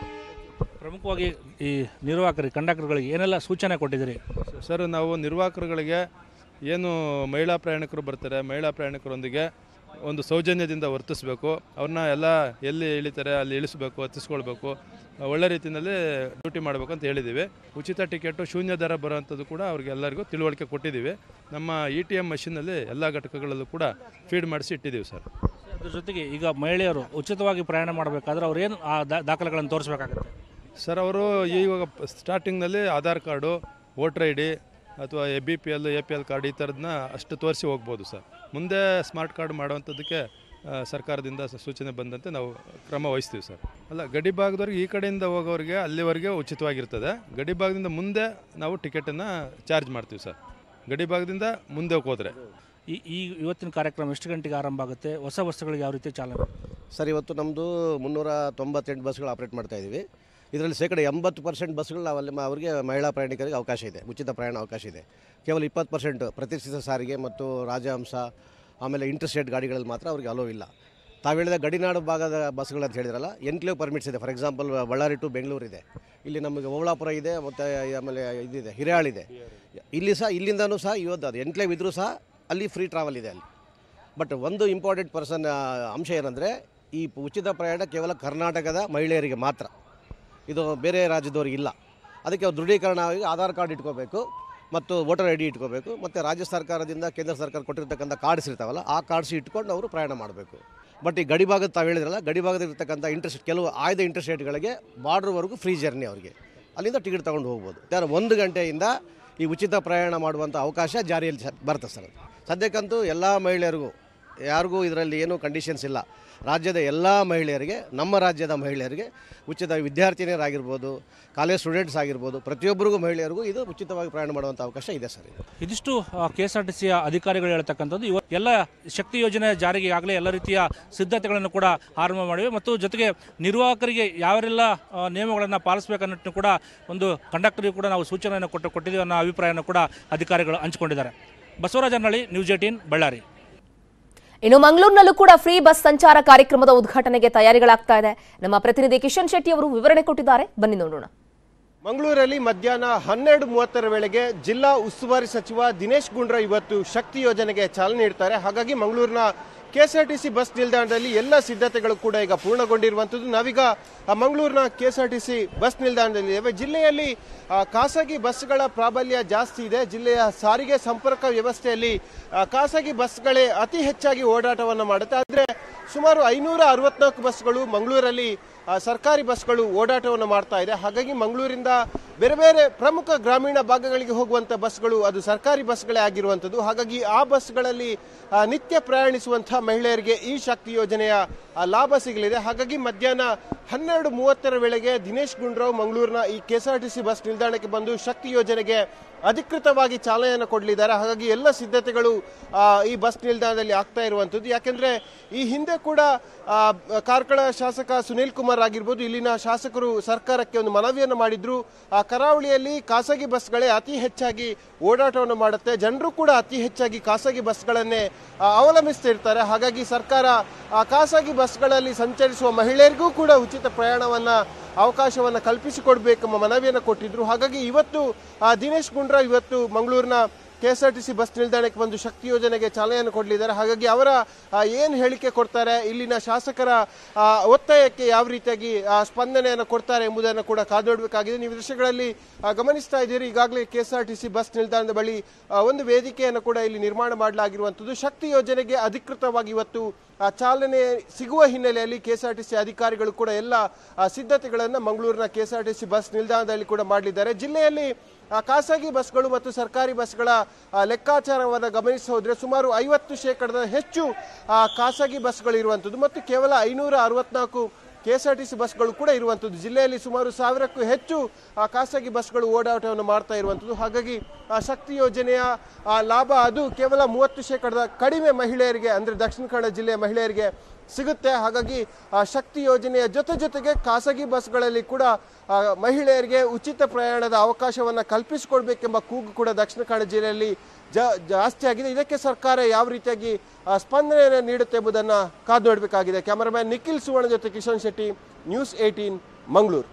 ಪ್ರಮುಖವಾಗಿ ಈ ನಿರ್ವಾಹಕರಿಗೆ ಕಂಡಕ್ಟರ್ಗಳಿಗೆ ಏನೆಲ್ಲ ಸೂಚನೆ ಕೊಟ್ಟಿದ್ದೀರಿ ಸರ್ ನಾವು ನಿರ್ವಾಹಕರುಗಳಿಗೆ ಏನು ಮಹಿಳಾ ಪ್ರಯಾಣಿಕರು ಬರ್ತಾರೆ ಮಹಿಳಾ ಪ್ರಯಾಣಿಕರೊಂದಿಗೆ ಒಂದು ಸೌಜನ್ಯದಿಂದ ವರ್ತಿಸಬೇಕು ಅವ್ರನ್ನ ಎಲ್ಲ ಎಲ್ಲಿ ಇಳಿತಾರೆ ಅಲ್ಲಿ ಇಳಿಸ್ಬೇಕು ಹತ್ತಿಸ್ಕೊಳ್ಬೇಕು ಒಳ್ಳೆ ರೀತಿಯಲ್ಲಿ ಡ್ಯೂಟಿ ಮಾಡಬೇಕು ಅಂತ ಹೇಳಿದ್ದೀವಿ ಉಚಿತ ಟಿಕೆಟು ಶೂನ್ಯ ದರ ಬರೋವಂಥದ್ದು ಕೂಡ ಅವ್ರಿಗೆ ಎಲ್ಲರಿಗೂ ತಿಳುವಳಿಕೆ ಕೊಟ್ಟಿದ್ದೀವಿ ನಮ್ಮ ಇ ಟಿ ಎಮ್ ಮಷಿನಲ್ಲಿ ಎಲ್ಲ ಘಟಕಗಳಲ್ಲೂ ಕೂಡ ಫೀಡ್ ಮಾಡಿಸಿ ಇಟ್ಟಿದ್ದೀವಿ ಸರ್ ಅದ್ರ ಜೊತೆಗೆ ಈಗ ಮಹಿಳೆಯರು ಉಚಿತವಾಗಿ ಪ್ರಯಾಣ ಮಾಡಬೇಕಾದ್ರೆ ಅವ್ರು ಏನು ಆ ದಾ- ದಾಖಲೆಗಳನ್ನು ತೋರಿಸಬೇಕಾಗುತ್ತೆ ಸರ್ ಅವರು ಇವಾಗ ಸ್ಟಾರ್ಟಿಂಗ್ನಲ್ಲಿ Aadhaar card voter I D ಅಥವಾ A B P L A P L card ಈ ಥರದನ್ನ ಅಷ್ಟು ತೋರಿಸಿ ಹೋಗ್ಬೋದು ಸರ್ ಮುಂದೆ ಸ್ಮಾರ್ಟ್ ಕಾರ್ಡ್ ಮಾಡುವಂಥದ್ದಕ್ಕೆ ಆ, ಸರ್ಕಾರದಿಂದ ಸ- ಸೂಚನೆ ಬಂದಂತೆ ನಾವು ಕ್ರಮ ವಹಿಸ್ತೀವಿ ಸರ್ ಅಲ್ಲ ಗಡಿ ಭಾಗದವ್ರಿಗೆ ಈ ಕಡೆಯಿಂದ ಹೋಗೋರಿಗೆ ಅಲ್ಲಿವರೆಗೆ ಉಚಿತವಾಗಿರ್ತದೆ ಗಡಿ ಭಾಗದಿಂದ ಮುಂದೆ ನಾವು ಟಿಕೆಟನ್ನು ಚಾರ್ಜ್ ಮಾಡ್ತೀವಿ ಸರ್ ಗಡಿ ಭಾಗದಿಂದ ಮುಂದೆ ಹೋದ್ರೆ ಈ ಈ ಇವತ್ತಿನ ಕಾರ್ಯಕ್ರಮ ಎಷ್ಟು ಗಂಟೆಗೆ ಆರಂಭ ಆಗುತ್ತೆ ಹೊಸ ಬಸ್ಗಳಿಗೆ ಯಾವ ರೀತಿ ಚಾಲನೆ ಸರ್ ಇವತ್ತು ನಮ್ಮದು ಮುನ್ನೂರ ತೊಂಬತ್ತೆಂಟು ಬಸ್ಗಳು ಆಪ್ರೇಟ್ ಮಾಡ್ತಾ ಇದ್ದೀವಿ ಇದರಲ್ಲಿ ಶೇಕಡ ಎಂಬತ್ತು ಪರ್ಸೆಂಟ್ ಬಸ್ಗಳು ನಾವಲ್ಲಿ ಮ- ಅವರಿಗೆ ಮಹಿಳಾ ಪ್ರಯಾಣಿಕರಿಗೆ ಅವಕಾಶ ಇದೆ ಉಚಿತ ಪ್ರಯಾಣ ಅವಕಾಶ ಇದೆ ಕೇವಲ ಇಪ್ಪತ್ತು ಪರ್ಸೆಂಟ್ ಪ್ರತಿಷ್ಠಿತ ಸಾರಿಗೆ ಮತ್ತು ರಾಜಹಂಸ ಆಮೇಲೆ ಇಂಟರ್ಸ್ಟೇಟ್ ಗಾಡಿಗಳಲ್ಲಿ ಮಾತ್ರ ಅವ್ರಿಗೆ ಅಲೋ ಇಲ್ಲ ತಾವು ಹೇಳಿದ ಗಡಿನಾಡು ಭಾಗದ ಬಸ್ಗಳು ಅಂತ ಹೇಳಿದ್ರಲ್ಲ ಎನ್ಕ್ಲೇವ್ ಪರ್ಮಿಟ್ಸ್ ಇದೆ for example Ballari to Bengaluru ಇದೆ ಇಲ್ಲಿ ನಮಗೆ ಓಬಳಾಪುರ ಇದೆ ಮತ್ತು ಆಮೇಲೆ ಇದಿದೆ ಹಿರೇಯಾಳಿದೆ ಇಲ್ಲಿ ಸಹ ಇಲ್ಲಿಂದನೂ ಸಹ ಇವತ್ತು ಅದು ಎನ್ಕ್ಲೇವ್ ಇದ್ದರೂ ಸಹ ಅಲ್ಲಿ ಫ್ರೀ ಟ್ರಾವೆಲ್ ಇದೆ ಅಲ್ಲಿ ಬಟ್ ಒಂದು ಇಂಪಾರ್ಟೆಂಟ್ ಪರ್ಸನ್ ಅಂಶ ಏನಂದರೆ ಈ ಉಚಿತ ಪ್ರಯಾಣ ಕೇವಲ ಕರ್ನಾಟಕದ ಮಹಿಳೆಯರಿಗೆ ಮಾತ್ರ ಇದು ಬೇರೆ ರಾಜ್ಯದವ್ರಿಗೆ ಇಲ್ಲ ಅದಕ್ಕೆ ಅವ್ರು ದೃಢೀಕರಣ ಆಗಿ ಆಧಾರ್ ಕಾರ್ಡ್ ಇಟ್ಕೋಬೇಕು ಮತ್ತು ವೋಟರ್ ಐ ಡಿ ಇಟ್ಕೋಬೇಕು ಮತ್ತು ರಾಜ್ಯ ಸರ್ಕಾರದಿಂದ ಕೇಂದ್ರ ಸರ್ಕಾರ ಕೊಟ್ಟಿರ್ತಕ್ಕಂಥ ಕಾರ್ಡ್ಸ್ ಇರ್ತಾವಲ್ಲ ಆ ಕಾರ್ಡ್ಸ್ ಇಟ್ಕೊಂಡು ಅವರು ಪ್ರಯಾಣ ಮಾಡಬೇಕು ಬಟ್ ಈ ಗಡಿ ಭಾಗದ ತಾವು ಹೇಳಿದ್ರಲ್ಲ ಗಡಿ ಭಾಗದಲ್ಲಿರ್ತಕ್ಕಂಥ ಇಂಟ್ರೆಸ್ಟ್ ಕೆಲವು ಆಯ್ದ ಇಂಟರ್ಸ್ಟೇಟ್ಗಳಿಗೆ ಬಾರ್ಡ್ರ್ವರೆಗೂ ಫ್ರೀ ಜರ್ನಿ ಅವರಿಗೆ ಅಲ್ಲಿಂದ ಟಿಕೆಟ್ ತೊಗೊಂಡು ಹೋಗ್ಬೋದು ಯಾರು ಒಂದು ಗಂಟೆಯಿಂದ ಈ ಉಚಿತ ಪ್ರಯಾಣ ಮಾಡುವಂಥ ಅವಕಾಶ ಜಾರಿಯಲ್ಲಿ ಸ- ಬರುತ್ತೆ ಸರ್ ಸದ್ಯಕ್ಕಂತೂ ಎಲ್ಲ ಮಹಿಳೆಯರಿಗೂ ಯಾರಿಗೂ ಇದರಲ್ಲಿ ಏನೂ ಕಂಡೀಷನ್ಸ್ ಇಲ್ಲ ರಾಜ್ಯದ ಎಲ್ಲ ಮಹಿಳೆಯರಿಗೆ ನಮ್ಮ ರಾಜ್ಯದ ಮಹಿಳೆಯರಿಗೆ ಉಚಿತ ವಿದ್ಯಾರ್ಥಿನಿಯರಾಗಿರ್ಬೋದು ಕಾಲೇಜ್ ಸ್ಟೂಡೆಂಟ್ಸ್ ಆಗಿರ್ಬೋದು ಪ್ರತಿಯೊಬ್ಬರಿಗೂ ಮಹಿಳೆಯರಿಗೂ ಇದು ಉಚಿತವಾಗಿ ಪ್ರಯಾಣ ಮಾಡುವಂಥ ಅವಕಾಶ ಇದೆ ಸರ್ ಇದು ಇದಿಷ್ಟು ಕೆ ಎಸ್ ಆರ್ ಟಿ ಸಿಯ ಅಧಿಕಾರಿಗಳು ಹೇಳ್ತಕ್ಕಂಥದ್ದು ಇವತ್ತು ಎಲ್ಲ ಶಕ್ತಿ ಯೋಜನೆ ಜಾರಿಗೆ ಆಗಲೇ ಎಲ್ಲ ರೀತಿಯ ಸಿದ್ಧತೆಗಳನ್ನು ಕೂಡ ಆರಂಭ ಮಾಡಿವೆ ಮತ್ತು ಜೊತೆಗೆ ನಿರ್ವಾಹಕರಿಗೆ ಯಾವೆಲ್ಲ ಆ, ನಿಯಮಗಳನ್ನು ಪಾಲಿಸಬೇಕನ್ನೋದನ್ನು ಕೂಡ ಒಂದು ಕಂಡಕ್ಟರ್ಗೆ ಕೂಡ ನಾವು ಸೂಚನೆಯನ್ನು ಕೊಟ್ಟು ಕೊಟ್ಟಿದ್ದೀವಿ ಅನ್ನೋ ಅಭಿಪ್ರಾಯವನ್ನು ಕೂಡ ಅಧಿಕಾರಿಗಳು ಹಂಚಿಕೊಂಡಿದ್ದಾರೆ ಬಸವರಾಜ ನಳ್ಳಿ ನ್ಯೂಸ್ ಏಟೀನ್ ಬಳ್ಳಾರಿ ಇನ್ನು ಮಂಗಳೂರಿನಲ್ಲೂ ಕೂಡ ಫ್ರೀ ಬಸ್ ಸಂಚಾರ ಕಾರ್ಯಕ್ರಮದ ಉದ್ಘಾಟನೆಗೆ ತಯಾರಿಗಳಾಗ್ತಾ ಇದೆ ನಮ್ಮ ಪ್ರತಿನಿಧಿ ಕಿಶನ್ ಶೆಟ್ಟಿ ಅವರು ವಿವರಣೆ ಕೊಟ್ಟಿದ್ದಾರೆ ಬನ್ನಿ ನೋಡೋಣ ಮಂಗಳೂರಲ್ಲಿ ಮಧ್ಯಾಹ್ನ ಹನ್ನೆರಡು ಮೂವತ್ತರ ವೇಳೆಗೆ ಜಿಲ್ಲಾ ಉಸ್ತುವಾರಿ ಸಚಿವ ದಿನೇಶ್ ಗುಂಡ್ರ ಇವತ್ತು ಶಕ್ತಿ ಯೋಜನೆಗೆ ಚಾಲನೆ ನೀಡ್ತಾರೆ ಹಾಗಾಗಿ ಮಂಗಳೂರಿನ ಕೆಎಸ್ಆರ್ಟಿಸಿ ಬಸ್ ನಿಲ್ದಾಣದಲ್ಲಿ ಎಲ್ಲ ಸಿದ್ಧತೆಗಳು ಕೂಡ ಈಗ ಪೂರ್ಣಗೊಂಡಿರುವಂಥದ್ದು ನಾವೀಗ ಆ, ಮಂಗಳೂರಿನ ಕೆಎಸ್ಆರ್ಟಿಸಿ ಬಸ್ ನಿಲ್ದಾಣದಲ್ಲಿ ಇದ್ದೇವೆ ಜಿಲ್ಲೆಯಲ್ಲಿ ಆ, ಖಾಸಗಿ ಬಸ್ಗಳ ಪ್ರಾಬಲ್ಯ ಜಾಸ್ತಿ ಇದೆ ಜಿಲ್ಲೆಯ ಸಾರಿಗೆ ಸಂಪರ್ಕ ವ್ಯವಸ್ಥೆಯಲ್ಲಿ ಆ, ಖಾಸಗಿ ಬಸ್ಗಳೇ ಅತಿ ಹೆಚ್ಚಾಗಿ ಓಡಾಟವನ್ನು ಮಾಡುತ್ತೆ ಆದರೆ ಸುಮಾರು ಐನೂರ ಅರವತ್ನಾಲ್ಕು ಬಸ್ಗಳು ಮಂಗಳೂರಲ್ಲಿ ಆ, ಸರ್ಕಾರಿ ಬಸ್ಗಳು ಓಡಾಟವನ್ನು ಮಾಡ್ತಾ ಇದೆ ಹಾಗಾಗಿ ಮಂಗಳೂರಿಂದ ಬೇರೆ ಬೇರೆ ಪ್ರಮುಖ ಗ್ರಾಮೀಣ ಭಾಗಗಳಿಗೆ ಹೋಗುವಂಥ ಬಸ್ಗಳು ಅದು ಸರ್ಕಾರಿ ಬಸ್ಗಳೇ ಆಗಿರುವಂಥದ್ದು ಹಾಗಾಗಿ ಆ ಬಸ್ಗಳಲ್ಲಿ ಆ, ನಿತ್ಯ ಪ್ರಯಾಣಿಸುವಂಥ ಮಹಿಳೆಯರಿಗೆ ಈ ಶಕ್ತಿ ಯೋಜನೆಯ ಆ, ಲಾಭ ಸಿಗಲಿದೆ ಹಾಗಾಗಿ ಮಧ್ಯಾಹ್ನ ಹನ್ನೆರಡು ಮೂವತ್ತರ ವೇಳೆಗೆ ದಿನೇಶ್ ಗುಂಡ್ರಾವ್ ಮಂಗಳೂರಿನ ಈ ಕೆಎಸ್ಆರ್ಟಿಸಿ ಬಸ್ ನಿಲ್ದಾಣಕ್ಕೆ ಬಂದು ಶಕ್ತಿ ಯೋಜನೆಗೆ ಅಧಿಕೃತವಾಗಿ ಚಾಲನೆಯನ್ನು ಕೊಡಲಿದ್ದಾರೆ ಹಾಗಾಗಿ ಎಲ್ಲ ಸಿದ್ಧತೆಗಳು ಆ, ಈ ಬಸ್ ನಿಲ್ದಾಣದಲ್ಲಿ ಆಗ್ತಾ ಇರುವಂಥದ್ದು ಯಾಕೆಂದ್ರೆ ಈ ಹಿಂದೆ ಕೂಡ ಆ, ಕಾರ್ಕಳ ಶಾಸಕ ಸುನೀಲ್ ಕುಮಾರ್ ಆಗಿರ್ಬೋದು ಇಲ್ಲಿನ ಶಾಸಕರು ಸರ್ಕಾರಕ್ಕೆ ಒಂದು ಮನವಿಯನ್ನು ಮಾಡಿದ್ರು ಆ ಕರಾವಳಿಯಲ್ಲಿ ಖಾಸಗಿ ಬಸ್ಗಳೇ ಅತಿ ಹೆಚ್ಚಾಗಿ ಓಡಾಟವನ್ನು ಮಾಡುತ್ತೆ ಜನರು ಕೂಡ ಅತಿ ಹೆಚ್ಚಾಗಿ ಖಾಸಗಿ ಬಸ್ಗಳನ್ನೇ ಆ, ಅವಲಂಬಿಸ್ತಾ ಇರ್ತಾರೆ ಹಾಗಾಗಿ ಸರ್ಕಾರ ಆ ಖಾಸಗಿ ಬಸ್ಗಳಲ್ಲಿ ಸಂಚರಿಸುವ ಮಹಿಳೆಯರಿಗೂ ಕೂಡ ಉಚಿತ ಪ್ರಯಾಣವನ್ನ ಅವಕಾಶವನ್ನು ಕಲ್ಪಿಸಿಕೊಡ್ಬೇಕೆಂಬ ಮನವಿಯನ್ನು ಕೊಟ್ಟಿದ್ರು ಹಾಗಾಗಿ ಇವತ್ತು ಆ, ದಿನೇಶ್ ಗುಂಡ್ರಾವ್ ಇವತ್ತು ಮಂಗಳೂರಿನ ಕೆಎಸ್ಆರ್ಟಿಸಿ ಬಸ್ ನಿಲ್ದಾಣಕ್ಕೆ ಬಂದು ಶಕ್ತಿ ಯೋಜನೆಗೆ ಚಾಲನೆಯನ್ನು ಕೊಡಲಿದ್ದಾರೆ ಹಾಗಾಗಿ ಅವರ ಆ, ಏನು ಹೇಳಿಕೆ ಕೊಡ್ತಾರೆ ಇಲ್ಲಿನ ಶಾಸಕರ ಆ, ಒತ್ತಾಯಕ್ಕೆ ಯಾವ ರೀತಿಯಾಗಿ ಆ, ಸ್ಪಂದನೆಯನ್ನು ಕೊಡ್ತಾರೆ ಎಂಬುದನ್ನು ಕೂಡ ಕಾದೋಡಬೇಕಾಗಿದೆ ನೀವು ದೃಶ್ಯಗಳಲ್ಲಿ ಆ, ಗಮನಿಸ್ತಾ ಇದ್ದೀರಿ ಈಗಾಗಲೇ ಕೆಎಸ್ಆರ್ಟಿಸಿ ಬಸ್ ನಿಲ್ದಾಣದ ಬಳಿ ಆ, ಒಂದು ವೇದಿಕೆಯನ್ನು ಕೂಡ ಇಲ್ಲಿ ನಿರ್ಮಾಣ ಮಾಡಲಾಗಿರುವಂಥದ್ದು ಶಕ್ತಿ ಯೋಜನೆಗೆ ಅಧಿಕೃತವಾಗಿ ಇವತ್ತು ಆ, ಚಾಲನೆ ಸಿಗುವ ಹಿನ್ನೆಲೆಯಲ್ಲಿ ಕೆಎಸ್ಆರ್ಟಿಸಿ ಅಧಿಕಾರಿಗಳು ಕೂಡ ಎಲ್ಲ ಆ, ಸಿದ್ಧತೆಗಳನ್ನು ಮಂಗಳೂರಿನ ಕೆಎಸ್ಆರ್ಟಿಸಿ ಬಸ್ ನಿಲ್ದಾಣದಲ್ಲಿ ಕೂಡ ಮಾಡಲಿದ್ದಾರೆ ಜಿಲ್ಲೆಯಲ್ಲಿ ಆ, ಖಾಸಗಿ ಬಸ್ಗಳು ಮತ್ತು ಸರ್ಕಾರಿ ಬಸ್ಗಳ ಆ, ಲೆಕ್ಕಾಚಾರವನ್ನು ಗಮನಿಸಿ ಹೋದ್ರೆ ಸುಮಾರು ಐವತ್ತು ಶೇಕಡದ ಹೆಚ್ಚು ಆ, ಖಾಸಗಿ ಬಸ್ಗಳು ಇರುವಂಥದ್ದು ಮತ್ತು ಕೇವಲ ಐನೂರ ಅರವತ್ನಾಲ್ಕು ಕೆಎಸ್ಆರ್ಟಿಸಿ ಬಸ್ಗಳು ಕೂಡ ಇರುವಂಥದ್ದು ಜಿಲ್ಲೆಯಲ್ಲಿ ಸುಮಾರು ಸಾವಿರಕ್ಕೂ ಹೆಚ್ಚು ಆ, ಖಾಸಗಿ ಬಸ್ಗಳು ಓಡಾಟವನ್ನು ಮಾಡ್ತಾ ಇರುವಂಥದ್ದು ಹಾಗಾಗಿ ಆ, ಶಕ್ತಿ ಯೋಜನೆಯ ಆ, ಲಾಭ ಅದು ಕೇವಲ ಮೂವತ್ತು ಶೇಕಡದ ಕಡಿಮೆ ಮಹಿಳೆಯರಿಗೆ ಅಂದರೆ ದಕ್ಷಿಣ ಕನ್ನಡ ಜಿಲ್ಲೆಯ ಮಹಿಳೆಯರಿಗೆ ಸಿಗುತ್ತೆ ಹಾಗಾಗಿ ಆ, ಶಕ್ತಿ ಯೋಜನೆಯ ಜೊತೆ ಜೊತೆಗೆ ಖಾಸಗಿ ಬಸ್ಗಳಲ್ಲಿ ಕೂಡ ಆ, ಮಹಿಳೆಯರಿಗೆ ಉಚಿತ ಪ್ರಯಾಣದ ಅವಕಾಶವನ್ನು ಕಲ್ಪಿಸಿಕೊಡ್ಬೇಕೆಂಬ ಕೂಗು ಕೂಡ ದಕ್ಷಿಣ ಕನ್ನಡ ಜಿಲ್ಲೆಯಲ್ಲಿ ಜಾ ಜಾಸ್ತಿ ಆಗಿದೆ ಇದಕ್ಕೆ ಸರ್ಕಾರ ಯಾವ ರೀತಿಯಾಗಿ ಆ, ಸ್ಪಂದನೆಯನ್ನು ನೀಡುತ್ತೆ ಎಂಬುದನ್ನು ಕಾದು ನೋಡಬೇಕಾಗಿದೆ ಕ್ಯಾಮರಾಮ್ಯಾನ್ ನಿಖಿಲ್ ಸುವರ್ಣ ಜೊತೆ ಕಿಶನ್ ಶೆಟ್ಟಿ ನ್ಯೂಸ್ ಏಟೀನ್ ಮಂಗಳೂರು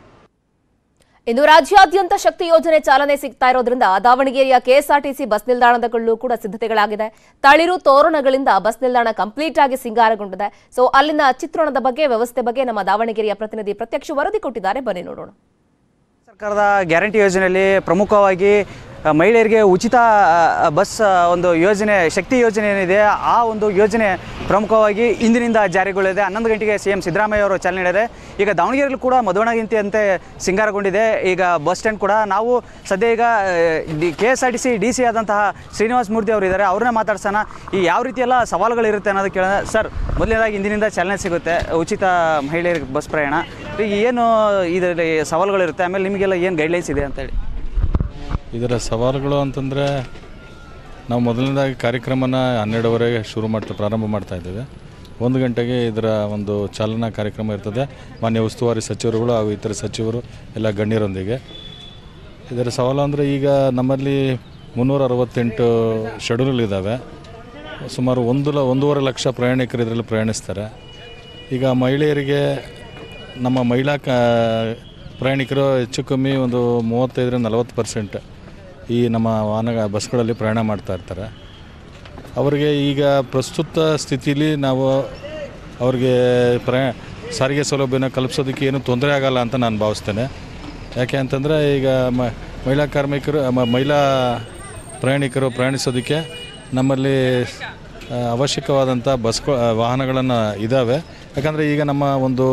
ಇನ್ನು ರಾಜ್ಯಾದ್ಯಂತ ಶಕ್ತಿ ಯೋಜನೆ ಚಾಲನೆ ಸಿಗ್ತಾ ಇರೋದ್ರಿಂದ ದಾವಣಗೆರೆಯ ಕೆಎಸ್ಆರ್ಟಿಸಿ ಬಸ್ ನಿಲ್ದಾಣದಲ್ಲೂ ಕೂಡ ಸಿದ್ಧತೆಗಳಾಗಿದೆ ತಳಿರು ತೋರಣಗಳಿಂದ ಬಸ್ ನಿಲ್ದಾಣ ಕಂಪ್ಲೀಟ್ ಆಗಿ ಸಿಂಗಾರಗೊಂಡಿದೆ ಸೊ ಅಲ್ಲಿನ ಚಿತ್ರಣದ ಬಗ್ಗೆ ವ್ಯವಸ್ಥೆ ಬಗ್ಗೆ ನಮ್ಮ ದಾವಣಗೆರೆಯ ಪ್ರತಿನಿಧಿ ಪ್ರತ್ಯಕ್ಷ ವರದಿ ಕೊಟ್ಟಿದ್ದಾರೆ ಬನ್ನಿ ನೋಡೋಣ ಸರ್ಕಾರದ ಗ್ಯಾರಂಟಿ ಯೋಜನೆಯಲ್ಲಿ ಪ್ರಮುಖವಾಗಿ ಆ, ಮಹಿಳೆಯರಿಗೆ ಉಚಿತ ಆ, ಬಸ್ ಆ, ಒಂದು ಯೋಜನೆ ಶಕ್ತಿ ಯೋಜನೆ ಏನಿದೆ ಆ ಒಂದು ಯೋಜನೆ ಪ್ರಮುಖವಾಗಿ ಇಂದಿನಿಂದ ಜಾರಿಗೊಳ್ಳಿದೆ ಹನ್ನೊಂದು ಗಂಟೆಗೆ ಸಿ ಎಂ ಸಿದ್ದರಾಮಯ್ಯ ಅವರು ಚಾಲನೆ ನೀಡಿದ್ದಾರೆ ಈಗ ದಾವಣಗೆರೆಯಲ್ಲಿ ಕೂಡ ಮಧುವಣಗಿಂತಿ ಅಂತೆ ಸಿಂಗಾರಗೊಂಡಿದೆ ಈಗ ಬಸ್ ಸ್ಟ್ಯಾಂಡ್ ಕೂಡ ನಾವು ಸದ್ಯ ಈಗ D K S R T C D C ಆದಂತಹ ಶ್ರೀನಿವಾಸ ಮೂರ್ತಿ ಅವರು ಇದ್ದಾರೆ ಅವ್ರನ್ನ ಮಾತಾಡ್ಸೋಣ ಈ ಯಾವ ರೀತಿ ಎಲ್ಲ ಸವಾಲುಗಳಿರುತ್ತೆ ಅನ್ನೋದು ಕೇಳೋಣ ಸರ್ ಮೊದಲನೇದಾಗಿ ಇಂದಿನಿಂದ ಚಾಲನೆ ಸಿಗುತ್ತೆ ಉಚಿತ ಮಹಿಳೆಯರಿಗೆ ಬಸ್ ಪ್ರಯಾಣ ಈಗ ಏನು ಇದರಲ್ಲಿ ಸವಾಲುಗಳಿರುತ್ತೆ ಆಮೇಲೆ ನಿಮಗೆಲ್ಲ ಏನು ಗೈಡ್ಲೈನ್ಸ್ ಇದೆ ಅಂತೇಳಿ ಇದರ ಸವಾಲುಗಳು ಅಂತಂದರೆ ನಾವು ಮೊದಲನೇದಾಗಿ ಕಾರ್ಯಕ್ರಮನ ಹನ್ನೆರಡುವರೆಗೆ ಶುರು ಮಾಡ್ತಾ ಪ್ರಾರಂಭ ಮಾಡ್ತಾ ಇದ್ದೇವೆ ಒಂದು ಗಂಟೆಗೆ ಇದರ ಒಂದು ಚಾಲನಾ ಕಾರ್ಯಕ್ರಮ ಇರ್ತದೆ ಮಾನ್ಯ ಉಸ್ತುವಾರಿ ಸಚಿವರುಗಳು ಹಾಗೂ ಇತರ ಸಚಿವರು ಎಲ್ಲ ಗಣ್ಯರೊಂದಿಗೆ ಇದರ ಸವಾಲು ಅಂದರೆ ಈಗ ನಮ್ಮಲ್ಲಿ ಮುನ್ನೂರ ಅರವತ್ತೆಂಟು ಶೆಡ್ಯೂಲ್ ಇದ್ದಾವೆ ಸುಮಾರು ಒಂದು ಲ ಒಂದೂವರೆ ಲಕ್ಷ ಪ್ರಯಾಣಿಕರು ಇದರಲ್ಲಿ ಪ್ರಯಾಣಿಸ್ತಾರೆ ಈಗ ಮಹಿಳೆಯರಿಗೆ ನಮ್ಮ ಮಹಿಳಾ ಕ ಪ್ರಯಾಣಿಕರು ಹೆಚ್ಚು ಕಮ್ಮಿ ಒಂದು ಮೂವತ್ತೈದರಿಂದ ನಲವತ್ತು ಪರ್ಸೆಂಟ್ ಈ ನಮ್ಮ ವಾಹನ ಬಸ್ಗಳಲ್ಲಿ ಪ್ರಯಾಣ ಮಾಡ್ತಾ ಇರ್ತಾರೆ ಅವರಿಗೆ ಈಗ ಪ್ರಸ್ತುತ ಸ್ಥಿತಿಲಿ ನಾವು ಅವ್ರಿಗೆ ಪ್ರಯಾ ಸಾರಿಗೆ ಸೌಲಭ್ಯನ ಕಲ್ಪಿಸೋದಕ್ಕೆ ಏನು ತೊಂದರೆ ಆಗಲ್ಲ ಅಂತ ನಾನು ಭಾವಿಸ್ತೇನೆ ಯಾಕೆ ಅಂತಂದರೆ ಈಗ ಮ ಮಹಿಳಾ ಕಾರ್ಮಿಕರು ಮ- ಮಹಿಳಾ ಪ್ರಯಾಣಿಕರು ಪ್ರಯಾಣಿಸೋದಕ್ಕೆ ನಮ್ಮಲ್ಲಿ ಆ, ಅವಶ್ಯಕವಾದಂಥ ಬಸ್ಗಳು ವಾಹನಗಳನ್ನು ಇದ್ದಾವೆ ಯಾಕಂದರೆ ಈಗ ನಮ್ಮ ಒಂದು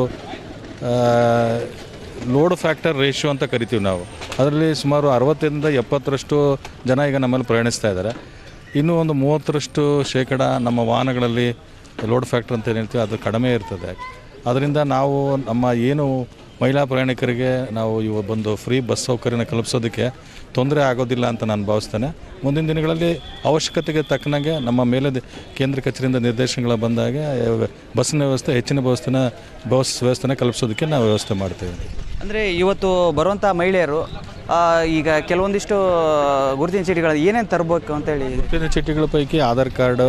ಲೋಡ್ ಫ್ಯಾಕ್ಟರ್ ರೇಷಿಯೋ ಅಂತ ಕರಿತೀವಿ ನಾವು ಅದರಲ್ಲಿ ಸುಮಾರು ಅರವತ್ತರಿಂದ ಎಪ್ಪತ್ತರಷ್ಟು ಜನ ಈಗ ನಮ್ಮಲ್ಲಿ ಪ್ರಯಾಣಿಸ್ತಾ ಇದ್ದಾರೆ ಇನ್ನೂ ಒಂದು ಮೂವತ್ತರಷ್ಟು ಶೇಕಡ ನಮ್ಮ ವಾಹನಗಳಲ್ಲಿ ಲೋಡ್ ಫ್ಯಾಕ್ಟರ್ ಅಂತ ಏನು ಹೇಳ್ತೀವಿ ಅದು ಕಡಿಮೆ ಇರ್ತದೆ ಅದರಿಂದ ನಾವು ನಮ್ಮ ಏನು ಮಹಿಳಾ ಪ್ರಯಾಣಿಕರಿಗೆ ನಾವು ಇವ ಬಂದು ಫ್ರೀ ಬಸ್ ಸೌಕರ್ಯನ ಕಲ್ಪಿಸೋದಕ್ಕೆ ತೊಂದರೆ ಆಗೋದಿಲ್ಲ ಅಂತ ನಾನು ಭಾವಿಸ್ತೇನೆ ಮುಂದಿನ ದಿನಗಳಲ್ಲಿ ಅವಶ್ಯಕತೆಗೆ ತಕ್ಕನಾಗೆ ನಮ್ಮ ಮೇಲೆ ದ- ಕೇಂದ್ರ ಕಚೇರಿಯಿಂದ ನಿರ್ದೇಶನಗಳು ಬಂದಾಗ ಅಹ್, ಬಸ್ಸಿನ ವ್ಯವಸ್ಥೆ ಹೆಚ್ಚಿನ ವ್ಯವಸ್ಥೆನ ಬಸ್ ವ್ಯವಸ್ಥೆನ ಕಲ್ಪಿಸೋದಕ್ಕೆ ನಾವು ವ್ಯವಸ್ಥೆ ಮಾಡ್ತೇವೆ ಅಂದರೆ ಇವತ್ತು ಬರುವಂಥ ಮಹಿಳೆಯರು ಆ, ಈಗ ಕೆಲವೊಂದಿಷ್ಟು ಗುರುತಿನ ಚೀಟಿಗಳು ಏನೇನು ತರಬೇಕು ಅಂತೇಳಿ ಗುರುತಿನ ಚೀಟಿಗಳ ಪೈಕಿ ಆಧಾರ್ ಕಾರ್ಡು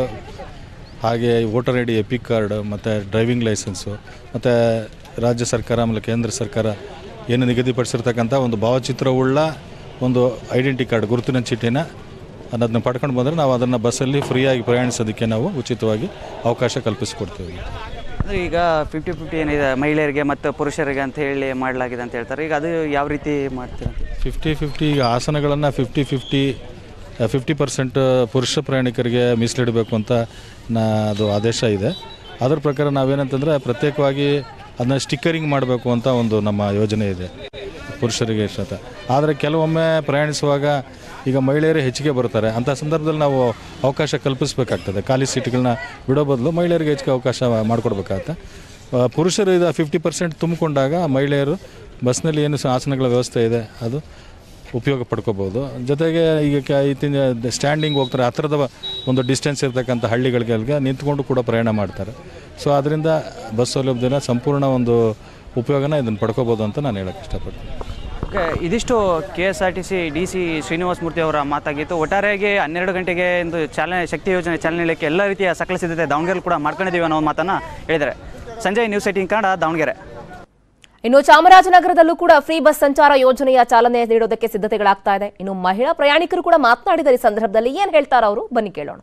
ಹಾಗೆ voter I D EPIC card ಮತ್ತು ಡ್ರೈವಿಂಗ್ ಲೈಸೆನ್ಸು ಮತ್ತು ರಾಜ್ಯ ಸರ್ಕಾರ ಆಮೇಲೆ ಕೇಂದ್ರ ಸರ್ಕಾರ ಏನು ನಿಗದಿಪಡಿಸಿರ್ತಕ್ಕಂಥ ಒಂದು ಭಾವಚಿತ್ರವುಳ್ಳ ಒಂದು ಐಡೆಂಟಿ ಕಾರ್ಡ್ ಗುರುತಿನ ಚೀಟಿನ ಅದನ್ನು ಪಡ್ಕೊಂಡು ಬಂದರೆ ನಾವು ಅದನ್ನು ಬಸ್ಸಲ್ಲಿ ಫ್ರೀಯಾಗಿ ಪ್ರಯಾಣಿಸೋದಕ್ಕೆ ನಾವು ಉಚಿತವಾಗಿ ಅವಕಾಶ ಕಲ್ಪಿಸಿಕೊಡ್ತೀವಿ ಅಂದರೆ ಈಗ ಫಿಫ್ಟಿ ಫಿಫ್ಟಿ ಏನಿದೆ ಮಹಿಳೆಯರಿಗೆ ಮತ್ತು ಪುರುಷರಿಗೆ ಅಂತ ಹೇಳಿ ಮಾಡಲಾಗಿದೆ ಅಂತ ಹೇಳ್ತಾರೆ ಈಗ ಅದು ಯಾವ ರೀತಿ ಮಾಡ್ತೀರಾ ಫಿಫ್ಟಿ ಫಿಫ್ಟಿ ಈಗ ಆಸನಗಳನ್ನು ಫಿಫ್ಟಿ ಫಿಫ್ಟಿ ಫಿಫ್ಟಿ ಪರ್ಸೆಂಟ್ ಪುರುಷ ಪ್ರಯಾಣಿಕರಿಗೆ ಮೀಸಲಿಡಬೇಕು ಅಂತ ನಾ ಅದು ಆದೇಶ ಇದೆ ಅದರ ಪ್ರಕಾರ ನಾವೇನಂತಂದರೆ ಪ್ರತ್ಯೇಕವಾಗಿ ಅದನ್ನ ಸ್ಟಿಕ್ಕರಿಂಗ್ ಮಾಡಬೇಕು ಅಂತ ಒಂದು ನಮ್ಮ ಯೋಜನೆ ಇದೆ ಪುರುಷರಿಗೆ ಇಷ್ಟ ಅಂತ ಆದರೆ ಕೆಲವೊಮ್ಮೆ ಪ್ರಯಾಣಿಸುವಾಗ ಈಗ ಮಹಿಳೆಯರು ಹೆಚ್ಚಿಗೆ ಬರ್ತಾರೆ ಅಂಥ ಸಂದರ್ಭದಲ್ಲಿ ನಾವು ಅವಕಾಶ ಕಲ್ಪಿಸಬೇಕಾಗ್ತದೆ ಖಾಲಿ ಸೀಟ್ಗಳನ್ನ ಬಿಡೋ ಬದಲು ಮಹಿಳೆಯರಿಗೆ ಹೆಚ್ಚಿಗೆ ಅವಕಾಶ ಮಾಡಿಕೊಡ್ಬೇಕಾಗತ್ತೆ ಆ, ಪುರುಷರು ಇದು ಫಿಫ್ಟಿ ಪರ್ಸೆಂಟ್ ತುಂಬಿಕೊಂಡಾಗ ಮಹಿಳೆಯರು ಬಸ್ನಲ್ಲಿ ಏನು ಸ- ಆಸನಗಳ ವ್ಯವಸ್ಥೆ ಇದೆ ಅದು ಉಪಯೋಗ ಪಡ್ಕೋಬೋದು ಜೊತೆಗೆ ಈಗ ಕ ಇತ್ತಿನ ಸ್ಟ್ಯಾಂಡಿಂಗ್ ಹೋಗ್ತಾರೆ ಹತ್ತಿರದ ಒಂದು ಡಿಸ್ಟೆನ್ಸ್ ಇರ್ತಕ್ಕಂಥ ಹಳ್ಳಿಗಳಿಗೆ ನಿಂತ್ಕೊಂಡು ಕೂಡ ಪ್ರಯಾಣ ಮಾಡ್ತಾರೆ ಸೊ ಅದರಿಂದ ಬಸ್ ಸೌಲಭ್ಯದ ಸಂಪೂರ್ಣ ಒಂದು ಉಪಯೋಗನ ಇದನ್ನು ಪಡ್ಕೋಬೋದು ಅಂತ ನಾನು ಹೇಳೋಕ್ಕೆ ಇಷ್ಟಪಡ್ತೀನಿ ಓಕೆ ಇದಿಷ್ಟು K S R T C D C Srinivasa Murthy ಅವರ ಮಾತಾಗಿತ್ತು ಒಟ್ಟಾರೆಯಾಗಿ ಹನ್ನೆರಡು ಗಂಟೆಗೆ ಒಂದು ಚಾಲನೆ ಶಕ್ತಿ ಯೋಜನೆ ಚಾಲನೆ ನೀಡಲಿಕ್ಕೆ ಎಲ್ಲ ರೀತಿಯ ಸಕಲ ಸಿದ್ಧತೆ ದಾವಣಗೆರೆ ಕೂಡ ಮಾಡ್ಕೊಂಡಿದ್ದೀವಿ ಅನ್ನೋ ಮಾತನ್ನು ಹೇಳಿದ್ದಾರೆ ಸಂಜಯ್ ನ್ಯೂಸ್ ಏಟೀನ್ ಕನ್ನಡ ದಾವಣಗೆರೆ ಇನ್ನು ಚಾಮರಾಜನಗರದಲ್ಲೂ ಕೂಡ ಫ್ರೀ ಬಸ್ ಸಂಚಾರ ಯೋಜನೆಯ ಚಾಲನೆ ನೀಡೋದಕ್ಕೆ ಸಿದ್ಧತೆಗಳಾಗ್ತಾ ಇದೆ ಇನ್ನು ಮಹಿಳಾ ಪ್ರಯಾಣಿಕರು ಕೂಡ ಮಾತನಾಡಿದ ಈ ಸಂದರ್ಭದಲ್ಲಿ ಏನ್ ಹೇಳ್ತಾರ ಅವರು ಬನ್ನಿ ಕೇಳೋಣ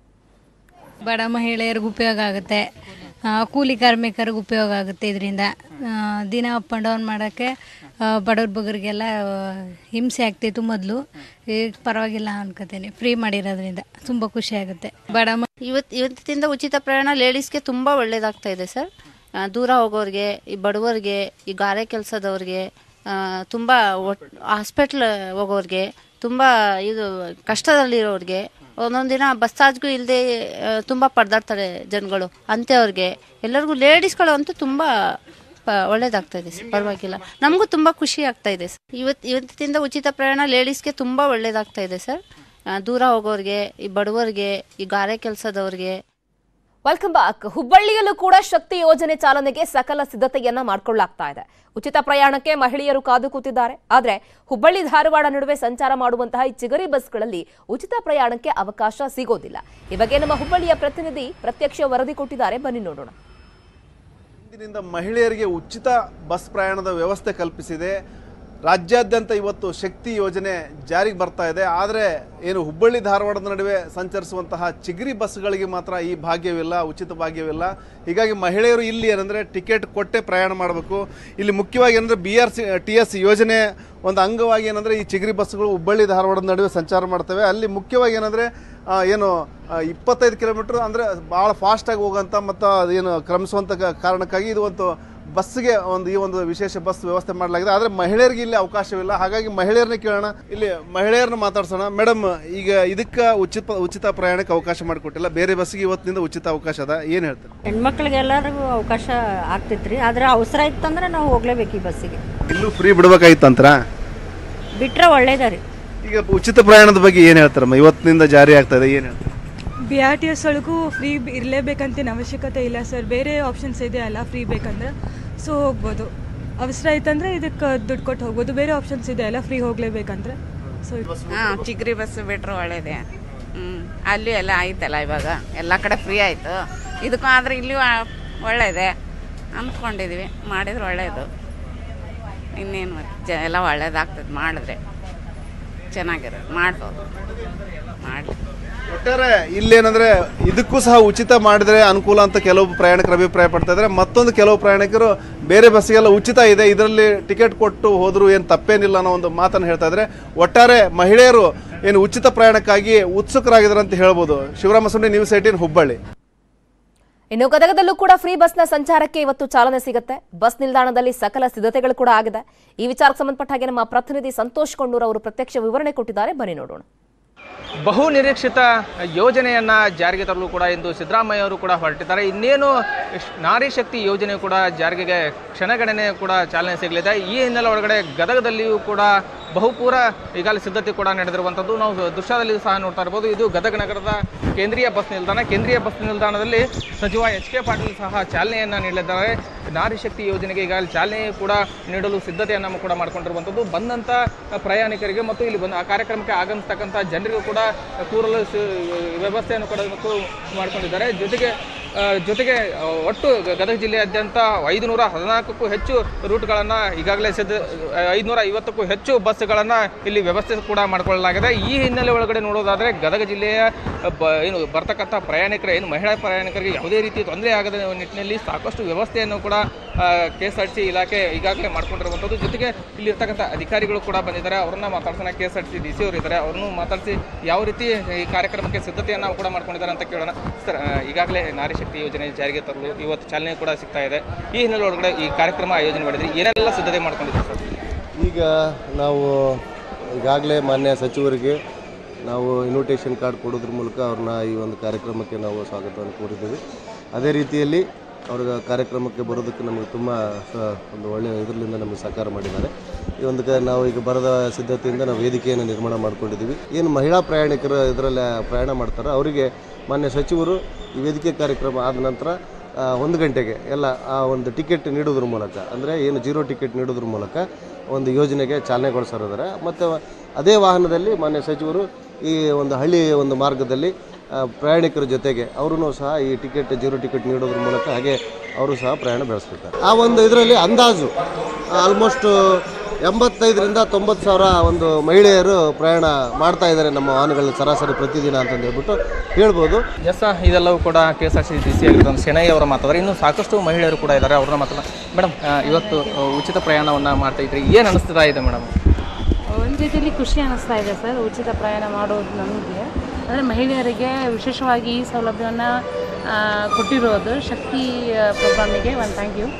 ಬಡ ಮಹಿಳೆಯರಿಗೂ ಉಪಯೋಗ ಆಗುತ್ತೆ ಆ, ಕೂಲಿ ಕಾರ್ಮಿಕರಿಗೂ ಉಪಯೋಗ ಆಗುತ್ತೆ ಇದರಿಂದ ದಿನ ಅಪ್ ಆ್ಯಂಡ್ ಡೌನ್ ಮಾಡೋಕ್ಕೆ ಬಡವ್ರ ಬಗ್ಗರಿಗೆಲ್ಲ ಹಿಂಸೆ ಆಗ್ತಿತ್ತು ಮೊದಲು ಈಗ ಪರವಾಗಿಲ್ಲ ಅನ್ಕೋತೀನಿ ಫ್ರೀ ಮಾಡಿರೋದ್ರಿಂದ ತುಂಬ ಖುಷಿ ಆಗುತ್ತೆ ಬಡ ಮ ಇವತ್ತು ಇವತ್ತಿಂದ ಉಚಿತ ಪ್ರಯಾಣ ಲೇಡೀಸ್ಗೆ ತುಂಬ ಒಳ್ಳೇದಾಗ್ತಾ ಇದೆ ಸರ್ ಆ, ದೂರ ಹೋಗೋರಿಗೆ ಈ ಬಡವರಿಗೆ ಈ ಗಾರೆ ಕೆಲಸದವ್ರಿಗೆ ತುಂಬ ಒಟ್ ಹಾಸ್ಪಿಟ್ಲ್ ಹೋಗೋರಿಗೆ ತುಂಬ ಇದು ಕಷ್ಟದಲ್ಲಿರೋರಿಗೆ ಒಂದೊಂದು ದಿನ ಬಸ್ ಚಾರ್ಜ್ಗೂ ಇಲ್ಲದೆ ತುಂಬ ಪರದಾಡ್ತಾರೆ ಜನಗಳು ಅಂಥವ್ರಿಗೆ ಎಲ್ಲರಿಗೂ ಲೇಡೀಸ್ಗಳು ಅಂತೂ ತುಂಬ ಪ ಒಳ್ಳೇದಾಗ್ತಾ ಇದೆ ಸರ್ ಪರವಾಗಿಲ್ಲ ನಮಗೂ ತುಂಬ ಖುಷಿ ಆಗ್ತಾ ಇದೆ ಸರ್ ಇವತ್ತು ಇವತ್ತಿಂದ ಉಚಿತ ಪ್ರಯಾಣ ಲೇಡೀಸ್ಗೆ ತುಂಬ ಒಳ್ಳೇದಾಗ್ತಾ ಇದೆ ಸರ್ ಆ, ದೂರ ಹೋಗೋರಿಗೆ ಈ ಬಡವರಿಗೆ ಈ ಗಾರೆ ಕೆಲಸದವ್ರಿಗೆ ವೆಲ್ಕಮ್ ಬ್ಯಾಕ್ ಹುಬ್ಬಳ್ಳಿಯಲ್ಲೂ ಕೂಡ ಶಕ್ತಿ ಯೋಜನೆ ಚಾಲನೆಗೆ ಸಕಲ ಸಿದ್ಧತೆಯನ್ನ ಮಾಡ್ಕೊಳ್ಳಾಗ್ತಾ ಇದೆ ಉಚಿತ ಪ್ರಯಾಣಕ್ಕೆ ಮಹಿಳೆಯರು ಕಾದು ಕೂತಿದ್ದಾರೆ ಆದ್ರೆ ಹುಬ್ಬಳ್ಳಿ ಧಾರವಾಡ ನಡುವೆ ಸಂಚಾರ ಮಾಡುವಂತಹ ಈ ಚಿಗರಿ ಬಸ್ಗಳಲ್ಲಿ ಉಚಿತ ಪ್ರಯಾಣಕ್ಕೆ ಅವಕಾಶ ಸಿಗೋದಿಲ್ಲ ಈ ಬಗ್ಗೆ ನಮ್ಮ ಹುಬ್ಬಳ್ಳಿಯ ಪ್ರತಿನಿಧಿ ಪ್ರತ್ಯಕ್ಷ ವರದಿ ಕೊಟ್ಟಿದ್ದಾರೆ ಬನ್ನಿ ನೋಡೋಣ ಇಂದಿನಿಂದ ಮಹಿಳೆಯರಿಗೆ ಉಚಿತ ಬಸ್ ಪ್ರಯಾಣದ ವ್ಯವಸ್ಥೆ ಕಲ್ಪಿಸಿದೆ ರಾಜ್ಯಾದ್ಯಂತ ಇವತ್ತು ಶಕ್ತಿ ಯೋಜನೆ ಜಾರಿಗೆ ಬರ್ತಾ ಇದೆ ಆದರೆ ಏನು ಹುಬ್ಬಳ್ಳಿ ಧಾರವಾಡದ ನಡುವೆ ಸಂಚರಿಸುವಂತಹ ಚಿಗರಿ ಬಸ್ಗಳಿಗೆ ಮಾತ್ರ ಈ ಭಾಗ್ಯವಿಲ್ಲ ಉಚಿತ ಭಾಗ್ಯವಿಲ್ಲ ಹೀಗಾಗಿ ಮಹಿಳೆಯರು ಇಲ್ಲಿ ಏನಂದರೆ ಟಿಕೆಟ್ ಕೊಟ್ಟೆ ಪ್ರಯಾಣ ಮಾಡಬೇಕು ಇಲ್ಲಿ ಮುಖ್ಯವಾಗಿ ಏನಂದರೆ B R C T S ಯೋಜನೆ ಒಂದು ಅಂಗವಾಗಿ ಏನಂದರೆ ಈ ಚಿಗರಿ ಬಸ್ಗಳು ಹುಬ್ಬಳ್ಳಿ ಧಾರವಾಡದ ನಡುವೆ ಸಂಚಾರ ಮಾಡ್ತವೆ ಅಲ್ಲಿ ಮುಖ್ಯವಾಗಿ ಏನಂದರೆ ಆ, ಏನು ಆ, ಇಪ್ಪತ್ತೈದು ಕಿಲೋಮೀಟ್ರ್ ಅಂದರೆ ಭಾಳ ಫಾಸ್ಟಾಗಿ ಹೋಗೋಂಥ ಮತ್ತು ಅದೇನು ಕ್ರಮಿಸುವಂಥ ಕ- ಕಾರಣಕ್ಕಾಗಿ ಇದು ಒಂದು ಬಸ್ಸಿಗೆ ಒಂದು ಈ ಒಂದು ವಿಶೇಷ ಬಸ್ ವ್ಯವಸ್ಥೆ ಮಾಡಲಾಗಿದೆ ಆದರೆ ಮಹಿಳೆಯರಿಗೆ ಇಲ್ಲಿ ಅವಕಾಶವಿಲ್ಲ ಹಾಗಾಗಿ ಮಹಿಳೆಯರನ್ನ ಕೇಳೋಣ ಇಲ್ಲಿ ಮಹಿಳೆಯರನ್ನ ಮಾತಾಡ್ಸೋಣ ಮೇಡಮ್ ಈಗ ಇದಕ್ಕೆ ಉಚಿತ ಉಚಿತ ಪ್ರಯಾಣಕ್ಕೆ ಅವಕಾಶ ಮಾಡಿಕೊಟ್ಟಿಲ್ಲ ಬೇರೆ ಬಸ್ಸಿಗೆ ಇವತ್ತಿನಿಂದ ಉಚಿತ ಅವಕಾಶ ಅದ ಏನು ಹೇಳ್ತಾರೆ ಹೆಣ್ಮಕ್ಳಿಗೆ ಎಲ್ಲರಿಗೂ ಅವಕಾಶ ಆಗ್ತೈತ್ರಿ ಆದ್ರೆ ಅವಸರ ಇತ್ತಂದ್ರೆ ನಾವು ಹೋಗ್ಲೇಬೇಕು ಈ ಬಸ್ಸಿಗೆ ಇಲ್ಲೂ ಫ್ರೀ ಬಿಡ್ಬೇಕಾಗಿತ್ತಂತ್ರ ಬಿಟ್ರೆ ಒಳ್ಳೇದ ರೀ ಈಗ ಉಚಿತ ಪ್ರಯಾಣದ ಬಗ್ಗೆ ಏನು ಹೇಳ್ತಾರಮ್ಮ ಇವತ್ತಿನಿಂದ ಜಾರಿ ಆಗ್ತಾ ಇದೆ ಏನು ಹೇಳ್ತಾರೆ ಬಿ ಆರ್ ಟಿ ಎಸ್ ಒಳಗೂ ಫ್ರೀ ಇರಲೇಬೇಕಂತೇನು ಅವಶ್ಯಕತೆ ಇಲ್ಲ ಸರ್ ಬೇರೆ ಆಪ್ಷನ್ಸ್ ಇದೆ ಅಲ್ಲ ಫ್ರೀ ಬೇಕಂದ್ರೆ ಸೊ ಹೋಗ್ಬೋದು ಅವಸರ ಆಯ್ತಂದ್ರೆ ಇದಕ್ಕೆ ದುಡ್ಡು ಕೊಟ್ಟು ಹೋಗ್ಬೋದು ಬೇರೆ ಆಪ್ಷನ್ಸ್ ಇದೆ ಅಲ್ಲ ಫ್ರೀ ಹೋಗ್ಲೇಬೇಕಂದ್ರೆ ಸೊ ಹಾಂ ಚಿಗ್ರಿ ಬಸ್ ಬಿಟ್ರೆ ಒಳ್ಳೇದೇ ಹ್ಞೂ ಅಲ್ಲಿ ಎಲ್ಲ ಆಯ್ತಲ್ಲ ಇವಾಗ ಎಲ್ಲ ಕಡೆ ಫ್ರೀ ಆಯಿತು ಇದಕ್ಕೂ ಆದರೆ ಇಲ್ಲಿ ಒಳ್ಳೇದೆ ಅಂದ್ಕೊಂಡಿದ್ವಿ ಮಾಡಿದ್ರೆ ಒಳ್ಳೇದು ಇನ್ನೇನು ಮತ್ತೆ ಜ ಎಲ್ಲ ಒಳ್ಳೇದಾಗ್ತದೆ ಮಾಡಿದ್ರೆ ಚೆನ್ನಾಗಿರೋದು ಮಾಡ್ಬೋದು ಮಾಡಿ ಒಟ್ಟಾರೆ ಇಲ್ಲೇನಂದ್ರೆ ಇದಕ್ಕೂ ಸಹ ಉಚಿತ ಮಾಡಿದ್ರೆ ಅನುಕೂಲ ಅಂತ ಕೆಲವು ಪ್ರಯಾಣಿಕರು ಅಭಿಪ್ರಾಯ ಪಡ್ತಾ ಇದ್ದಾರೆ ಮತ್ತೊಂದು ಕೆಲವು ಪ್ರಯಾಣಿಕರು ಬೇರೆ ಬಸ್ಸಿಗೆಲ್ಲ ಉಚಿತ ಇದೆ ಇದರಲ್ಲಿ ಟಿಕೆಟ್ ಕೊಟ್ಟು ಹೋದ್ರು ಏನು ತಪ್ಪೇನಿಲ್ಲ ಅನ್ನೋ ಒಂದು ಮಾತನ್ನು ಹೇಳ್ತಾ ಇದ್ದಾರೆ ಒಟ್ಟಾರೆ ಮಹಿಳೆಯರು ಏನು ಉಚಿತ ಪ್ರಯಾಣಕ್ಕಾಗಿ ಉತ್ಸುಕರಾಗಿದ್ದಾರೆ ಅಂತ ಹೇಳ್ಬೋದು ಶಿವರಾಮ ಸುಂಡಿ ನ್ಯೂಸ್ ಏಟೀನ್ ಹುಬ್ಬಳ್ಳಿ ಇನ್ನು ಗದಗದಲ್ಲೂ ಕೂಡ ಫ್ರೀ ಬಸ್ನ ಸಂಚಾರಕ್ಕೆ ಇವತ್ತು ಚಾಲನೆ ಸಿಗುತ್ತೆ ಬಸ್ ನಿಲ್ದಾಣದಲ್ಲಿ ಸಕಲ ಸಿದ್ಧತೆಗಳು ಕೂಡ ಆಗಿದೆ ಈ ವಿಚಾರಕ್ಕೆ ಸಂಬಂಧಪಟ್ಟ ಹಾಗೆ ನಮ್ಮ ಪ್ರತಿನಿಧಿ ಸಂತೋಷ್ ಕೊಂಡೂರ್ ಅವರು ಪ್ರತ್ಯಕ್ಷ ವಿವರಣೆ ಕೊಟ್ಟಿದ್ದಾರೆ ಬನ್ನಿ ನೋಡೋಣ ಬಹು ನಿರೀಕ್ಷಿತ ಯೋಜನೆಯನ್ನ ಜಾರಿಗೆ ತರಲು ಕೂಡ ಇಂದು ಸಿದ್ದರಾಮಯ್ಯ ಅವರು ಕೂಡ ಹೊರಟಿದ್ದಾರೆ ಇನ್ನೇನು ಶ್- ನಾರಿ ಶಕ್ತಿ ಯೋಜನೆ ಕೂಡ ಜಾರಿಗೆ ಕ್ಷಣಗಣನೆ ಕೂಡ ಚಾಲನೆ ಸಿಗಲಿದೆ ಈ ಹಿನ್ನೆಲೆ ಒಳಗಡೆ ಗದಗದಲ್ಲಿಯೂ ಕೂಡ ಬಹುಪೂರ ಈಗಾಗಲೇ ಸಿದ್ಧತೆ ಕೂಡ ನಡೆದಿರುವಂಥದ್ದು ನಾವು ದೃಶ್ಯದಲ್ಲಿ ಸಹ ನೋಡ್ತಾ ಇರ್ಬೋದು ಇದು ಗದಗ ನಗರದ ಕೇಂದ್ರೀಯ ಬಸ್ ನಿಲ್ದಾಣ ಕೇಂದ್ರೀಯ ಬಸ್ ನಿಲ್ದಾಣದಲ್ಲಿ ಸಚಿವ ಎಚ್ ಕೆ ಪಾಟೀಲ್ ಸಹ ಚಾಲನೆಯನ್ನ ನೀಡಲಿದ್ದಾರೆ ನಾರಿ ಶಕ್ತಿ ಯೋಜನೆಗೆ ಈಗಾಗಲೇ ಚಾಲನೆ ಕೂಡ ನೀಡಲು ಸಿದ್ಧತೆಯನ್ನು ಕೂಡ ಮಾಡ್ಕೊಂಡಿರುವಂಥದ್ದು ಬಂದಂಥ ಪ್ರಯಾಣಿಕರಿಗೆ ಮತ್ತು ಇಲ್ಲಿ ಬಂದ ಆ ಕಾರ್ಯಕ್ರಮಕ್ಕೆ ಆಗಮಿಸ್ತಕ್ಕಂಥ ಜನರಿಗೂ ಕೂಡ ಕೂರಲು ಸ- ವ್ಯವಸ್ಥೆಯನ್ನು ಕೂಡ ಮತ್ತು ಮಾಡ್ಕೊಂಡಿದ್ದಾರೆ ಜೊತೆಗೆ ಆ, ಜೊತೆಗೆ ಆ, ಒಟ್ಟು ಗ- ಗದಗ ಜಿಲ್ಲೆಯಾದ್ಯಂತ ಐದುನೂರ ಹದಿನಾಲ್ಕಕ್ಕೂ ಹೆಚ್ಚು ರೂಟ್ಗಳನ್ನು ಈಗಾಗಲೇ ಸಿದ್ಧ ಐದುನೂರ ಐವತ್ತಕ್ಕೂ ಹೆಚ್ಚು ಬಸ್ಗಳನ್ನು ಇಲ್ಲಿ ವ್ಯವಸ್ಥೆ ಕೂಡ ಮಾಡಿಕೊಳ್ಳಲಾಗಿದೆ ಈ ಹಿನ್ನೆಲೆ ಒಳಗಡೆ ನೋಡೋದಾದರೆ ಗದಗ ಜಿಲ್ಲೆಯ ಬ ಏನು ಬರ್ತಕ್ಕಂಥ ಪ್ರಯಾಣಿಕರ ಏನು ಮಹಿಳಾ ಪ್ರಯಾಣಿಕರಿಗೆ ಯಾವುದೇ ರೀತಿ ತೊಂದರೆ ಆಗದ ನಿಟ್ಟಿನಲ್ಲಿ ಸಾಕಷ್ಟು ವ್ಯವಸ್ಥೆಯನ್ನು ಕೂಡ K S R T C ಇಲಾಖೆ ಈಗಾಗಲೇ ಮಾಡ್ಕೊಂಡಿರುವಂಥದ್ದು ಜೊತೆಗೆ ಇಲ್ಲಿರ್ತಕ್ಕಂಥ ಅಧಿಕಾರಿಗಳು ಕೂಡ ಬಂದಿದ್ದಾರೆ ಅವರನ್ನ ಮಾತಾಡ್ಸೋಣ K S R T C D C ಅವರು ಇದ್ದಾರೆ ಅವ್ರನ್ನೂ ಮಾತಾಡಿಸಿ ಯಾವ ರೀತಿ ಈ ಕಾರ್ಯಕ್ರಮಕ್ಕೆ ಸಿದ್ಧತೆಯನ್ನು ಕೂಡ ಮಾಡ್ಕೊಂಡಿದ್ದಾರೆ ಅಂತ ಕೇಳೋಣ ಸರ್ ಆ, ಈಗಾಗಲೇ ನಾರಿ ಶಕ್ತಿ ಯೋಜನೆ ಜಾರಿಗೆ ತರಲು ಇವತ್ತು ಚಾಲನೆ ಕೂಡ ಸಿಗ್ತಾ ಇದೆ ಈ ಹಿನ್ನೆಲೆ ಒಳಗಡೆ ಈ ಕಾರ್ಯಕ್ರಮ ಆಯೋಜನೆ ಮಾಡಿದ್ರಿ ಏನೆಲ್ಲ ಸಿದ್ಧತೆ ಮಾಡ್ಕೊಂಡಿದ್ದೀರಿ ಸರ್ ಈಗ ನಾವು ಈಗಾಗಲೇ ಮಾನ್ಯ ಸಚಿವರಿಗೆ ನಾವು ಇನ್ವಿಟೇಷನ್ ಕಾರ್ಡ್ ಕೊಡೋದ್ರ ಮೂಲಕ ಅವ್ರನ್ನ ಈ ಒಂದು ಕಾರ್ಯಕ್ರಮಕ್ಕೆ ನಾವು ಸ್ವಾಗತವನ್ನು ಕೋರಿದ್ದೀವಿ ಅದೇ ರೀತಿಯಲ್ಲಿ ಅವ್ರ ಕಾರ್ಯಕ್ರಮಕ್ಕೆ ಬರೋದಕ್ಕೆ ನಮಗೆ ತುಂಬ ಸ- ಒಂದು ಒಳ್ಳೆಯ ಇದರಿಂದ ನಮಗೆ ಸಹಕಾರ ಮಾಡಿದ್ದಾರೆ ಈ ಒಂದು ಕ- ನಾವು ಈಗ ಬರದ ಸಿದ್ಧತೆಯಿಂದ ನಾವು ವೇದಿಕೆಯನ್ನು ನಿರ್ಮಾಣ ಮಾಡ್ಕೊಂಡಿದ್ದೀವಿ ಏನು ಮಹಿಳಾ ಪ್ರಯಾಣಿಕರು ಇದರಲ್ಲಿ ಪ್ರಯಾಣ ಮಾಡ್ತಾರೆ ಅವರಿಗೆ ಮಾನ್ಯ ಸಚಿವರು ಈ ವೇದಿಕೆ ಕಾರ್ಯಕ್ರಮ ಆದ ನಂತರ ಆ, ಒಂದು ಗಂಟೆಗೆ ಎಲ್ಲ ಆ ಒಂದು ಟಿಕೆಟ್ ನೀಡೋದ್ರ ಮೂಲಕ ಅಂದರೆ ಏನು ಜೀರೋ ಟಿಕೆಟ್ ನೀಡೋದ್ರ ಮೂಲಕ ಒಂದು ಯೋಜನೆಗೆ ಚಾಲನೆಗೊಳಿಸಿದ್ದಾರೆ ಮತ್ತು ಅದೇ ವಾಹನದಲ್ಲಿ ಮಾನ್ಯ ಸಚಿವರು ಈ ಒಂದು ಹಳ್ಳಿ ಒಂದು ಮಾರ್ಗದಲ್ಲಿ ಆ, ಪ್ರಯಾಣಿಕರ ಜೊತೆಗೆ ಅವರೂ ಸಹ ಈ ಟಿಕೆಟ್ ಜೀರೋ ಟಿಕೆಟ್ ನೀಡೋದ್ರ ಮೂಲಕ ಹಾಗೆ ಅವರು ಸಹ ಪ್ರಯಾಣ ಬೆಳೆಸ್ತಿದ್ದಾರೆ ಆ ಒಂದು ಇದರಲ್ಲಿ ಅಂದಾಜು ಆಲ್ಮೋಸ್ಟ್ ಎಂಬತ್ತೈದರಿಂದ ತೊಂಬತ್ತು ಸಾವಿರ ಒಂದು ಮಹಿಳೆಯರು ಪ್ರಯಾಣ ಮಾಡ್ತಾ ಇದ್ದಾರೆ ನಮ್ಮ ವಾಹನಗಳಲ್ಲಿ ಸರಾಸರಿ ಪ್ರತಿದಿನ ಅಂತಂದು ಹೇಳ್ಬಿಟ್ಟು ಹೇಳ್ಬೋದು ಎಸ್ ಇದೆಲ್ಲವೂ ಕೂಡ K S R C D C ಆಗಿರ್ತಂಥ ಶೆಣೈ ಅವರ ಮಾತಾದ್ರೆ ಇನ್ನು ಸಾಕಷ್ಟು ಮಹಿಳೆಯರು ಕೂಡ ಇದ್ದಾರೆ ಅವ್ರನ್ನ ಮಾತಾಡ ಮೇಡಮ್ ಇವತ್ತು ಆ, ಉಚಿತ ಪ್ರಯಾಣವನ್ನು ಮಾಡ್ತಾ ಇದ್ರಿ ಏನು ಅನಿಸ್ತಾ ಇದೆ ಮೇಡಮ್ ಒಂದು ರೀತಿಯಲ್ಲಿ ಖುಷಿ ಅನ್ನಿಸ್ತಾ ಇದೆ ಸರ್ ಉಚಿತ ಪ್ರಯಾಣ ಮಾಡೋದು ನಮಗೆ ಅಂದರೆ ಮಹಿಳೆಯರಿಗೆ ವಿಶೇಷವಾಗಿ ಈ ಸೌಲಭ್ಯವನ್ನು ಕೊಟ್ಟಿರೋದು ಶಕ್ತಿ ಪ್ರೋಗ್ರಾಮಿಗೆ ಒಂದು ಥ್ಯಾಂಕ್ ಯು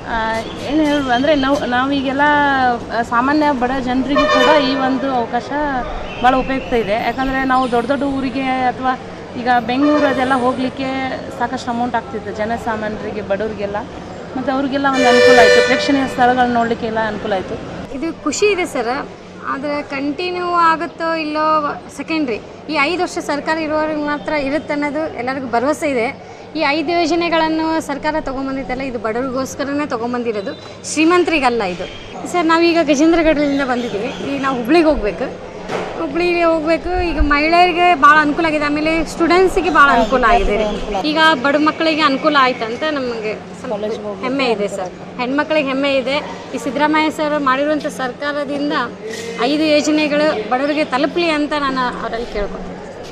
ಏನು ಹೇಳ ಅಂದರೆ ನಾವು ನಾವೀಗೆಲ್ಲ ಆ, ಸಾಮಾನ್ಯ ಬಡ ಜನರಿಗೂ ಕೂಡ ಈ ಒಂದು ಅವಕಾಶ ಭಾಳ ಉಪಯುಕ್ತ ಇದೆ ಯಾಕಂದರೆ ನಾವು ದೊಡ್ಡ ದೊಡ್ಡ ಊರಿಗೆ ಅಥವಾ ಈಗ ಬೆಂಗಳೂರು ಅದೆಲ್ಲ ಹೋಗಲಿಕ್ಕೆ ಸಾಕಷ್ಟು ಅಮೌಂಟ್ ಆಗ್ತಿತ್ತು ಜನಸಾಮಾನ್ಯರಿಗೆ ಬಡವರಿಗೆಲ್ಲ ಮತ್ತು ಅವ್ರಿಗೆಲ್ಲ ಒಂದು ಅನುಕೂಲ ಆಯಿತು ಪ್ರೇಕ್ಷಣೀಯ ಸ್ಥಳಗಳನ್ನ ನೋಡಲಿಕ್ಕೆಲ್ಲ ಅನುಕೂಲ ಆಯಿತು ಇದು ಖುಷಿ ಇದೆ ಸರ್ ಆದರೆ ಕಂಟಿನ್ಯೂ ಆಗುತ್ತೋ ಇಲ್ಲೋ ಸೆಕೆಂಡ್ರಿ ಈ ಐದು ವರ್ಷ ಸರ್ಕಾರ ಇರುವವರಿಗೆ ಮಾತ್ರ ಇರುತ್ತೆ ಅನ್ನೋದು ಎಲ್ಲರಿಗೂ ಭರವಸೆ ಇದೆ ಈ ಐದು ಯೋಜನೆಗಳನ್ನು ಸರ್ಕಾರ ತೊಗೊಂಬಂದಿತ್ತಲ್ಲ ಇದು ಬಡವರಿಗೋಸ್ಕರನೇ ತೊಗೊಂಬಂದಿರೋದು ಶ್ರೀಮಂತರಿಗಲ್ಲ ಇದು ಸರ್ ನಾವೀಗ ಗಜೇಂದ್ರಗಢದಿಂದ ಬಂದಿದ್ದೀವಿ ಈಗ ನಾವು ಹುಬ್ಳಿಗೆ ಹೋಗಬೇಕು ಹುಬ್ಳಿಗೆ ಹೋಗಬೇಕು ಈಗ ಮಹಿಳೆಯರಿಗೆ ಭಾಳ ಅನುಕೂಲ ಆಗಿದೆ ಆಮೇಲೆ ಸ್ಟೂಡೆಂಟ್ಸಿಗೆ ಭಾಳ ಅನುಕೂಲ ಆಗಿದೆ ರೀ. ಈಗ ಬಡ ಮಕ್ಕಳಿಗೆ ಅನುಕೂಲ ಆಯ್ತು ಅಂತ ನಮಗೆ ಸ್ವಲ್ಪ ಹೆಮ್ಮೆ ಇದೆ ಸರ್ ಹೆಣ್ಮಕ್ಳಿಗೆ ಹೆಮ್ಮೆ ಇದೆ ಈ ಸಿದ್ದರಾಮಯ್ಯ ಸರ್ ಮಾಡಿರುವಂಥ ಸರ್ಕಾರದಿಂದ ಐದು ಯೋಜನೆಗಳು ಬಡವರಿಗೆ ತಲುಪಲಿ ಅಂತ ನಾನು ಅವರಲ್ಲಿ ಕೇಳ್ಕೊತೀನಿ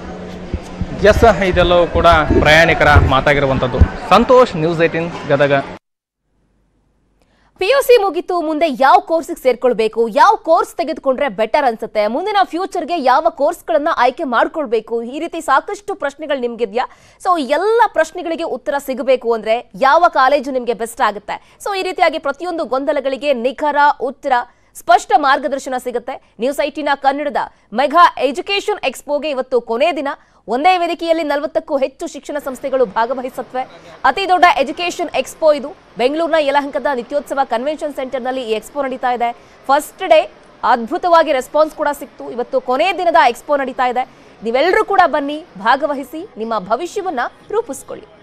ಎಸ್ ಇದೆಲ್ಲವೂ ಕೂಡ ಪ್ರಯಾಣಿಕರ ಮಾತಾಗಿರುವಂಥದ್ದು Santosh news eighteen Gadag PUC ಮುಗಿತು ಮುಂದೆ ಯಾವ ಕೋರ್ಸಿಗೆ ಸೇರ್ಕೊಳ್ಬೇಕು ಯಾವ ಕೋರ್ಸ್ ತೆಗೆದುಕೊಂಡ್ರೆ ಬೆಟರ್ ಅನ್ಸುತ್ತೆ ಮುಂದಿನ ಫ್ಯೂಚರ್ಗೆ ಯಾವ ಕೋರ್ಸ್ಗಳನ್ನ ಆಯ್ಕೆ ಮಾಡ್ಕೊಳ್ಬೇಕು ಈ ರೀತಿ ಸಾಕಷ್ಟು ಪ್ರಶ್ನೆಗಳು ನಿಮ್ಗಿದ್ಯಾ ಸೊ ಎಲ್ಲ ಪ್ರಶ್ನೆಗಳಿಗೆ ಉತ್ತರ ಸಿಗಬೇಕು ಅಂದ್ರೆ ಯಾವ ಕಾಲೇಜು ನಿಮ್ಗೆ ಬೆಸ್ಟ್ ಆಗುತ್ತೆ ಸೊ ಈ ರೀತಿಯಾಗಿ ಪ್ರತಿಯೊಂದು ಗೊಂದಲಗಳಿಗೆ ನಿಖರ ಉತ್ತರ ಸ್ಪಷ್ಟ ಮಾರ್ಗದರ್ಶನ ಸಿಗುತ್ತೆ ನ್ಯೂಸ್ ಐಟಿನ ಕನ್ನಡದ ಮೆಗಾ ಎಜುಕೇಶನ್ ಎಕ್ಸ್ಪೋಗೆ ಇವತ್ತು ಕೊನೆ ದಿನ ಒಂದೇ ವೇದಿಕೆಯಲ್ಲಿ ನಲವತ್ತಕ್ಕೂ ಹೆಚ್ಚು ಶಿಕ್ಷಣ ಸಂಸ್ಥೆಗಳು ಭಾಗವಹಿಸುತ್ತವೆ ಅತಿ ದೊಡ್ಡ ಎಜುಕೇಶನ್ ಎಕ್ಸ್ಪೋ ಇದು ಬೆಂಗಳೂರಿನ ಯಲಹಂಕದ ನಿತ್ಯೋತ್ಸವ ಕನ್ವೆನ್ಷನ್ ಸೆಂಟರ್ನಲ್ಲಿ ಈ ಎಕ್ಸ್ಪೋ ನಡೀತಾ ಇದೆ ಫಸ್ಟ್ ಡೇ ಅದ್ಭುತವಾಗಿ ರೆಸ್ಪಾನ್ಸ್ ಕೂಡ ಸಿಕ್ತು ಇವತ್ತು ಕೊನೆ ದಿನದ ಎಕ್ಸ್ಪೋ ನಡೀತಾ ಇದೆ ನೀವೆಲ್ಲರೂ ಕೂಡ ಬನ್ನಿ ಭಾಗವಹಿಸಿ ನಿಮ್ಮ ಭವಿಷ್ಯವನ್ನ ರೂಪಿಸ್ಕೊಳ್ಳಿ